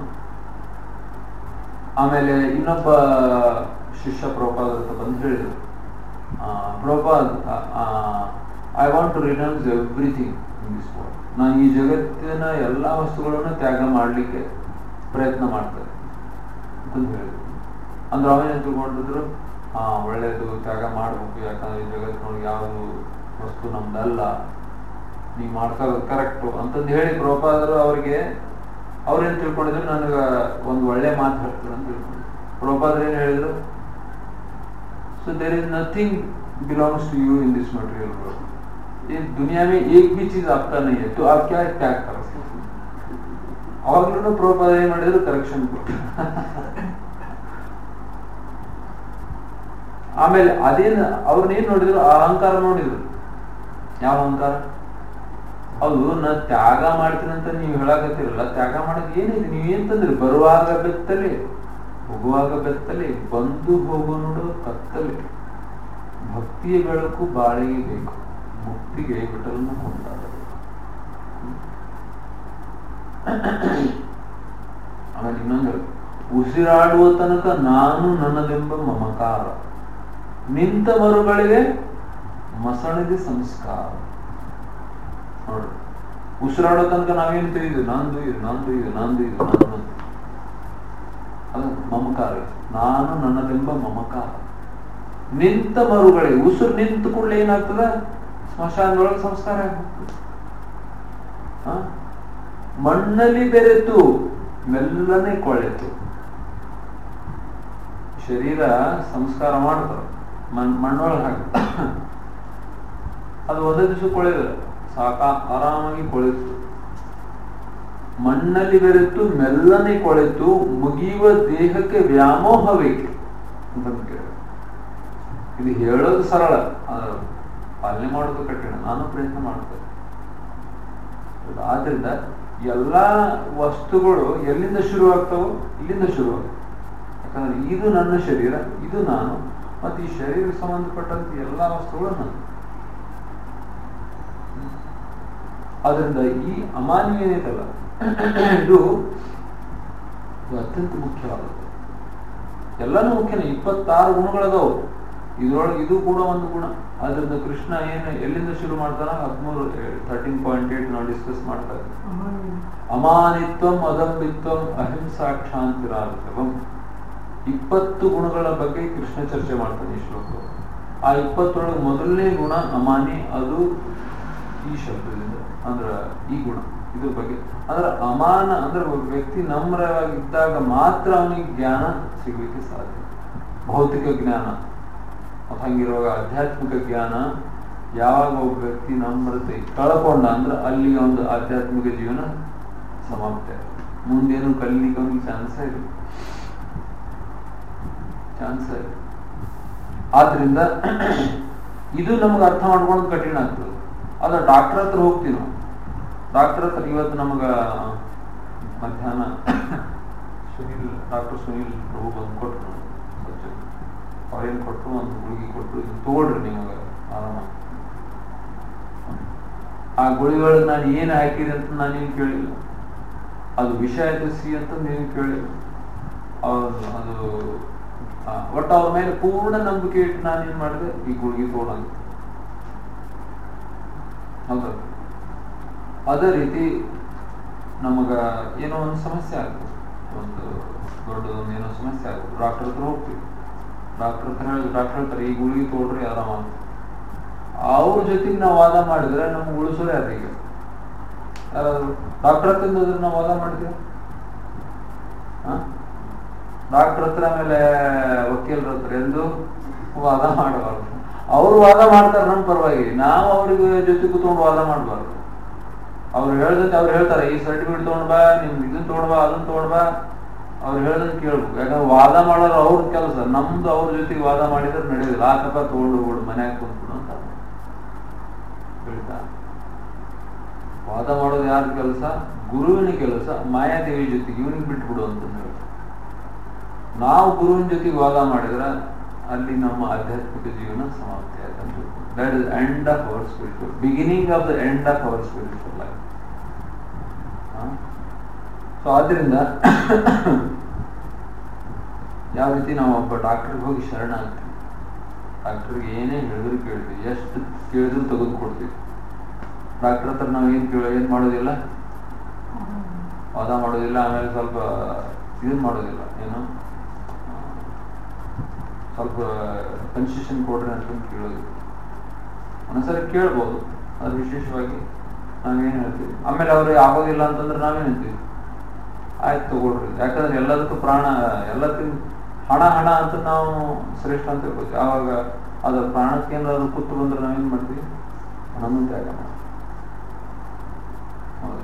ಆಮೇಲೆ ಇನ್ನೊಬ್ಬ ಶಿಷ್ಯ ಪ್ರಪಾದ ಅಂತ ಬಂದು ಹೇಳಿದ್ರು Prabhupada I want to renounce everything in this world ನಾನು ಈ ಜಗತ್ತಿನ ಎಲ್ಲಾ ವಸ್ತುಗಳನ್ನು ತ್ಯಾಗ ಮಾಡಲಿಕ್ಕೆ ಪ್ರಯತ್ನ ಮಾಡ್ತಾರೆ ಅಂತಂದು ಹೇಳಿದ್ರು ಅಂದ್ರೆ ಅವೇನ್ ತಿಳ್ಕೊಂಡಿದ್ರು ಹಾ ಒಳ್ಳೇದು ತ್ಯಾಗ ಮಾಡ್ಬೇಕು ಯಾಕಂದ್ರೆ ಈ ಜಗತ್ತಿನೊಳಗೆ ಯಾವುದು ವಸ್ತು ನಮ್ದಲ್ಲ ನೀವ್ ಮಾಡ್ಕೊಳ್ಳೋದು ಕರೆಕ್ಟು ಅಂತಂದು ಹೇಳಿ ಪ್ರಪಾದರು ಅವ್ರಿಗೆ ಅವ್ರೇನ್ ತಿಳ್ಕೊಂಡಿದ್ರು ನನಗ ಒಂದು ಒಳ್ಳೆ ಮಾತು ಹೇಳ್ತಾರೆ ಅಂತ ತಿಳ್ಕೊಂಡ್ರು ಪ್ರಪಾದ್ರ ಏನ್ ಹೇಳಿದ್ರು so there is nothing belongs to you in this material world ये दुनिया में एक भी चीज आपका नहीं है तो आप क्या त्याग कर सकते ಅವಾಗ್ಲೂ ಪ್ರಪಾದ ಏನ್ ಮಾಡಿದ್ರು ಕರೆಕ್ಷನ್ ಕೊಟ್ಟು ಆಮೇಲೆ ಅದೇನ್ ಅವ್ರನ್ನ ಏನ್ ನೋಡಿದ್ರು ಆ ಅಹಂಕಾರ ನೋಡಿದ್ರು ಯಾವ ಅಹಂಕಾರ ಹೌದು ನಾ ತ್ಯಾಗ ಮಾಡ್ತೀನಿ ಅಂತ ನೀವು ಹೇಳಕತ್ತಿರಲ್ಲ ತ್ಯಾಗ ಮಾಡೋದು ಏನಿದೆ ನೀವ್ ಏನ್ ತಂದ್ರಿ ಬರುವಾಗ ಬೆತ್ತಲೆ ಹೋಗುವಾಗ ಬೆತ್ತಲೆ ಬಂದು ಹೋಗು ನೋಡು ಕತ್ತಲೆ ಭಕ್ತಿಯ ಬೆಳಕು ಬಾಳಿಗೆ ಬೇಕು ಮುಕ್ತಿಗೆ ವಿಠಲನ್ನು ಕೊಂಡಾಡಬೇಕು ಆಮೇಲೆ ಇನ್ನೊಂದು ಉಸಿರಾಡುವ ತನಕ ನಾನು ನನ್ನದೆಂಬ ಮಮಕಾರ ನಿಂತ ಮರುಗಳಿಗೆ ಮಸಣದಿ ಸಂಸ್ಕಾರ ನೋಡ್ರಿ ಉಸಿರಾಡೋ ತನಕ ನಾವೇನು ತಿಳಿದು ನಂದು ಇದು ನಂದು ಇದು ನಂದು ಇದು ನಂದು ಅಂತ. ಅದು ಮಮಕಾರ ಇದು. ನಾನು ನನ್ನದೆಂಬ ಮಮಕಾರ ನಿಂತ ಮರುಗಳಿಗೆ ಉಸಿರು ನಿಂತ ಕೂಡಲೇ ಏನಾಗ್ತದ ಸ್ಮಶಾನದೊಳಗೆ ಸಂಸ್ಕಾರ ಆಗ್ಬಿಡ್ತದೆ. ಆ? ಮಣ್ಣಲ್ಲಿ ಬೆರೆತು ಮೆಲ್ಲನೆ ಕೊಳೆತು ಶರೀರ ಸಂಸ್ಕಾರ ಮಾಡ್ತಾರೆ ಮಣ್ ಮಣ್ಣೊಳಗೆ ಹಾಕಿ ಅದು ಒಂದೇ ದಿವಸ ಕೊಳೆದಿಲ್ಲ ಸಾಕ ಆರಾಮಾಗಿ ಕೊಳೆತು ಮಣ್ಣಲ್ಲಿ ಬೆರೆತು ಮೆಲ್ಲನೆ ಕೊಳೆತು ಮುಗಿಯುವ ದೇಹಕ್ಕೆ ವ್ಯಾಮೋಹವೇಕೆ ಅಂತ ಕೇಳಿದ್ರು. ಇದು ಹೇಳೋದು ಸರಳ ಆದ್ರೆ ಪಾಲನೆ ಮಾಡೋದು ಕಠಿಣ ನಾನು ಪ್ರಯತ್ನ ಮಾಡ್ತೇನೆ ಆದ್ರಿಂದ ಎಲ್ಲಾ ವಸ್ತುಗಳು ಎಲ್ಲಿಂದ ಶುರುವಾಗ್ತಾವೋ ಇಲ್ಲಿಂದ ಶುರುವಾಗ್ತವೆ ಯಾಕಂದ್ರೆ ಇದು ನನ್ನ ಶರೀರ ಇದು ನಾನು ಮತ್ತೆ ಈ ಶರೀರಕ್ಕೆ ಸಂಬಂಧಪಟ್ಟಂತ ಎಲ್ಲಾ ವಸ್ತುಗಳು ನಾನು ಆದ್ರಿಂದ ಈ ಅಮಾನ್ಯ ಏನೈತಲ್ಲ ಇದು ಇದು ಅತ್ಯಂತ ಮುಖ್ಯವಾದದ್ದು ಎಲ್ಲಾನು ಮುಖ್ಯನೇ ಇಪ್ಪತ್ತಾರು ಗುಣಗಳದಾವು ಇದ್ರೊಳಗೆ ಇದು ಕೂಡ ಒಂದು ಗುಣ ಆದ್ರಿಂದ ಕೃಷ್ಣ ಏನು ಎಲ್ಲಿಂದ ಶುರು ಮಾಡ್ತಾನ ಹದಿಮೂರು ಥರ್ಟೀನ್ ಪಾಯಿಂಟ್ ಏಟ್ ನಾವು ಡಿಸ್ಕಸ್ ಮಾಡ್ತಾ ಇದ್ದೀವಿ ಅಮಾನಿತ್ವಂ ಅದಂಬಿತ್ವಂ ಅಹಿಂಸಾಕ್ಷಾಂತಿರಾರ್ಥವಂ ಇಪ್ಪತ್ತು ಗುಣಗಳ ಬಗ್ಗೆ ಕೃಷ್ಣ ಚರ್ಚೆ ಮಾಡ್ತಾನೆ ಈ ಶ್ಲೋಕ ಆ ಇಪ್ಪತ್ತೊಳಗೆ ಮೊದಲನೇ ಗುಣ ಅಮಾನಿ ಅದು ಈ ಶಬ್ದದಿಂದ ಅಂದ್ರ ಈ ಗುಣ ಇದ್ರ ಬಗ್ಗೆ ಅಂದ್ರೆ ಅಮಾನ ಅಂದ್ರೆ ಒಬ್ಬ ವ್ಯಕ್ತಿ ನಮ್ರವಾಗಿದ್ದಾಗ ಮಾತ್ರ ಅವನಿಗೆ ಜ್ಞಾನ ಸಿಗ್ಲಿಕ್ಕೆ ಸಾಧ್ಯ ಭೌತಿಕ ಜ್ಞಾನ ಮತ್ತ್ ಹಂಗಿರುವಾಗ ಆಧ್ಯಾತ್ಮಿಕ ಜ್ಞಾನ ಯಾವಾಗ ಒಬ್ಬ ವ್ಯಕ್ತಿ ನಮ್ರತೆ ಕಳ್ಕೊಂಡ ಅಂದ್ರೆ ಅಲ್ಲಿ ಒಂದು ಆಧ್ಯಾತ್ಮಿಕ ಜೀವನ ಸಮಾಪ್ತಿ ಆಗುತ್ತೆ. ಮುಂದೇನು ಕಲೀಲಿಕ್ಕೆ ಅವನಿಗೆ ಚಾನ್ಸ್ ಇಲ್ಲ ಚಾನ್ಸ್ ಇಲ್ಲ ಆದ್ರಿಂದ ಇದು ನಮ್ಗೆ ಅರ್ಥ ಮಾಡ್ಕೊಳ್ಳೋದು ಕಠಿಣ ಆಗ್ತದೆ ಅದ ಡಾಕ್ಟರ್ ಹತ್ರ ಹೋಗ್ತೀವಿ ನಾವು ಡಾಕ್ಟರ್ ಹತ್ರ ಇವತ್ತು ನಮಗ ಮಧ್ಯಾಹ್ನ ಸುನಿಲ್ ಡಾಕ್ಟರ್ ಸುನಿಲ್ ಪ್ರಭು ಬಂದು ಕೊಟ್ಟರು ಅವ್ರೇನು ಕೊಟ್ಟರು ಒಂದು ಗುಳಿಗೆ ಕೊಟ್ಟರು ಇದು ತಗೊಳ್ರಿ ನಿಮಗೆ ಆರಾಮ ಆ ಗುಳಿಗಳಿಗೆ ನಾನು ಏನು ಹಾಕಿದೆ ಅಂತ ನಾನೇನು ಕೇಳಿಲ್ಲ ಅದು ವಿಷ ಆಯ್ತು ಸಿ ಅಂತ ನೀವು ಕೇಳಿಲ್ಲ ಅವ್ರು ಅದು ಆ, ಒಟ್ಟು ಅವ್ರ ಮೇಲೆ ಪೂರ್ಣ ನಂಬಿಕೆ ಇಟ್ಟು ನಾನೇನ್ ಮಾಡಿದೆ ಈ ಗುಳಿಗೆ ತಗೊಳಂಗ ಹೌದಾ ಅದೇ ರೀತಿ ನಮಗ ಏನೋ ಒಂದು ಸಮಸ್ಯೆ ಆಗ್ತದೆ ಒಂದು ದೊಡ್ಡದೊಂದು ಏನೋ ಸಮಸ್ಯೆ ಆಗ್ತದೆ ಡಾಕ್ಟರ್ ಹತ್ರ ಹೋಗ್ತೀವಿ ಡಾಕ್ಟರ್ ಹತ್ರ ಹೇಳಿ ಡಾಕ್ಟರ್ ಹೇಳ್ತಾರೆ ಈ ಗುಳಿಗೆ ತಗೊಳ್ರಿ ಆರಾಮ ಅಂತ ಅವ್ರ ಜೊತೆಗೆ ನಾವು ವಾದ ಮಾಡಿದ್ರೆ ನಮ್ಗೆ ಉಳಿಸೋರು ಯಾರು ಈಗ ಯಾರಾದ್ರು ಡಾಕ್ಟರ್ ಹತ್ರ ಹೋದ್ರೆ ನಾವು ವಾದ ಮಾಡ್ತೀವಿ ಡಾಕ್ಟರ್ ಹತ್ರ ಆಮೇಲೆ ವಕೀಲರ ಹತ್ರ ಎಂದು ವಾದ ಮಾಡಬಾರ್ದು ಅವ್ರು ವಾದ ಮಾಡ್ತಾರೆ ನಮ್ಮ ಪರವಾಗಿ ನಾವು ಅವ್ರಿಗೆ ಜೊತೆ ಕೂತ್ಕೊಂಡು ವಾದ ಮಾಡಬಾರ್ದು ಅವ್ರು ಹೇಳ್ದಂತೆ ಅವ್ರು ಹೇಳ್ತಾರೆ ಈ ಸರ್ಟಿಫಿಕೇಟ್ ತಗೊಂಡ್ ಬಾ ನಿಮ್ ಇದನ್ನ ತಗೊಂಡ್ ಬಾ ಅದನ್ನ ತಗೊಂಡ್ ಬಾ ಅವ್ರು ಹೇಳ್ದಂಗೆ ಕೇಳ್ಬೇಕು ಯಾಕಂದ್ರೆ ವಾದ ಮಾಡೋರು ಅವ್ರ ಕೆಲಸ ನಮ್ದು ಅವ್ರ ಜೊತೆಗೆ ವಾದ ಮಾಡಿದ್ರೆ ನಡೆಯೋದಿಲ್ಲ ಆಕಪ್ಪ ತಗೊಂಡು ಹೋಗ್ಬಿಡು ಮನ್ಯಾಗ ಕುಂತ್ಬಿಡು ಅಂತ ತಿಳಿತಾ ವಾದ ಮಾಡೋದು ಯಾರ ಕೆಲಸ ಗುರುವಿನ ಕೆಲಸ ಮಾಯಾದೇವಿ ಜೊತೆಗೆ ಇವನಿಗೆ ಬಿಟ್ಬಿಡು ಅಂತ ಹೇಳಿ ನಾವು ಗುರುವಿನ ಜೊತೆಗೆ ವಾದ ಮಾಡಿದ್ರೆ ಅಲ್ಲಿ ನಮ್ಮ ಆಧ್ಯಾತ್ಮಿಕ ಜೀವನ ಸಮಾಪ್ತಿ ಆಯ್ತು that is end of our spiritual beginning of the end of our spiritual life so ಆದ್ರಿಂದ ಯಾವ ರೀತಿ ನಾವು ಒಬ್ಬ ಡಾಕ್ಟರ್ಗೆ ಹೋಗಿ ಶರಣ ಆಗ್ತೀವಿ ಡಾಕ್ಟರ್ಗೆ ಏನೇ ಹೇಳಿದ್ರು ಕೇಳ್ತೀವಿ ಎಷ್ಟು ಕೇಳಿದ್ರು ತೆಗೆದು ಕೊಡ್ತೀವಿ ಡಾಕ್ಟರ್ ಹತ್ರ ನಾವು ಏನ್ ಕೇಳ ಏನ್ ಮಾಡೋದಿಲ್ಲ ವಾದ ಮಾಡೋದಿಲ್ಲ ಆಮೇಲೆ ಸ್ವಲ್ಪ ಇದನ್ ಮಾಡೋದಿಲ್ಲ ಏನು ಆ, ಸ್ವಲ್ಪ ಕನ್ಸೆಷನ್ ಕೊಡ್ರಿ ಅಂತ ಕೇಳೋದು ಒಂದೊಂದ್ಸಲ ಕೇಳ್ಬೋದು ಅದು ವಿಶೇಷವಾಗಿ ನಾವೇನ್ ಹೇಳ್ತೀವಿ ಆಮೇಲೆ ಅವ್ರು ಆಗೋದಿಲ್ಲ ಅಂತಂದ್ರೆ ನಾವೇನ್ ಹೇಳ್ತೀವಿ ಆಯ್ತು ತಗೊಳ್ರಿ ಯಾಕಂದ್ರೆ ಎಲ್ಲದಕ್ಕೂ ಪ್ರಾಣ ಎಲ್ಲದಕ್ಕೂ ಹಣ ಹಣ ಅಂತ ನಾವು ಶ್ರೇಷ್ಠ ಅಂತ ಹೇಳ್ಬೋದು ಯಾವಾಗ ಅದರ ಪ್ರಾಣಕ್ಕೆ ಏನಾದ್ರು ಕೂತು ಬಂದ್ರೆ ನಾವೇನ್ ಮಾಡ್ತೀವಿ ಹಣನೂ ತ್ಯಾಗ ಮಾಡ್ತೀವಿ ಹೌದು.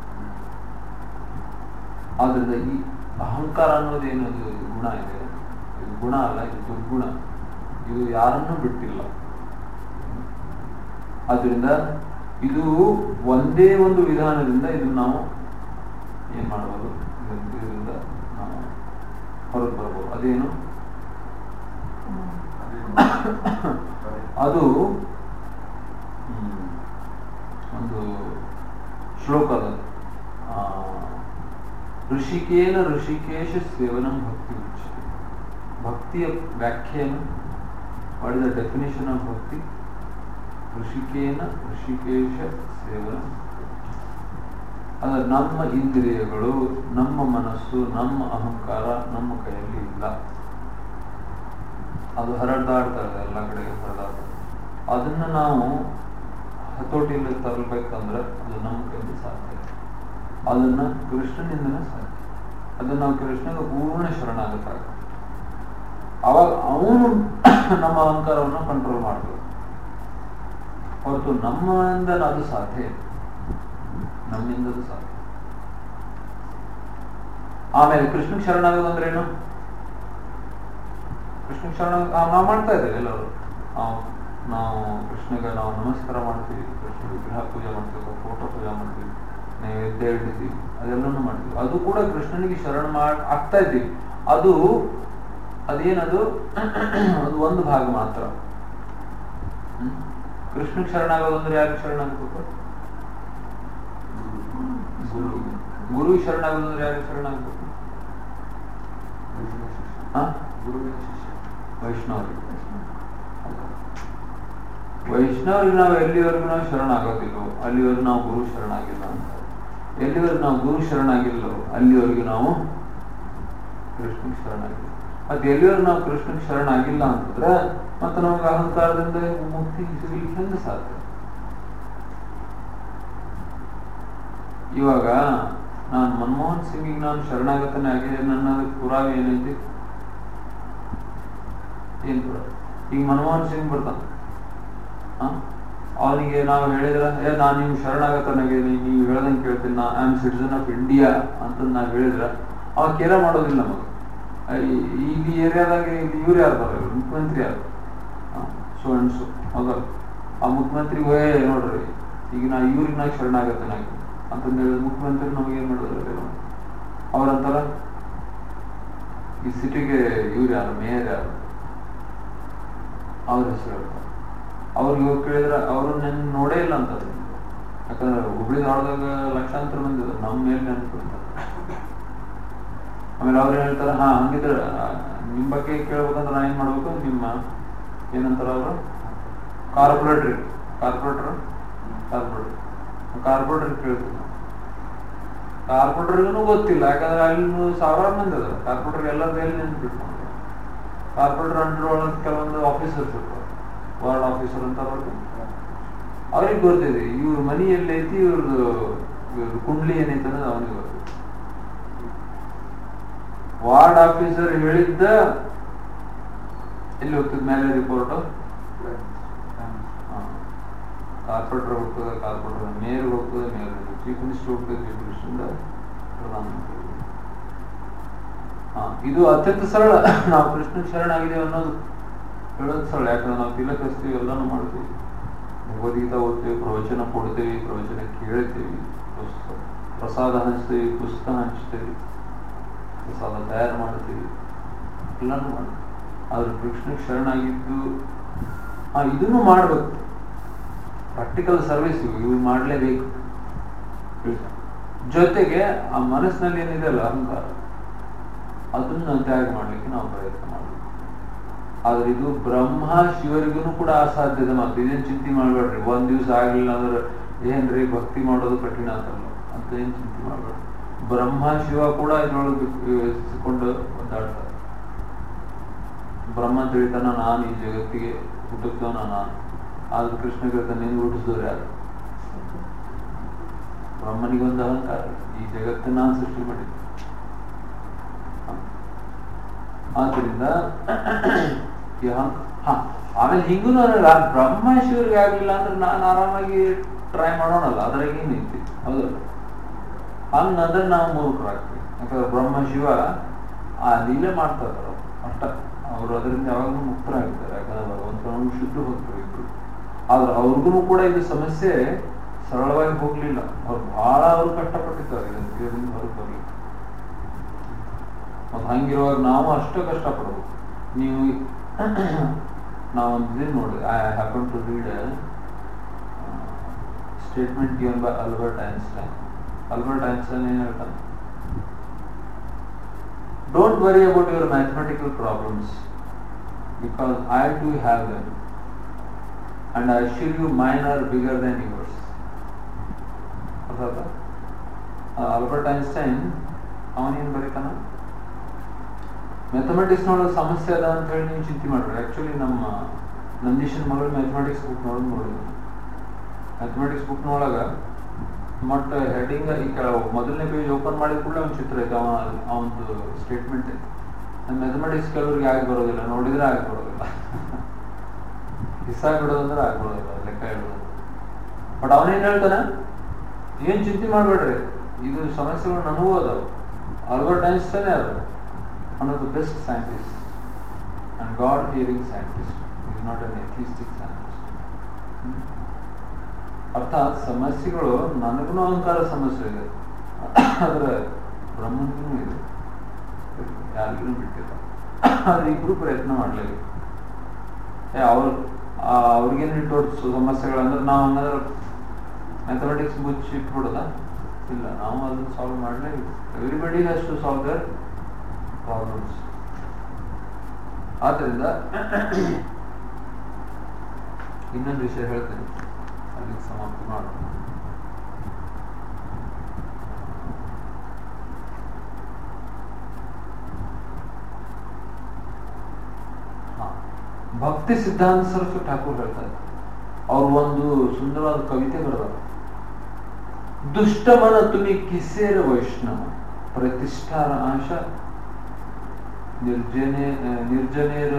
ಆದ್ರಿಂದ ಈ ಅಹಂಕಾರ ಅನ್ನೋದು ಏನದು ಗುಣ ಇದೆ ಇದು ಗುಣ ಅಲ್ಲ ಇದು ದುರ್ಗುಣ ಇದು ಯಾರನ್ನೂ ಬಿಟ್ಟಿಲ್ಲ ಆದ್ರಿಂದ ಇದು ಒಂದೇ ಒಂದು ವಿಧಾನದಿಂದ ಇದನ್ನ ನಾವು ಏನ್ ಮಾಡಬಹುದು ಇದರಿಂದ- ಇದರಿಂದ ನಾವು ಹೊರಗೆ ಬರ್ಬೋದು ಅದೇನು ಅದು ಹ್ಮ್, ಒಂದು ಶ್ಲೋಕ ಅದು ಆ, ಋಷಿಕೇನ ಋಷಿಕೇಶ ಸೇವನಂ ಭಕ್ತಿ ಉಚ್ಯತೆ ಭಕ್ತಿಯ ವ್ಯಾಖ್ಯೆಯನ್ನು ಮಾಡಿದ ಡೆಫಿನೇಷನ್ ಆಫ್ ಭಕ್ತಿ ಋಷಿಕೇನ ಋಷಿಕೇಶ ಸೇವನ ಅಂದ್ರೆ ನಮ್ಮ ಇಂದ್ರಿಯಗಳು ನಮ್ಮ ಮನಸ್ಸು ನಮ್ಮ ಅಹಂಕಾರ ನಮ್ಮ ಕೈಯಲ್ಲಿ ಇಲ್ಲ ಅದು ಹರದಾಡ್ತಾ ಇದೆ ಎಲ್ಲ ಕಡೆಗೆ ಹರದಾಡ್ತಾ ಇದೆ. ಅದನ್ನ ನಾವು ಹತೋಟಿಯಲ್ಲಿ ತರಬೇಕಂದ್ರೆ ಅದು ನಮ್ಮ ಕೈಯಲ್ಲಿ ಸಾಧ್ಯ ಇಲ್ಲ. ಅದನ್ನ ಕೃಷ್ಣನಿಂದನೇ ಸಾಧ್ಯ ಅದನ್ನ ನಾವು ಕೃಷ್ಣಗೆ ಪೂರ್ಣ ಶರಣಾಗತ್ತಾಗ ಅವಾಗ ಅವನು ನಮ್ಮ ಅಹಂಕಾರವನ್ನು ಕಂಟ್ರೋಲ್ ಮಾಡಬೇಕು ಹೊರತು ನಮ್ಮಿಂದ ಅದು ಸಾಧ್ಯ ಇಲ್ಲ ನಮ್ಮಿಂದ ಅದು ಸಾಧ್ಯ ಆಮೇಲೆ ಕೃಷ್ಣಕ್ಕೆ ಶರಣಾಗೋದು ಅಂದ್ರೆ ಏನು ಕೃಷ್ಣಕ್ಕೆ ಶರಣ ನಾವು ಮಾಡ್ತಾ ಇದ್ದೇವೆ ಎಲ್ಲರೂ ನಾವು ನಾವು ಕೃಷ್ಣಗೆ ನಾವು ನಮಸ್ಕಾರ ಮಾಡ್ತೀವಿ ಕೃಷ್ಣ ವಿಗ್ರಹ ಪೂಜೆ ಮಾಡ್ತೀವಿ ಫೋಟೋ ಪೂಜೆ ಮಾಡ್ತೀವಿ ನೈವೇದ್ಯ ಇಡ್ತೀವಿ ಅದೆಲ್ಲನೂ ಮಾಡ್ತೀವಿ ಅದು ಕೂಡ ಕೃಷ್ಣನಿಗೆ ಶರಣ ಮಾಡ್ ಆಗ್ತಾ ಇದ್ದೀವಿ ಅದು ಅದೇನದು ಅದು ಒಂದು ಭಾಗ ಮಾತ್ರ ಹ್ಮ್? ಕೃಷ್ಣಕ್ಕೆ ಶರಣಾಗೋದು ಅಂದ್ರೆ ಯಾರಿಗೆ ಶರಣಾಗಬೇಕು ಗುರು ಗುರು ಶರಣಾಗೋದು ಅಂದ್ರೆ ಯಾರಿಗೆ ಶರಣಾಗಬೇಕು ಹಾ ವೈಷ್ಣವರಿಗೆ ವೈಷ್ಣವರಿಗೆ ನಾವು ಎಲ್ಲಿವರೆಗೂ ನಾವು ಶರಣಾಗೋದಿಲ್ಲೋ ಅಲ್ಲಿವರೆಗೂ ನಾವು ಗುರು ಶರಣಾಗಿಲ್ಲ ಅಂತ ಎಲ್ಲಿವರೆಗೂ ನಾವು ಗುರು ಶರಣಾಗಿಲ್ಲೋ ಅಲ್ಲಿವರೆಗೂ ನಾವು ಕೃಷ್ಣಕ್ಕೆ ಶರಣಾಗಿಲ್ಲ ಮತ್ತೆ ಎಲ್ಲಿವರೆಗೂ ನಾವು ಕೃಷ್ಣಕ್ಕೆ ಶರಣಾಗಿಲ್ಲ ಅಂತಂದ್ರೆ ಮತ್ತೆ ನಮ್ಗೆ ಅಹಂಕಾರದಿಂದ ಮುಕ್ತಿ ಸಿಗಲಿಕ್ಕೆ ಹೆಂಗೆ ಸಾಧ್ಯ ಇವಾಗ ನಾನು ಮನಮೋಹನ್ ಸಿಂಗಿಗೆ ನಾನು ಶರಣಾಗತನೇ ಆಗಿದೆ ನನ್ನ ಪುರಾವೆ ಏನೈತಿ ಏನ್ ಪುರಾವೆ ಈಗ ಮನಮೋಹನ್ ಸಿಂಗ್ ಬರ್ತಾನ ಅವನಿಗೆ ನಾವು ಹೇಳಿದ್ರೆ ಏ ನಾನು ನೀವು ಶರಣಾಗತನಾಗಿದ್ದೀನಿ ನೀವು ಹೇಳ್ದಂಗೆ ಕೇಳ್ತೀನಿ ನಾ I am citizen of India ಅಂತ ನಾವು ಹೇಳಿದ್ರೆ ಅವ ಕೇರ ಮಾಡೋದಿಲ್ಲ ನಮಗೆ ಇಲ್ಲಿ ಏರಿಯಾದಾಗ ಇಲ್ಲಿ ಇವ್ರು ಯಾರು ಬರೋರು ಮುಖ್ಯಮಂತ್ರಿ ಯಾರು ಸೊ ಅಂಡ್ ಸೊ ಹೌದಲ್ಲ ಆ ಮುಖ್ಯಮಂತ್ರಿಗೆ ಹೋಯೇ ನೋಡ್ರಿ ಈಗ ನಾ ಇವ್ರಿಗೆ ನಾ ಶರಣಾಗತನಾಗಿ ಅಂತಂದು ಹೇಳಿದ್ರೆ ಮುಖ್ಯಮಂತ್ರಿ ನಮಗೆ ಏನ್ ಮಾಡಿದ್ರೆ ಅವ್ರಂತಾರ ಈ ಸಿಟಿಗೆ ಇವ್ರು ಯಾರು ಮೇಯರ್ ಯಾರು ಅವ್ರ ಹೆಸರು ಹೇಳ್ತಾರೆ ಅವ್ರಿಗೆ ಹೋಗಿ ಕೇಳಿದ್ರೆ ಅವರು ನೆನ್ ನೋಡೇ ಇಲ್ಲ ಅಂತಾರೆ ಯಾಕಂದ್ರೆ ಹುಬ್ಳಿ ಧಾರವಾಡದಾಗ ಲಕ್ಷಾಂತರ ಮಂದಿ ಇದಾರೆ ನಮ್ಮ ಮೇಲೆ ನೆನ್ಪಿಡ್ತಾರೆ ಆಮೇಲೆ ಅವ್ರು ಹೇಳ್ತಾರೆ ಹಾ ಹಂಗಿದ್ರೆ ಆ, ನಿಮ್ ಬಗ್ಗೆ ಕೇಳ್ಬೇಕಂದ್ರೆ ನಾ ಏನ್ ಮಾಡ್ಬೇಕು ನಿಮ್ಮ ಏನಂತಾರ ಅವರು ಕಾರ್ಪೊರೇಟ್ರಿ ಕಾರ್ಪೊರೇಟರ್ ಕಾರ್ಪೊರೇಟರ್ ಕಾರ್ಪೊರೇಟರ್ ಕೇಳ್ತೀನಿ ಕಾರ್ಪೊರೇಟರ್ಗೂ ಗೊತ್ತಿಲ್ಲ ಯಾಕಂದ್ರೆ ಅಲ್ಲಿ ಸಾವಿರಾರು ಮಂದಿ ಅದಾರೆ ಕಾರ್ಪೊರೇಟರ್ ಎಲ್ಲರ ಮೇಲೆ ನೆನ್ಪಿಟ್ಕೊಂಡು ಕಾರ್ಪೊರೇಟರ್ ಅಂಡರ್ ಒಳಗೆ ಕೆಲವೊಂದು ಆಫೀಸರ್ಸ್ ಇರ್ತಾರೆ ವಾರ್ಡ್ ಆಫೀಸರ್ ಅಂತ ಅವ್ರಿಗೆ ಅವ್ರಿಗೆ ಗೊತ್ತಿದೆ ಇವ್ರ ಮನಿ ಎಲ್ಲೈತಿ ಇವ್ರದ್ದು ಇವ್ರ ಕುಂಡ್ಲಿ ಏನೈತೆ ಅನ್ನೋದು ಅವನಿಗೆ ಗೊತ್ತಿದೆ ವಾರ್ಡ್ ಆಫೀಸರ್ ಹೇಳಿದ್ದ ಎಲ್ಲಿ ಹೋಗ್ತದೆ ಮೇಲೆ ರಿಪೋರ್ಟ್ ಕಾರ್ಪೊರೇಟರ್ ಹೋಗ್ತದೆ ಕಾರ್ಪೊರೇಟರ್ ಮೇಯರ್ ಹೋಗ್ತದೆ ಮೇಯರ್ ಚೀಫ್ ಮಿನಿಸ್ಟರ್ ಹೋಗ್ತದೆ ಚೀಫ್ ಮಿನಿಸ್ಟರ್ ಪ್ರಧಾನಮಂತ್ರಿ ಹಾ ಇದು ಅತ್ಯಂತ ಸರಳ ನಾವು ಕೃಷ್ಣ ಶರಣ ಆಗಿದ್ದೇವೆ ಅನ್ನೋದು ಹೇಳೋದು ಸರಳ ಯಾಕಂದ್ರೆ ನಾವು ತಿಲಕ ಹಚ್ತೀವಿ ಎಲ್ಲಾನು ಮಾಡ್ತೀವಿ ಭಗವದ್ಗೀತಾ ಓದ್ತೇವೆ ಪ್ರವಚನ ಕೊಡ್ತೇವೆ ಪ್ರವಚನ ಕೇಳ್ತೇವೆ ಪುಸ್ತಕ ಪ್ರಸಾದ ಹಂಚ್ತೇವೆ ಪುಸ್ತಕ ಹಂಚ್ತೇವೆ ಪ್ರಸಾದ ತಯಾರು ಮಾಡ್ತೀವಿ ಎಲ್ಲಾನು ಮಾಡ್ತೀವಿ ಆದ್ರೆ ಕೃಷ್ಣಕ್ಕೆ ಶರಣಾಗಿದ್ದು ಆ ಇದನ್ನು ಮಾಡ್ಬೇಕು ಪ್ರಾಕ್ಟಿಕಲ್ ಸರ್ವಿಸ್ ಇವು ಮಾಡಲೇಬೇಕು ಜೊತೆಗೆ ಆ ಮನಸ್ಸಿನಲ್ಲಿ ಏನಿದೆ ಅಲ್ಲ ಅಹಂಕಾರ ಅದನ್ನ ತ್ಯಾಗ ಮಾಡ್ಲಿಕ್ಕೆ ನಾವು ಪ್ರಯತ್ನ ಮಾಡಬೇಕು ಆದ್ರೆ ಇದು ಬ್ರಹ್ಮ ಶಿವರಿಗೂ ಕೂಡ ಅಸಾಧ್ಯದ ಮಾತು ಇದೇನ್ ಚಿಂತೆ ಮಾಡ್ಬೇಡ್ರಿ ಒಂದ್ ದಿವ್ಸ ಆಗ್ಲಿಲ್ಲ ಅಂದ್ರೆ ಏನ್ರಿ ಭಕ್ತಿ ಮಾಡೋದು ಕಠಿಣ ಅಂತಲ್ಲ ಅಂತ ಏನ್ ಚಿಂತೆ ಮಾಡ್ಬೇಡ್ರಿ ಬ್ರಹ್ಮ ಶಿವ ಕೂಡ ಇದ್ರೊಳಗೆ ಸಿಕ್ಕೊಂಡು ಒದ್ದಾಡ್ತಾರೆ ಬ್ರಹ್ಮ ತಿಳಿತಾನ ನಾನು ಈ ಜಗತ್ತಿಗೆ ಹುಟ್ಟುತ್ತವನ ನಾನು ಆದ್ರೆ ಕೃಷ್ಣ ಹೇಳ್ತಾನೆ ನೀನು ಹುಟ್ಟಿಸಿದವ್ರು ಯಾರು ಬ್ರಹ್ಮನಿಗೊಂದು ಅಹಂಕಾರ ಈ ಜಗತ್ತನ್ನ ನಾನು ಸೃಷ್ಟಿ ಮಾಡಿದ್ದೆ ಆದ್ರಿಂದ ಈ ಅಹಂ- ಹ ಆಮೇಲೆ ಹಿಂಗೂ ಅನ್ನಲ್ಲ ಬ್ರಹ್ಮ ಶಿವರಿಗೆ ಆಗ್ಲಿಲ್ಲ ಅಂದ್ರೆ ನಾನು ಆರಾಮಾಗಿ ಟ್ರೈ ಮಾಡೋಣಲ್ಲ ಅದ್ರಾಗ ಏನೈತಿ ಹೌದಲ್ಲ ಹಂಗಂದ್ರೆ ನಾವು ಮೂರ್ಖರಾಗ್ತೀವಿ ಯಾಕಂದ್ರೆ ಬ್ರಹ್ಮ ಶಿವ ಆ ಲೀಲೆ ಮಾಡ್ತಾ ಇದಾರೆ ಅವ್ರು. ಅಷ್ಟ ಅವರು ಅದರಿಂದ ಯಾವಾಗಲೂ ಮುಕ್ತರಾಗಿದ್ದಾರೆ ಯಾಕಂದ್ರೆ ಭಗವಂತನ ಶುದ್ಧ ಭಕ್ತರು ಇದ್ರು ಆದ್ರೆ ಅವ್ರಿಗೂ ಕೂಡ ಇದು ಸಮಸ್ಯೆ ಸರಳವಾಗಿ ಹೋಗ್ಲಿಲ್ಲ ಅವ್ರು ಬಹಳ ಅವರು ಕಷ್ಟಪಟ್ಟಿದ್ದಾರೆ ಇದನ್ನ ದೇವರಿಂದ ಹೊರಗೆ ಬರ್ಲಿಕ್ಕೆ ಮತ್ತೆ ಹಂಗಿರುವಾಗ ನಾವು ಅಷ್ಟು ಕಷ್ಟಪಡ್ಬೇಕು ನೀವು ನಾವೊಂದು ಇದನ್ನ ನೋಡಿ I happen to read statement given by Albert Einstein Albert Einstein ಏನ್ ಹೇಳ್ತಾನೆ don't worry about your mathematical problems because I do have them and I assure you mine are bigger than yours ಅರ್ಥಾತ Albert Einstein ಅವನೇನು ಬರೀತಾನ mathematics ನೋಡೋದು ಸಮಸ್ಯೆ ಅದ ಅಂತ ಹೇಳಿ ನೀವು ಚಿಂತೆ ಮಾಡ್ರಿ ಆಕ್ಚುಲಿ ನಮ್ಮ ನಂದೀಶನ್ ಮಗಳು ಮ್ಯಾಥಮೆಟಿಕ್ಸ್ ಬುಕ್ ನೋಡೋದು ನೋಡಿದ್ರು ಮ್ಯಾಥಮೆಟಿಕ್ಸ್ ಬುಕ್ ಒಳಗ ಮಟ್ಟ ಹೆಡಿಂಗ್ ಈ ಕೆಳ ಮೊದಲನೇ ಪೇಜ್ ಓಪನ್ ಮಾಡಿದ ಕೂಡಲೇ ಒಂದು ಚಿತ್ರ ಐತೆ ಅವ ಅವನದು ಸ್ಟೇಟ್ಮೆಂಟ್ ಐತೆ ಮ್ಯಾಥಮೆಟಿಕ್ಸ್ ಕೆಲವ್ರಿಗೆ ಆಗಿ ಬರೋದಿಲ್ಲ ನೋಡಿದ್ರೆ ಆಗಿ ಬರೋದಿಲ್ಲ ಹಿಸಾಬ್ ಬಿಡೋದಂದ್ರೆ ಆಗಿ ಬರೋದಿಲ್ಲ ಲೆಕ್ಕ ಇಡೋದು ಬಟ್ ಅವನೇನ್ ಹೇಳ್ತಾನೆ ಏನ್ ಚಿಂತೆ ಮಾಡ್ಬೇಡ್ರಿ ಇದು ಸಮಸ್ಯೆಗಳು ನನಗೂ ಅದಾವ ಆಲ್ಬರ್ಟ್ ಐನ್ಸ್ಟೈನ್ ಅದು one of the best scientist and God fearing scientist is not an atheistic scientist ಅರ್ಥಾತ್ ಸಮಸ್ಯೆಗಳು ನನಗೂ ಅಹಂಕಾರ ಸಮಸ್ಯೆ ಇದೆ ಆದ್ರೆ ಬ್ರಹ್ಮನಿಗೂ ಇದೆ ಯಾರಿಗೂ ಬಿಟ್ಟಿಲ್ಲ ಆದ್ರೆ ಇಬ್ರು ಪ್ರಯತ್ನ ಮಾಡ್ಲೇಬೇಕು ಏ ಅವ್ರ ಅವ್ರಿಗೇನು ಇಟ್ಟು ಸಮಸ್ಯೆಗಳಂದ್ರೆ ನಾವು ಹಂಗಂದ್ರೆ ಮ್ಯಾಥಮೆಟಿಕ್ಸ್ ಮುಚ್ಚಿ ಇಟ್ಬಿಡೋದ ಇಲ್ಲ ನಾವು ಅದನ್ನ ಸಾಲ್ವ್ ಮಾಡಲೇಬೇಕು everybody has to solve their problems ಆದ್ದರಿಂದ ಇನ್ನೊಂದು ವಿಷಯ ಹೇಳ್ತೇನೆ ಅಲ್ಲಿಗೆ ಸಮಾಪ್ತಿ ಮಾಡೋಣ ಹಾ. ಭಕ್ತಿ ಸಿದ್ಧಾಂತ ಸರಸ್ವತಿ ಠಾಕೂರ್ ಹೇಳ್ತಾರೆ ಅವ್ರು ಒಂದು ಸುಂದರವಾದ ಕವಿತೆ ಬರೆದಾರ ದುಷ್ಟಮನ ತುಮಿ ಕಿಸೇರ ವೈಷ್ಣವ ಪ್ರತಿಷ್ಠಾರ ಆಶ ನಿರ್ಜನೆ ನಿರ್ಜನೇರ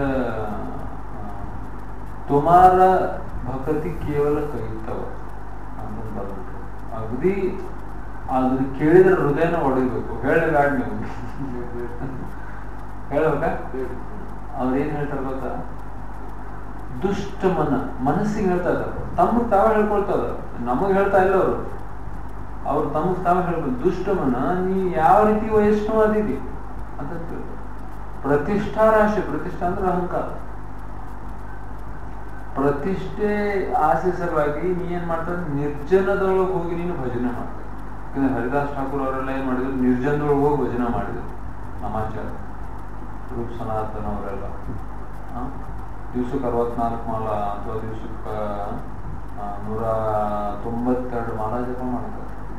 ತುಮಾರ ಭಕ್ತಿ ಕೇವಲ ಕವಿತವ ಅಂತ ಬರ್ಬಿಟ್ರು ಅಗದಿ ಅದನ್ನ ಕೇಳಿದ್ರೆ ಹೃದಯನ ಹೊಡಿಬೇಕು ಹೇಳಬೇಡ ನೀವು ಹೇಳ್ಬೇಕಾ ಅವ್ರು ಏನ್ ಹೇಳ್ತಾರೆ ಗೊತ್ತಾ ದುಷ್ಟ ಮನ ಮನಸ್ಸಿಗೆ ಹೇಳ್ತಾ ಇದ್ದಾರೆ ತಮ್ಮ ತಾವ ಹೇಳ್ಕೊಳ್ತಾ ಇದಾರೆ ನಮಗ್ ಹೇಳ್ತಾ ಇಲ್ಲ ಅವರು ಅವ್ರು ತಮಗ್ ತಾವ ಹೇಳ್ಬೇಕು ದುಷ್ಟ ಮನ ನೀ ಯಾವ ರೀತಿ ವೈಷ್ಣವಾದಿದಿ ಅಂತ ಕೇಳ್ತಾರೆ ಪ್ರತಿಷ್ಠಾ ರಾಶಿ ಪ್ರತಿಷ್ಠಾ ಅಂದ್ರೆ ಅಹಂಕಾರ ಪ್ರತಿಷ್ಠೆ ಆಸೆ ಸಲುವಾಗಿ ನೀ ಏನ್ ಮಾಡ್ತಾರೆ ನಿರ್ಜನದೊಳಗೆ ಹೋಗಿ ನೀನು ಭಜನೆ ಮಾಡ್ತಾರೆ ಯಾಕಂದ್ರೆ ಹರಿದಾಸ್ ಠಾಕೂರ್ ಅವರೆಲ್ಲ ಏನ್ ಮಾಡಿದ್ರು ನಿರ್ಜನದೊಳಗೆ ಹೋಗಿ ಭಜನೆ ಮಾಡಿದ್ರು ನಮಾಚಾರ ರೂಪ್ ಸನಾತನ ಅವರೆಲ್ಲ ದಿವ್ಸಕ್ಕೆ ಅರವತ್ನಾಲ್ಕು ಮಾಲ ಅಥವಾ ದಿವ್ಸಕ್ಕೆ ನೂರ ತೊಂಬತ್ತೆರಡು ಮಾಲ ಜಪ ಮಾಡ್ತಾರೆ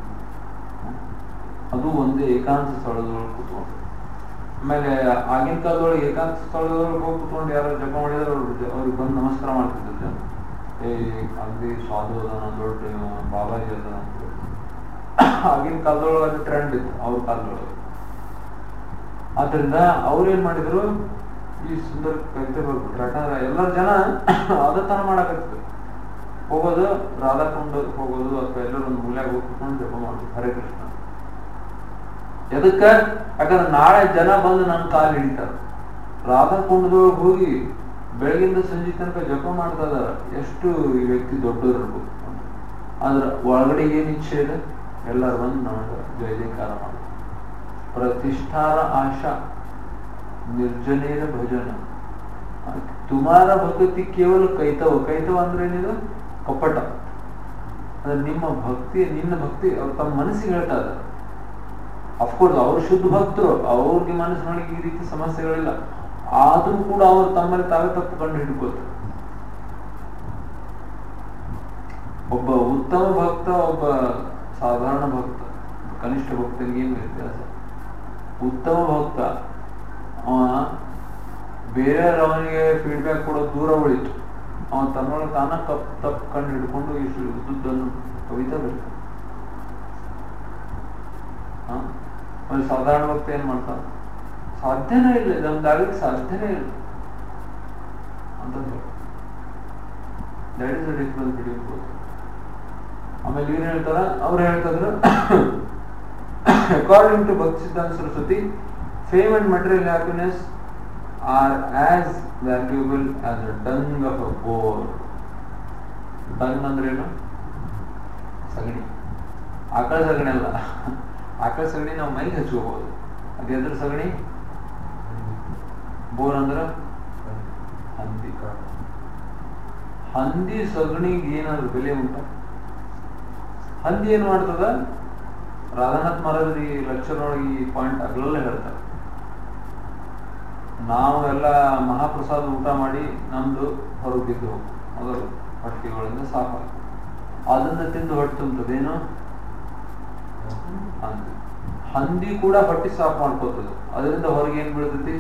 ಅದು ಒಂದೇ ಏಕಾಂತ ಸ್ಥಳದೊಳಗೆ ಕೂತ್ಕೊಂಡು ಆಮೇಲೆ ಆಗಿನ ಕಾಲದೊಳಗೆ ಏಕಾಂತ ಸ್ಥಳದೊಳಗೆ ಹೋಗಿ ಕೂತ್ಕೊಂಡು ಯಾರು ಜಪ ಮಾಡಿದ್ರೆ ಅವ್ರು ಅವ್ರಿಗೆ ಬಂದು ನಮಸ್ಕಾರ ಮಾಡ್ತಿದ್ರು ಜನ ಏ ಅಗದಿ ಸಾಧು ಅದಾನ ದೊಡ್ಡ ಬಾಬಾಜಿ ಅದಾನ ಅಂತ ಆಗಿನ ಕಾಲದೊಳಗೆ ಅದು ಟ್ರೆಂಡ್ ಇತ್ತು ಅವ್ರ ಕಾಲದೊಳಗೆ ಆದ್ರಿಂದ ಅವ್ರು ಏನ್ ಮಾಡಿದ್ರು ಈ ಸುಂದರ ಕವಿತೆ ಬರ್ಬಿಟ್ರು ಯಾಕಂದ್ರೆ ಎಲ್ಲರ ಜನ ಅದ ತರ ಮಾಡಕತ್ತಿದ್ರು ಹೋಗೋದು ರಾಧಾಕುಂಡ ಹೋಗೋದು ಅಥವಾ ಎಲ್ಲರೂ ಒಂದು ಮೂಲ್ಯಾಗ ಹೋಗಿ ಕೂತ್ಕೊಂಡು ಜಪ ಮಾಡೋದು ಹರೇ ಕೃಷ್ಣ ಎದಕ್ಕ ಯಾಕಂದ್ರೆ ನಾಳೆ ಜನ ಬಂದು ನನ್ನ ಕಾಲು ಹಿಡಿತಾರ ರಾಧಾಕುಂಡದೊಳಗೆ ಹೋಗಿ ಬೆಳಗಿಂದ ಸಂಜೆ ತನಕ ಜಪ ಮಾಡ್ತಾ ಇದಾರ ಎಷ್ಟು ಈ ವ್ಯಕ್ತಿ ದೊಡ್ಡವರು ಇರ್ಬೇಕು ಅಂತ. ಆದ್ರೆ ಒಳಗಡೆ ಏನ್ ಇಚ್ಛೆ ಇದೆ ಎಲ್ಲರೂ ಬಂದು ನನಗೆ ಜಯ ಜಯಕಾರ ಮಾಡು ಪ್ರತಿಷ್ಠಾರ ಆಶಾ ನಿರ್ಜನೇನ ಭಜನ ತುಮಾರ ಭಕ್ತಿ ಕೇವಲ ಕೈತವ ಕೈತವ ಅಂದ್ರೆ ಏನಿದು ಕಪಟ ಅಂದ್ರೆ ನಿಮ್ಮ ಭಕ್ತಿ ನಿನ್ನ ಭಕ್ತಿ ಅವ್ರು ತಮ್ಮ ಮನಸ್ಸಿಗೆ ಹೇಳ್ತಾ ಇದ್ದಾರೆ ಅಫ್ಕೋರ್ಸ್ ಅವ್ರು ಶುದ್ಧ ಭಕ್ತರು ಅವ್ರಿಗೆ ಮನಸ್ಸಿನೊಳಗೆ ಈ ರೀತಿ ಸಮಸ್ಯೆಗಳಿಲ್ಲ ಆದ್ರೂ ಕೂಡ ಅವರು ತಮ್ಮಲ್ಲಿ ತಾವೇ ತಪ್ಪು ಕಂಡು ಹಿಡ್ಕೋತಾರೆ ಒಬ್ಬ ಉತ್ತಮ ಭಕ್ತ ಒಬ್ಬ ಸಾಧಾರಣ ಭಕ್ತ ಕನಿಷ್ಠ ಭಕ್ತನಿಗೆ ಏನು ವ್ಯತ್ಯಾಸ ಉತ್ತಮ ಭಕ್ತ ಅವ ಬೇರೆಯವ್ರು ಅವನಿಗೆ ಫೀಡ್ಬ್ಯಾಕ್ ಕೊಡೋದು ದೂರ ಉಳಿತು ಅವ ತನ್ನೊಳಗೆ ತಾನ ತಪ್ಪು ತಪ್ಪು ಕಂಡು ಹಿಡ್ಕೊಂಡು ಇಷ್ಟು ಉದ್ದುದ್ದನ್ನು ಕವಿತಾ ಬೇಕು ಒಂದು ಸಾಧಾರಣ ಭಕ್ತ ಏನ್ ಮಾಡ್ತಾನ ಸಾಧ್ಯನೇ ಇಲ್ಲ ನಮ್ದಾಗಲಿಕ್ಕೆ ಸಾಧ್ಯನೇ ಇಲ್ಲ ಅಂತ ದಟ್ ಇಸ್ ಡಿಫರೆನ್ಸ್ ಬಿಟ್ವೀನ್ ಆಮೇಲೆ ಏನ್ ಹೇಳ್ತಾರ ಅವ್ರು ಹೇಳ್ತಾರ according to Bhakti Siddhanta Saraswati fame and material happiness are as valuable as a dung of a boar dung ಅಂದ್ರೆ ಏನು ಸಗಣಿ ಆಕಳ ಸಗಣಿ ಅಲ್ಲ ಆಕಳ ಸಗಣಿ ನಾವು ಮೈಗೆ ಹಚ್ಕೋಬಹುದು ಅದ್ರ ಸಗಣಿ ಬೋರ್ ಅಂದ್ರ ಹಂದಿ ಹಂದಿ ಸಗಣಿಗೆ ಏನಾದ್ರು ಬೆಲೆ ಉಂಟ ಹಂದಿ ಏನ್ ಮಾಡ್ತದ ರಾಧಾನಾಥ್ ಮಹಾರಾಜರು ಈ ಲೆಕ್ಚರ್ ಒಳಗೆ ಈ ಪಾಯಿಂಟ್ ಅಗಲೆಲ್ಲ ಹೇಳ್ತಾರೆ ನಾವು ಎಲ್ಲ ಮಹಾಪ್ರಸಾದ ಊಟ ಮಾಡಿ ನಮ್ದು ಹೊರಗೆ ಬಿದ್ದು ಹೋಗ್ತು ಮೊದಲು ಹೊಟ್ಟೆಗಳಿಂದ ಸಾಕು ಅದನ್ನ ತಿಂದು ಹೊಟ್ಟೆ ತುಂಬತದೇನು ಹಂದಿ ಹಂದಿ ಕೂಡ ಹೊಟ್ಟೆ ಸಾಫ್ ಮಾಡ್ಕೋತದ ಅದರಿಂದ ಹೊರಗೆ ಏನ್ ಬೀಳ್ತೈತಿ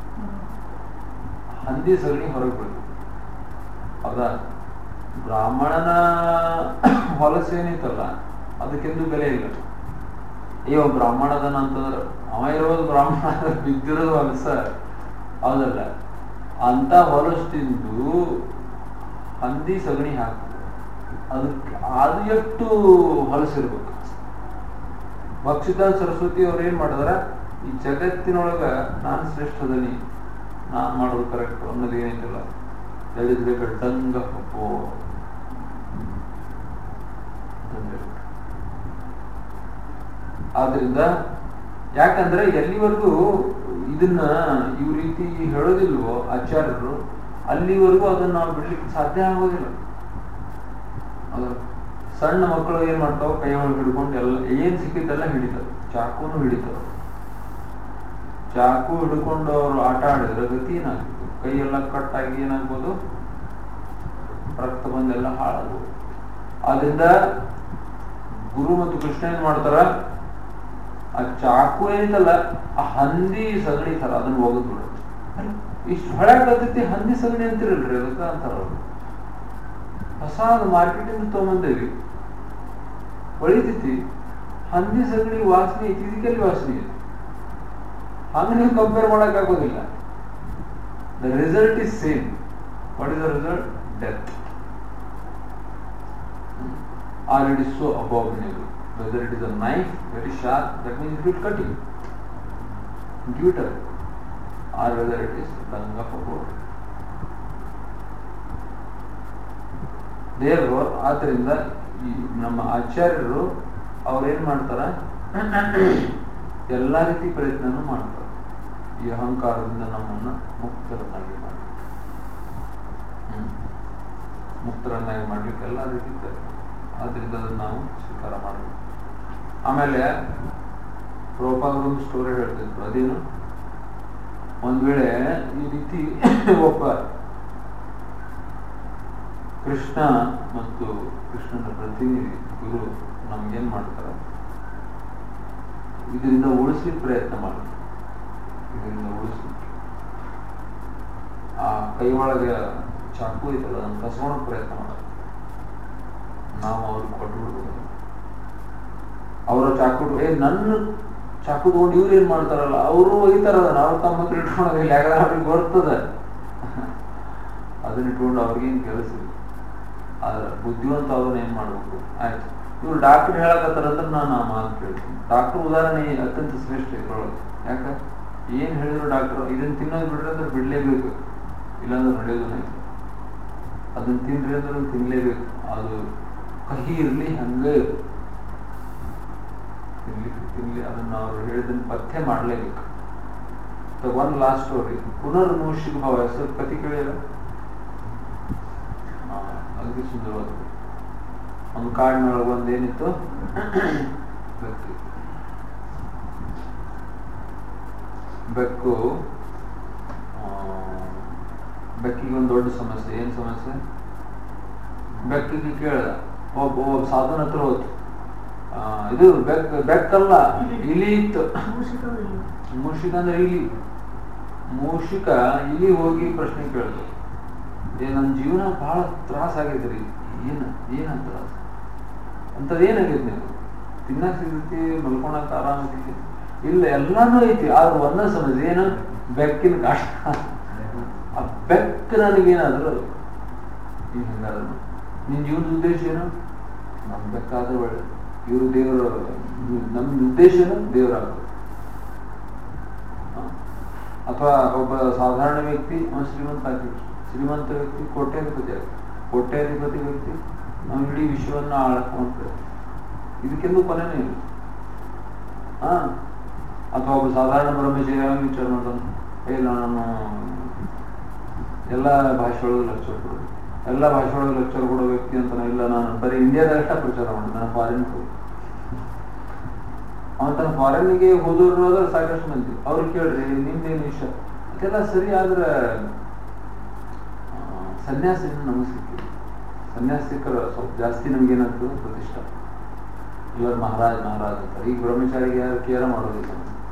ಹಂದಿ ಸಗಣಿ ಹೊರಗೆ ಬೀಳ್ತದೆ ಹೌದಾ ಬ್ರಾಹ್ಮಣನ ಹೊಲಸು ಏನೈತಲ್ಲ ಅದಕ್ಕೆಂದು ಬೆಲೆ ಇಲ್ಲ ಅಯ್ಯೋ ಬ್ರಾಹ್ಮಣದನ ಅಂತಂದ್ರ ಅವ ಇರೋದು ಬ್ರಾಹ್ಮಣ ಬಿದ್ದಿರೋದು ಹೊಲಸ ಹೌದಲ್ಲ ಅಂತ ಹೊಲಸು ತಿಂದು ಹಂದಿ ಸಗಣಿ ಹಾಕ್ತದೆ ಅದಕ್ಕೆ ಅದು ಎಷ್ಟು ಹೊಲಸಿರ್ಬೇಕು ಭಕ್ಷಿತ ಸರಸ್ವತಿ ಅವ್ರು ಏನ್ ಮಾಡಿದಾರ ಈ ಜಗತ್ತಿನೊಳಗ ನಾನು ಶ್ರೇಷ್ಠದನಿ ನಾನ್ ಮಾಡೋದು ಕರೆಕ್ಟ್ ಅನ್ನೋದು ಏನೈತಿಲ್ಲ ದಟ್ ಇಸ್ ಲೈಕ್ ಡಂಗ ಹಪ್ಪೋ ಆದ್ರಿಂದ ಯಾಕಂದ್ರೆ ಎಲ್ಲಿವರೆಗೂ ಇದನ್ನ ಈ ರೀತಿ ಹೇಳೋದಿಲ್ವೋ ಆಚಾರ್ಯರು ಅಲ್ಲಿವರೆಗೂ ಅದನ್ನ ನಾವು ಬಿಡ್ಲಿಕ್ಕೆ ಸಾಧ್ಯ ಆಗೋದಿಲ್ಲ ಅದು ಸಣ್ಣ ಮಕ್ಕಳು ಏನ್ ಮಾಡ್ತಾವ ಕೈ ಒಳಗೆ ಹಿಡ್ಕೊಂಡು ಎಲ್ಲ ಏನ್ ಸಿಕ್ಕಿದ್ದೆಲ್ಲ ಹಿಡಿತಾವ ಚಾಕುನು ಹಿಡಿತಾವ ಚಾಕು ಹಿಡ್ಕೊಂಡು ಅವರು ಆಟ ಆಡಿದ್ರೆ ಗತಿ ಏನಾಗ್ತದೆ ಕೈ ಎಲ್ಲ ಕಟ್ಟಾಗಿ ಏನಾಗ್ಬೋದು ರಕ್ತ ಬಂದೆಲ್ಲ ಹಾಳಾಗ್ಬೋದು ಆದ್ರಿಂದ ಗುರು ಮತ್ತು ಕೃಷ್ಣ ಏನ್ ಮಾಡ್ತಾರ ಆ ಚಾಕು ಏನಿತ್ತಲ್ಲ ಆ ಹಂದಿ ಸಗಣಿ ತರ ಅದನ್ನ ಒಗದ್ ಬಿಡೋದು ಇಷ್ಟು ಹೊಳಗತ್ತೈತಿ ಹಂದಿ ಸಗಣಿ ಅಂತಿರಲ್ರಿ ಅದಕ್ಕ ಅಂತಾರ ಅವ್ರು ಹೊಸ ಮಾರ್ಕೆಟಿಂದ ತಗೊಂಬಂದೇವಿ ಹೊಳಿತೈತಿ ಹಂದಿ ಸಗಣಿ ವಾಸನೆ ಐತಿ ಇದಕ್ಕೆಲ್ಲಿ ವಾಸನೆ ಇದೆ ಹಂಗ ನೀವು ಕಂಪೇರ್ ಮಾಡಕ್ ಆಗೋದಿಲ್ಲ the result is same what is the result death or it is so abominable whether it is a knife very sharp that means it will cut you give it or whether it is dung for ದೇವರು ಆದ್ರಿಂದ ಈ ನಮ್ಮ ಆಚಾರ್ಯರು ಅವ್ರೇನ್ ಮಾಡ್ತಾರ ಎಲ್ಲಾ ರೀತಿ ಪ್ರಯತ್ನನೂ ಮಾಡ್ತಾರೆ ಈ ಅಹಂಕಾರದಿಂದ ನಮ್ಮನ್ನ ಮುಕ್ತರನ್ನಾಗಿ ಮಾಡಿ ಮುಕ್ತರನ್ನಾಗಿ ಮಾಡ್ಲಿಕ್ಕೆ ಎಲ್ಲಾ ರೀತಿ ಪ್ರಯತ್ನ ಆದ್ರಿಂದ ಅದನ್ನ ನಾವು ಸ್ವೀಕಾರ ಮಾಡಬೇಕು ಆಮೇಲೆ ಒಂದು ಸ್ಟೋರಿ ಹೇಳ್ತಿದ್ರು ಅದೇನು ಒಂದ್ ವೇಳೆ ಈ ರೀತಿ ಒಬ್ಬ ಕೃಷ್ಣ ಮತ್ತು ಕೃಷ್ಣನ ಪ್ರತಿನಿಧಿ ಗುರು ನಮ್ಗೇನ್ ಮಾಡ್ತಾರೆ ಇದರಿಂದ ಉಳಿಸ್ಲಿಕ್ಕೆ ಪ್ರಯತ್ನ ಮಾಡ್ತಾರೆ ಇದರಿಂದ ಉಳಿಸ್ಲಿಕ್ಕೆ ಆ ಕೈ ಒಳಗೆ ಚಾಕು ಐತಲ್ಲ ಅದನ್ನ ಕಸ್ಕೊಳಕ್ ಪ್ರಯತ್ನ ಮಾಡೋದು ನಾವು ಅವ್ರಿಗೆ ಕೊಟ್ಟು ಬಿಡ್ಬೋದು ಅವರ ಚಾಕು ಏ ನನ್ನ ಚಾಕು ತಗೊಂಡು ಇವ್ರು ಏನ್ ಮಾಡ್ತಾರಲ್ಲ ಅವರು ಒಯ್ತಾರ ಅದನ್ನ ಅವ್ರು ತಮ್ಮ ಹತ್ರ ಇಟ್ಕೊಳ್ಳೋದಿಲ್ಲ ಯಾಕಂದ್ರೆ ಅವ್ರಿಗೆ ಬರ್ತದ ಅದನ್ನ ಇಟ್ಕೊಂಡು ಅವ್ರಿಗೇನ್ ಕೆಲಸ ಇಲ್ಲ ಆದ್ರೆ ಬುದ್ಧಿವಂತ ಅವ್ರನ್ನ ಏನ್ ಮಾಡ್ಬೇಕು ಆಯ್ತು ಇವ್ರು ಡಾಕ್ಟರ್ ಹೇಳಕತ್ತಾರಂದ್ರೆ ನಾನು ಆ ಮಾತು ಕೇಳ್ತೀನಿ ಡಾಕ್ಟರ್ ಉದಾಹರಣೆ ಅತ್ಯಂತ ಶ್ರೇಷ್ಠ ಇದ್ರೊಳಗೆ ಯಾಕ ಏನ್ ಹೇಳಿದ್ರು ಡಾಕ್ಟರ್ ಇದನ್ನ ತಿನ್ನೋದು ಬಿಡ್ರೆ ಅಂದ್ರೆ ಬಿಡ್ಲೇಬೇಕು ಇಲ್ಲಾಂದ್ರೆ ನಡೆಯೋದು ಇಲ್ಲ ಅದನ್ನ ತಿನ್ರಿ ಅಂದ್ರೆ ತಿನ್ಲೇಬೇಕು ಅದು ಕಹಿ ಇರಲಿ ಹಂಗೆ ಇರು. ತಿನ್ಲಿಕ್ಕೆ ತಿನ್ಲಿ ಅದನ್ನ ಅವ್ರು ಹೇಳಿದನ್ನ ಪಥ್ಯ ಮಾಡಲೇಬೇಕು ಒನ್ ಲಾಸ್ಟ್ ಸ್ಟೋರಿ ಪುನರ್ಮೂಷಿಕ ಭಾವ ಹೆಸರು ಕತಿ ಕೇಳಿಲ್ಲ ಆ, ಅಗದಿ ಸುಂದರವಾದ ಒಂದು ಕಾಡಿನೊಳಗೆ ಒಂದೇನಿತ್ತು ಬೆಕ್ಕು ಬೆಕ್ಕು ಆ, ಬೆಕ್ಕಿಗೆ ಒಂದು ದೊಡ್ಡ ಸಮಸ್ಯೆ ಏನ್ ಸಮಸ್ಯೆ ಬೆಕ್ಕಿಗೆ ಕೇಳ್ದ ಒಬ್ಬ ಒಬ್ಬ ಸಾಧನ ಹತ್ರ ಹೋಯ್ತು ಆ, ಇದು ಬೆಕ್ ಬೆಕ್ಕಲ್ಲ ಇಲಿ ಇತ್ತು ಮೂಷಿಕ ಅಂದ್ರೆ ಇಲಿ ಮೂಷಿಕ ಇಲಿ ಹೋಗಿ ಪ್ರಶ್ನೆ ಕೇಳಿದ್ರು ಏ ನನ್ನ ಜೀವನ ಬಹಳ ತ್ರಾಸ ಆಗೈತೆ ರೀ ಏನ ಏನ ತ್ರಾಸ ಅಂತದ್ ಏನಾಗೈತಿ ನೀವು ತಿನ್ನಕ್ ಸಿಗತಿ ಮಲ್ಕೊಳಕ್ ಆರಾಮ ಸಿಗತಿ ಇಲ್ಲ ಎಲ್ಲಾನು ಐತಿ ಆದ್ರೆ ಒಂದ ಸಮಸ್ಯೆ ಏನು ಬೆಕ್ಕಿನ ಕಾಟ ಆ ಬೆಕ್ಕ ನನಗೇನಾದ್ರು ಈಗ ಹೆಂಗಾದ್ರು ನಿನ್ ಜೀವನದ ಉದ್ದೇಶ ಏನು ನಮ್ ಬೆಕ್ಕಾದ್ರೆ ಒಳ್ಳೆ ಇವರು ದೇವರ ನಮ್ಮ ಉದ್ದೇಶ ಏನು ದೇವರಾಗೋದು ಅಥವಾ ಒಬ್ಬ ಸಾಧಾರಣ ವ್ಯಕ್ತಿ ಅವನು ಶ್ರೀಮಂತ ಆಗ್ತಿದ್ರು ಶ್ರೀಮಂತ ವ್ಯಕ್ತಿ ಕೋಟ್ಯಾಧಿಪತಿ ಆಗ್ತದೆ ಕೋಟ್ಯಾಧಿಪತಿ ವ್ಯಕ್ತಿ ನಾವು ಇಡೀ ವಿಶ್ವವನ್ನ ಆಳಕ್ಕೆ ಮಾಡ್ತೇವೆ ಇದಕ್ಕೆಂದು ಕೊನೆನೇ ಇಲ್ಲ ಹಾ ಅಥವಾ ಒಬ್ಬ ಸಾಧಾರಣ ಬ್ರಹ್ಮಚಾರಿ ಯಾವಾಗ ವಿಚಾರ ಮಾಡ್ತಾನೆ ಏ ನಾನು ಎಲ್ಲ ಭಾಷೆ ಒಳಗೆ ಲೆಕ್ಚರ್ ಕೊಡೋದು ಎಲ್ಲ ಭಾಷೆ ಒಳಗೆ ಲೆಕ್ಚರ್ ಕೊಡೋ ವ್ಯಕ್ತಿ ಅಂತ ನಾನು ಇಲ್ಲ ನಾನು ಬರೀ ಇಂಡಿಯಾದಾಗ ಅಷ್ಟ ಪ್ರಚಾರ ಮಾಡಿ ನಾನು ಫಾರಿನ್ ಹೋಗಿ ಅವನ ತನ್ನ ಫಾರಿನ್ಗೆ ಹೋದವ್ರು ಹೋದ್ರೆ ಸಾಕಷ್ಟು ಮಂದಿ ಅವ್ರು ಕೇಳ್ರಿ ನಿಮ್ದೇನು ಇಷ್ಟ ಅದೆಲ್ಲ ಸರಿ ಆದ್ರೆ ಆ, ಸನ್ಯಾಸಿನ ನಮಗೆ ಸಿಕ್ಕಿದೆ ಸನ್ಯಾಸಿಕರ ಸ್ವಲ್ಪ ಜಾಸ್ತಿ ನಮ್ಗೇನಾಗ್ತದೆ ಪ್ರತಿಷ್ಠ ಇವರು ಮಹಾರಾಜ್ ಮಹಾರಾಜ್ ಅಂತಾರೆ ಈಗ ಬ್ರಹ್ಮಚಾರಿಗೆ ಯಾರು ಕೇರ ಮಾಡೋದಿಲ್ಲ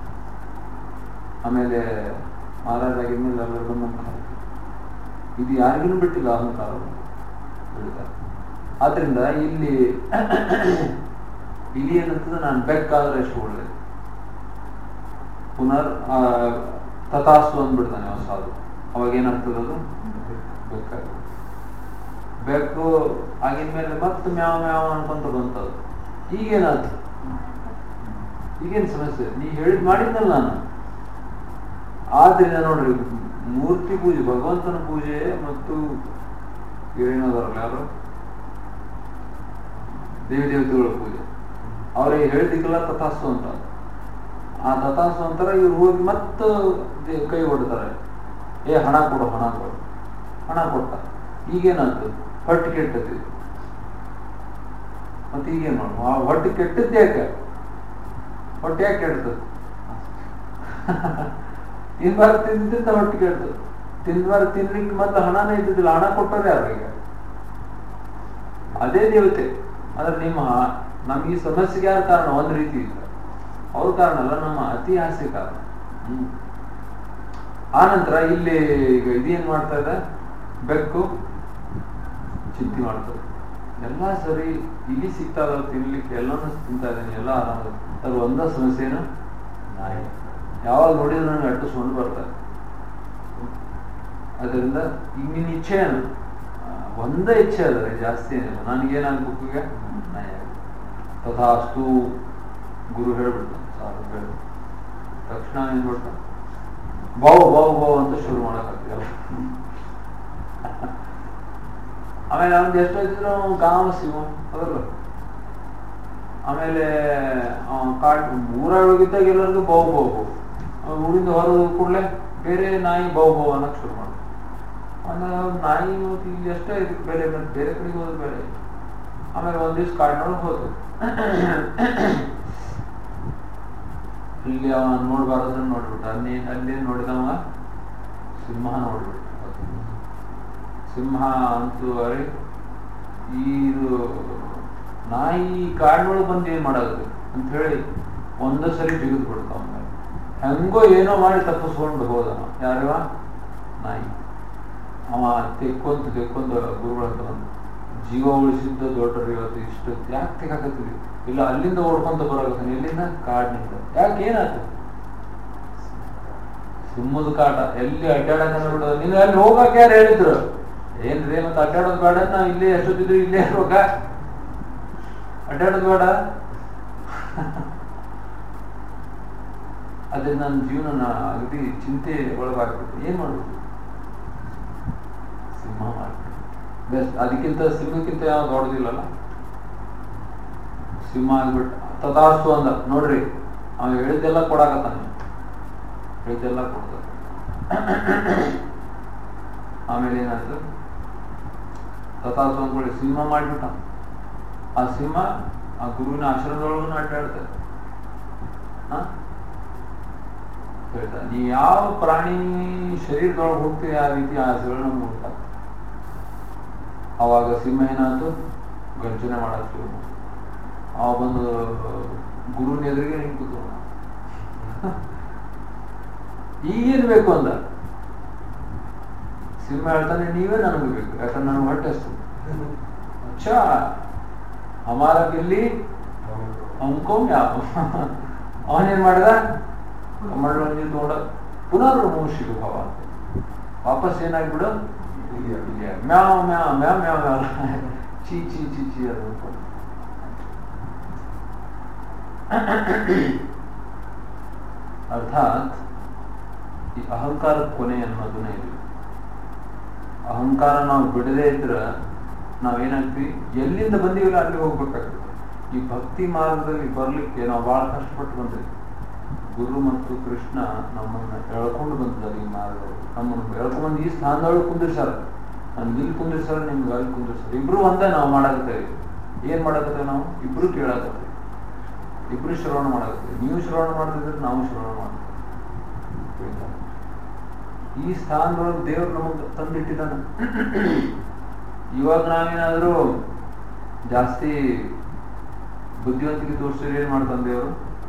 ಆಮೇಲೆ ಮಹಾರಾಜ ಆಗಿದ್ಮೇಲೆ ಎಲ್ಲರಿಗೂ ನಮ್ಗೆ ಇದು ಯಾರಿಗೂ ಬಿಟ್ಟಿಲ್ಲ ಅಹಂಕಾರ ಹೇಳ್ತಾರೆ ಆದ್ರಿಂದ ಇಲ್ಲಿ ಇಲ್ಲಿ ಏನಂತಂದ್ರೆ ನಾನು ಬೆಕ್ಕಾದ್ರೆ ಎಷ್ಟು ಒಳ್ಳೇದು ಪುನರ್ ಆ, ತಥಾಸ್ತು ಅಂದ್ಬಿಡ್ತಾನೆ ಅವ ಸಾಧು ಅವಾಗ ಏನಾಗ್ತದೆ ಅದು ಬೆಕ್ಕಾಗ ಬೆಕ್ಕು ಆಗಿನ ಮೇಲೆ ಮತ್ತೆ ಮ್ಯಾವ್ ಮ್ಯಾವ್ ಅನ್ಕೊಂತ ಬಂತದು ಈಗೇನಾಯ್ತು ಈಗೇನ್ ಸಮಸ್ಯೆ ನೀ ಹೇಳಿದ್ ಮಾಡಿದ್ನಲ್ಲ ನಾನು ಆದ್ರಿಂದ ನೋಡ್ರಿ ಮೂರ್ತಿ ಪೂಜೆ ಭಗವಂತನ ಪೂಜೆ ಮತ್ತು ಏನದಾರಲ್ಲ ಯಾರು ದೇವಿ ದೇವತೆಗಳ ಪೂಜೆ ಅವ್ರಿಗೆ ಹೇಳ್ದಿಕ್ಕಲ್ಲ ತಥಾಸ್ತು ಅಂತ ಆ ತಥಾಸ್ತು ಅಂತಾರ ಇವ್ರು ಹೋಗಿ ಮತ್ತೆ ದೇ- ಕೈ ಹೊಡ್ತಾರೆ ಏ ಹಣ ಕೊಡು ಹಣ ಕೊಡು ಹಣ ಕೊಟ್ಟ ಈಗೇನಾಯ್ತು ಹೊಟ್ಟೆ ಕೆಟ್ಟದ್ದು ಮತ್ತೆ ಈಗೇನ್ ಮಾಡು ಆ ಹೊಟ್ಟೆ ಕೆಟ್ಟದ್ದು ಯಾಕೆ ಹೊಟ್ಟೆ ಯಾಕೆ ಕೆಡ್ತದೆ ತಿನ್ಬಾರ್ದು ತಿಂದಿದ್ದ ಹೊಟ್ಟೆ ಕೆಡ್ತದೆ ತಿನ್ಬಾರ್ದು ತಿನ್ಲಿಕ್ಕೆ ಮತ್ತೆ ಹಣನೇ ಇದ್ದಿದ್ದಿಲ್ಲ ಹಣ ಕೊಟ್ಟರೆ ಯಾರು ಈಗ ಅದೇ ದೇವತೆ ಆದ್ರೆ ನಿಮ್ಮ ನಮ್ಗೆ ಈ ಸಮಸ್ಯೆಗೆ ಯಾರು ಕಾರಣ ಒಂದ್ ರೀತಿ ಇಲ್ಲ ಅವ್ರ ಕಾರಣ ಅಲ್ಲ ನಮ್ಮ ಅತಿ ಆಸೆ ಕಾರಣ ಹ್ಮ್ ಆ ನಂತರ ಇಲ್ಲಿ ಈಗ ಇದೇನ್ ಮಾಡ್ತಾ ಇದೆ ಬೆಕ್ಕು ಚಿಂತೆ ಮಾಡ್ತದೆ ಎಲ್ಲ ಸರಿ ಇಲ್ಲಿ ಸಿಗ್ತಾ ಇದಾವ ತಿನ್ಲಿಕ್ಕೆ ಎಲ್ಲಾನು ತಿಂತಾ ಇದ್ದೀನಿ ಎಲ್ಲ ಆರಾಮ ಅದ್ರ ಒಂದ ಸಮಸ್ಯೆ ಏನು ನಾಯಿ ಯಾವಾಗ ನೋಡಿದ್ರೆ ನನಗೆ ಅಟ್ಟಿಸ್ಕೊಂಡು ಬರ್ತಾರೆ ಅದರಿಂದ ಈಗ ನಿನ್ನ ಇಚ್ಛೆ ಏನು ಆ, ಒಂದೇ ಇಚ್ಛೆ ಅದ ಜಾಸ್ತಿ ಏನಿಲ್ಲ ನನಗೇನಾಗ್ಬೇಕು ಈಗ ನಾಯಿ ಆಗ್ಬೇಕು. ತಥಾಸ್ತು ಗುರು ಹೇಳ್ಬಿಡ್ತಾನೆ ಸಾರು ಹೇಳಿ ತಕ್ಷಣ ಏನ್ ಮಾಡ್ತಾನೆ ಬಾವು ಬಾವು ಬಾವು ಅಂತ ಶುರು ಮಾಡಕ್ಕಾಗ್ತಿಲ್ಲ ಆಮೇಲೆ ಅವ್ನು ಎಷ್ಟು ಹೊತ್ತಿದ್ರು ಕಾಮ ಸಿಗು ಅದಲ್ಲ ಆಮೇಲೆ ಕಾಡ್ ಊರೊಳಗಿದ್ದಾಗ ಎಲ್ಲರಿಗೂ ಬಾವು ಬಾವು ಬಾವು ಅವ್ನು ಊರಿಂದ ಹೊರಗೆ ಕೂಡಲೇ ಬೇರೆ ನಾಯಿ ಬಾವು ಬಾವು ಅನ್ನಕ್ ಶುರು ಮಾಡ ಅಂದ್ರೆ ಅವ್ನ್ ನಾಯಿ ಇವತ್ತು ಇಲ್ಲಿ ಎಷ್ಟೇ ಇದಕ್ಕೆ ಬೆಲೆ ಮತ್ತೆ ಬೇರೆ ಕಡೆಗೆ ಹೋದ್ರೆ ಬೆಲೆ ಆಮೇಲೆ ಒಂದ್ ದಿವ್ಸ ಕಾಡಿನೊಳಗೆ ಹೋದ್ರು ಇಲ್ಲಿ ಅವ ನೋಡ್ಬಾರ್ದನ್ನ ನೋಡ್ಬಿಟ್ಟ ಅಲ್ಲಿ ಅಲ್ಲಿ ನೋಡಿದವ ಸಿಂಹ ನೋಡ್ಬಿಟ್ಟ ಸಿಂಹ ಅಂತೂ ಅರೆ ಈ ಇದು ನಾಯಿ ಕಾಡಿನೊಳಗೆ ಬಂದು ಏನ್ ಮಾಡೋದು ಅಂತ ಹೇಳಿ ಒಂದೇ ಸರಿ ಜಿಗಿದ್ ಬಿಡ್ತಾವ ಹೆಂಗೋ ಏನೋ ಮಾಡಿ ತಪ್ಪಿಸ್ಕೊಂಡು ಹೋದ ಯಾರವ ನಾಯಿ ಅವ ತೆಕ್ಕೊಂತ ತೆಕ್ಕೊಂತ ಗುರುಗಳ ಹತ್ರ ಬಂದ. ಜೀವ ಉಳಿಸಿದ್ದ ದೊಡ್ಡರು ಇವತ್ತು ಇಷ್ಟು ಯಾಕೆ ತೆಗಾಕತ್ತೀವಿ ಇಲ್ಲ ಅಲ್ಲಿಂದ ಓಡ್ಕೊಂತ ಬರಾಕತ್ತಾನೆ ಎಲ್ಲಿಂದ ಕಾಡಿನಿಂದ ಯಾಕೆ ಏನಾಯ್ತು ಸಿಂಹದ ಕಾಟ ಎಲ್ಲಿ ಅಡ್ಡಾಡಕ ಬಿಡೋದು ನೀನು ಅಲ್ಲಿ ಹೋಗಕ್ಕೆ ಯಾರು ಹೇಳಿದ್ರು ಏನ್ರಿ ಮತ್ತೆ ಅಡ್ಡಾಡೋದು ಬೇಡ ನಾವು ಇಲ್ಲೇ ಎಷ್ಟೊತ್ತಿದ್ರು ಇಲ್ಲೇ ಇರ್ಬೇಕ ಅಡ್ಡಾಡೋದು ಬೇಡ ಅದೇ ನನ್ನ ಜೀವನ ಅಗದಿ ಚಿಂತೆ ಒಳಗಾಗ್ಬಿಟ್ಟು ಏನ್ ಮಾಡ್ಬೇಕು ಬೆಸ್ಟ್ ಅದಕ್ಕಿಂತ ಸಿಂಹಕ್ಕಿಂತ ಯಾವ ದೊಡ್ಡದಿಲ್ಲಲ್ಲ ಸಿಂಹ ಆಗ್ಬಿಟ್ಟು ತದಾಸ್ತು ಅಂದ ನೋಡ್ರಿ ಅವ ಹೇಳಿದ್ದೆಲ್ಲ ಕೊಡಾಕತ್ತಾನ ಹೇಳಿದ್ದೆಲ್ಲ ಕೊಡ್ತಾನೆ ಆಮೇಲೆ ಏನಾಯ್ತು ತಥಾಸ್ತು ಅಂದ್ಕೊಳ್ಳಿ ಸಿಂಹ ಮಾಡಿಬಿಟ್ಟ ಆ ಸಿಂಹ ಆ ಗುರುವಿನ ಆಶ್ರಮದೊಳಗೂ ಅಡ್ಡಾಡ್ತಾರೆ ಹಾ ಹೇಳ್ತಾ ನೀ ಯಾವ ಪ್ರಾಣಿ ಶರೀರದೊಳಗೆ ಹೋಗ್ತೀವಿ ಆ ರೀತಿ ಆಸೆಗಳು ನಮ್ಗೆ ಹುಡ್ತಾವೆ ಅವಾಗ ಸಿಂಹ ಏನಾಯ್ತು ಗರ್ಜನೆ ಮಾಡಕ್ ಶುರು ಮಾಡ್ತು. ಅವ ಬಂದು ಗುರುವಿನ ಎದುರಿಗೆ ನಿಂತು ಈಗೇನ್ ಬೇಕು ಅಂದ ಸಿಂಹ ಹೇಳ್ತಾನೆ ನೀವೇ ನನಗೆ ಬೇಕು ಯಾಕಂದ್ರೆ ನನಗೆ ಹೊಟ್ಟೆ ಹಸ್ತು. ಅಚ್ಚಾ ಹಮಾರ ಬಿಲ್ಲಿ ಹಮ್ಕೋ ಮ್ಯಾಪ್ ಅವನೇನ್ ಮಾಡಿದ ಕಮಂಡಲಂಜಿ ತಗೊಂಡ ಪುನರ್ ಮೂಷಿಕ ಭಾವ ವಾಪಸ್ ಏನಾಗ್ಬಿಡು ಇಲ್ಲಿಯ ಮ್ಯಾವ್ ಮ್ಯಾವ್ ಮ್ಯಾವ್ ಮ್ಯಾವ್ ಮ್ಯಾವ್ ಚೀ ಚೀ ಚೀ ಚೀ ಅದು ಅನ್ಕೊಂಡು. ಅರ್ಥಾತ್ ಈ ಅಹಂಕಾರದ ಕೊನೆ ಅನ್ನೋದನ್ನೇ ಇಲ್ಲ ಅಹಂಕಾರ ನಾವು ಬಿಡದೇ ಇದ್ರ ನಾವೇನಾಗ್ತೀವಿ ಎಲ್ಲಿಂದ ಬಂದೀವಲ್ಲ ಅಲ್ಲಿ ಹೋಗ್ಬೇಕಾಗ್ತದೆ ಈ ಭಕ್ತಿ ಮಾರ್ಗದಲ್ಲಿ ಬರ್ಲಿಕ್ಕೆ ನಾವು ಬಹಳ ಕಷ್ಟಪಟ್ಟು ಬಂದಿವಿ ಗುರು ಮತ್ತು ಕೃಷ್ಣ ನಮ್ಮನ್ನ ಎಳ್ಕೊಂಡು ಬಂದಿದ್ದಾರೆ ಈ ಮಾರ್ಗದಲ್ಲಿ ನಮ್ಮನ್ನು ಎಳ್ಕೊಂಡ್ಬಂದು ಈ ಸ್ಥಾನದೊಳಗೆ ಕುಂದಿರ್ಸಾರ ನನ್ಗೆ ಇಲ್ಲಿ ಕುಂದಿರ್ಸಾರ ನಿಮ್ಗೆ ಅಲ್ಲಿ ಕುಂದಿರ್ಸಾರ ಇಬ್ರು ಒಂದೇ ನಾವು ಮಾಡಾಕತ್ತೇವೆ ಏನ್ ಮಾಡಾಕತ್ತೇವೆ ನಾವು ಇಬ್ರು ಕೇಳಾಕತ್ತೇವೆ ಇಬ್ರು ಶ್ರವಣ ಮಾಡಾಕತ್ತೇವೆ ನೀವು ಶ್ರವಣ ಮಾಡ್ತಿದ್ರೆ ನಾವು ಶ್ರವಣ ಮಾಡ್ತೇವೆ ಆಯ್ತಾ? ಈ ಸ್ಥಾನದೊಳಗೆ ದೇವ್ರು ನಮಗೆ ತಂದಿಟ್ಟಿದ್ದಾನ ಇವಾಗ ನಾವೇನಾದ್ರೂ ಜಾಸ್ತಿ ಬುದ್ಧಿವಂತಿಕೆ ತೋರಿಸಿದ್ರೆ ಏನ್ ಮಾಡ್ತಾನೆ ದೇವರು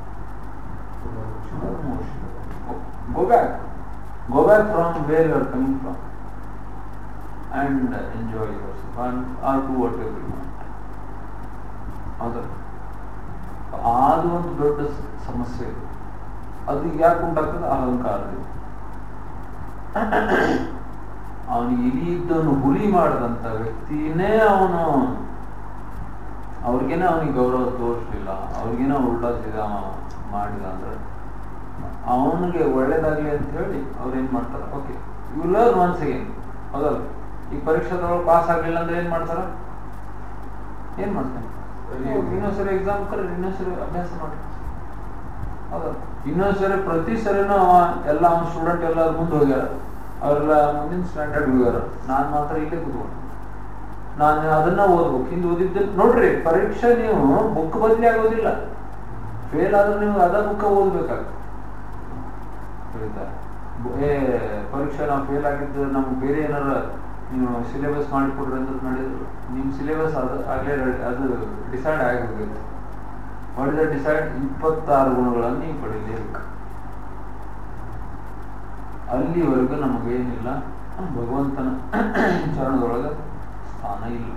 go back go back from where you are coming from and enjoy yourself or to whatever you want ಹೌದಾ ಅದು ಒಂದು ದೊಡ್ಡ ಸ- ಸಮಸ್ಯೆ ಇದೆ ಅದು ಯಾಕೆ ಉಂಟಾಗ್ತದೆ ಅಹಂಕಾರದಿಂದ ಅವನಿಗೆ ಇಲಿ ಇದ್ದವನು ಹುಲಿ ಮಾಡದಂತ ವ್ಯಕ್ತಿನೇ ಅವನು ಅವ್ರಿಗೇನೆ ಅವನಿಗೆ ಗೌರವ ತೋರಿಸ್ಲಿಲ್ಲ ಅವ್ರಿಗೇನೆ ಉಲ್ಟಾ ಸೀದಾ ಮಾಡಿದ ಅಂದ್ರೆ ಅವನಿಗೆ ಒಳ್ಳೇದಾಗ್ಲಿ ಅಂತ ಹೇಳಿ ಅವ್ರು ಏನ್ ಮಾಡ್ತಾರೆ okay you learn once again ಹೌದಲ್ಲ ಈ ಪರೀಕ್ಷೆದೊಳಗೆ ಪಾಸ್ ಆಗ್ಲಿಲ್ಲ ಅಂದ್ರೆ ಏನ್ ಮಾಡ್ತಾರ ಏನ್ ಮಾಡ್ತಾನೆ ಇನ್ನೊಂದ್ಸರಿ ಎಕ್ಸಾಮ್ ಕರೀರಿ ಇನ್ನೊಂದ್ಸರಿ ಅಭ್ಯಾಸ ಮಾಡಿ ಹೌದಾ ಇನ್ನೊಂದ್ಸರಿ ಪ್ರತಿ ಸರಿನೂ ಅವ ಎಲ್ಲ ಅವ್ನ ಸ್ಟೂಡೆಂಟ್ ಎಲ್ಲ ಮುಂದೆ ಹೋಗ್ಯಾರ ಅವರೆಲ್ಲ ಮುಂದಿನ ಸ್ಟ್ಯಾಂಡರ್ಡ್ ಹೋಗ್ಯಾರ ನಾನ್ ಮಾತ್ರ ಇಲ್ಲೇ ಕೂತ್ಕೊಂಡು ನಾನು ಅದನ್ನ ಓದ್ಬೇಕು ಹಿಂದೆ ಓದಿದ್ದ ನೋಡ್ರಿ ಪರೀಕ್ಷೆ ನೀವು ಬುಕ್ ಬದಲಿ ಆಗೋದಿಲ್ಲ ಫೇಲ್ ಆದ್ರೆ ನೀವು ಅದ ಬುಕ್ ಓದ್ಬೇಕಾಗ್ತದೆ ತಿಳಿತಾ ಬು- ಏ ಪರೀಕ್ಷೆ ನಾವು ಫೇಲ್ ಆಗಿದ್ದು ನಮ್ಗೆ ಬೇರೆ ಏನಾರ ನೀವು ಸಿಲೆಬಸ್ ಮಾಡಿಕೊಡ್ರಿ ಅಂತ ಮಾಡಿದ್ರು ನಿಮ್ ಸಿಲೆಬಸ್ ಅದು ಆಗ್ಲೇ ready- ಅದು ಡಿಸೈಡ್ ಆಗಿ ಹೋಗಿತ್ತು ಮಾಡಿದ ಡಿಸೈಡ್ ಇಪ್ಪತ್ತಾರು ಗುಣಗಳನ್ನು ನೀವು ಪಡೀಲೇಬೇಕು ಅಲ್ಲಿವರೆಗೂ ನಮಗೇನಿಲ್ಲ ಭಗವಂತನ ಚರಣದೊಳಗೆ ಸ್ಥಾನ ಇಲ್ಲ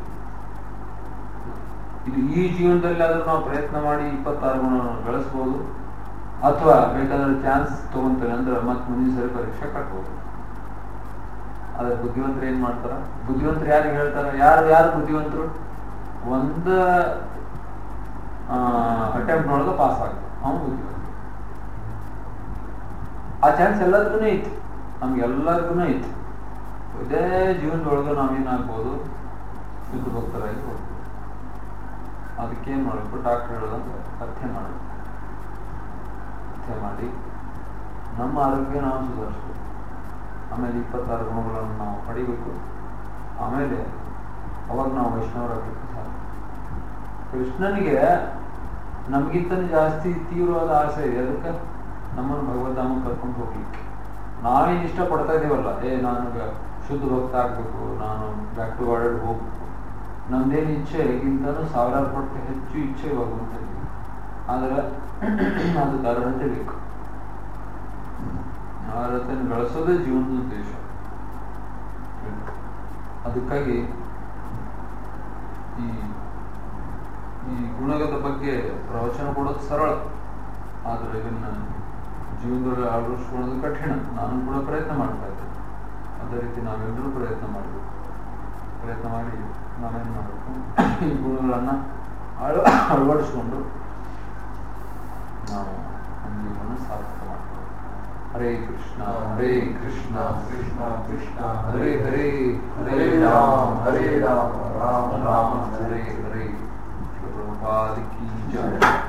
ಇದು ಈ ಜೀವನದಲ್ಲಿ ಆದ್ರೂ ನಾವು ಪ್ರಯತ್ನ ಮಾಡಿ ಇಪ್ಪತ್ತಾರು ಗುಣವನ್ನು ಗಳಿಸ್ಬೋದು ಅಥವಾ ಬೇಕಾದ್ರೆ ಚಾನ್ಸ್ ತಗೊಂತೇನೆ ಅಂದ್ರೆ ಮತ್ತೆ ಮುಂದಿನ ಸರಿ ಪರೀಕ್ಷೆ ಕಟ್ಬೋದು ಆದ್ರೆ ಬುದ್ಧಿವಂತರು ಏನ್ ಮಾಡ್ತಾರ ಬುದ್ಧಿವಂತರು ಯಾರಿಗೆ ಹೇಳ್ತಾರ ಯಾರು ಯಾರು ಬುದ್ಧಿವಂತರು ಒಂದ ಅಟೆಂಪ್ಟ್ ಒಳಗೆ ಪಾಸ್ ಆಗ್ತದೆ ಅವನು ಬುದ್ಧಿವಂತ ಆ ಚಾನ್ಸ್ ಎಲ್ಲರಿಗೂ ಐತಿ ನಮ್ಗೆ ಎಲ್ಲರಿಗೂ ಐತಿ ಇದೇ ಜೀವನದೊಳಗೆ ನಾವೇನಾಗ್ಬೋದು ಶುದ್ಧ ಭಕ್ತರಾಗಿ ಹೋಗ್ಬೋದು ಅದಕ್ಕೇನ್ ಮಾಡಬೇಕು ಡಾಕ್ಟರ್ ಹೇಳೋದಂದ್ರೆ ಅರ್ಥೆ ಮಾಡಬೇಕು ಅರ್ಥೆ ಮಾಡಿ ನಮ್ಮ ಆರೋಗ್ಯ ನಾವು ಸುಧಾರಿಸ್ಬೇಕು ಆಮೇಲೆ ಇಪ್ಪತ್ತಾರು ಗುಣಗಳನ್ನು ನಾವು ಪಡಿಬೇಕು ಆಮೇಲೆ ಅವಾಗ ನಾವು ವೈಷ್ಣವರಾಗಬೇಕು ಸಾಕು ಕೃಷ್ಣನಿಗೆ ನಮಗಿಂತ ಜಾಸ್ತಿ ತೀವ್ರವಾದ ಆಸೆ ಇದೆ ಅದಕ್ಕೆ ನಮ್ಮನ್ನು ಭಗವದ್ಧಾಮ ಕರ್ಕೊಂಡು ಹೋಗ್ಲಿಕ್ಕೆ ನಾವೇನು ಇಷ್ಟಪಡ್ತಾ ಇದೀವಲ್ಲ ಏ ನಾನು ಶುದ್ಧ ಭಕ್ತ ಆಗ್ಬೇಕು ನಾನು ಬ್ಯಾಕ್ ಟು ಗಾರ್ಡನ್ ಹೋಗ್ಬೇಕು ನಮ್ದೇನು ಇಚ್ಛೆ ಗಿಂತನೂ ಸಾವಿರಾರು ಪಟ್ಟು ಹೆಚ್ಚು ಇಚ್ಛೆ ಭಗವಂತ ಆದ್ರೆ ಅದಕ್ಕೆ ಅರ್ಹತೆ ಬೇಕು ಅರ್ಹತೆಯನ್ನು ಗಳಿಸೋದೇ ಜೀವನದ ಉದ್ದೇಶ ಅದಕ್ಕಾಗಿ ಈ ಈ ಗುಣಗದ ಬಗ್ಗೆ ಪ್ರವಚನ ಕೊಡೋದು ಸರಳ ಆದ್ರೆ ಇದನ್ನ ಜೀವನದಲ್ಲಿ ಅಳವಡಿಸ್ಕೊಳ್ಳೋದು ಕಠಿಣ ನಾನು ಕೂಡ ಪ್ರಯತ್ನ ಮಾಡ್ತಾ ಇದ್ದೆ ಅದೇ ರೀತಿ ನಾವೆಲ್ಲರೂ ಪ್ರಯತ್ನ ಮಾಡಬೇಕು ಪ್ರಯತ್ನ ಮಾಡಿ ನಾವೇನು ಮಾಡಬೇಕು ಈ ಗುಣಗಳನ್ನ ಅಳ ಅಳವಡಿಸ್ಕೊಂಡು ನಾವು ನಮ್ಮ ಜೀವನ ಸಾರ್ಥಕ ಮಾಡ್ಬೇಕು ಹರೇ ಕೃಷ್ಣ ಹರೇ ಕೃಷ್ಣ ಕೃಷ್ಣ ಕೃಷ್ಣ ಹರೇ ಹರೇ ಹರೇ ರಾಮ ಹರೇ ರಾಮ ರಾಮ ರಾಮ ಹರೇ ಹರೇ ಪ್ರಭುಪಾದ ಕಿ ಜಯ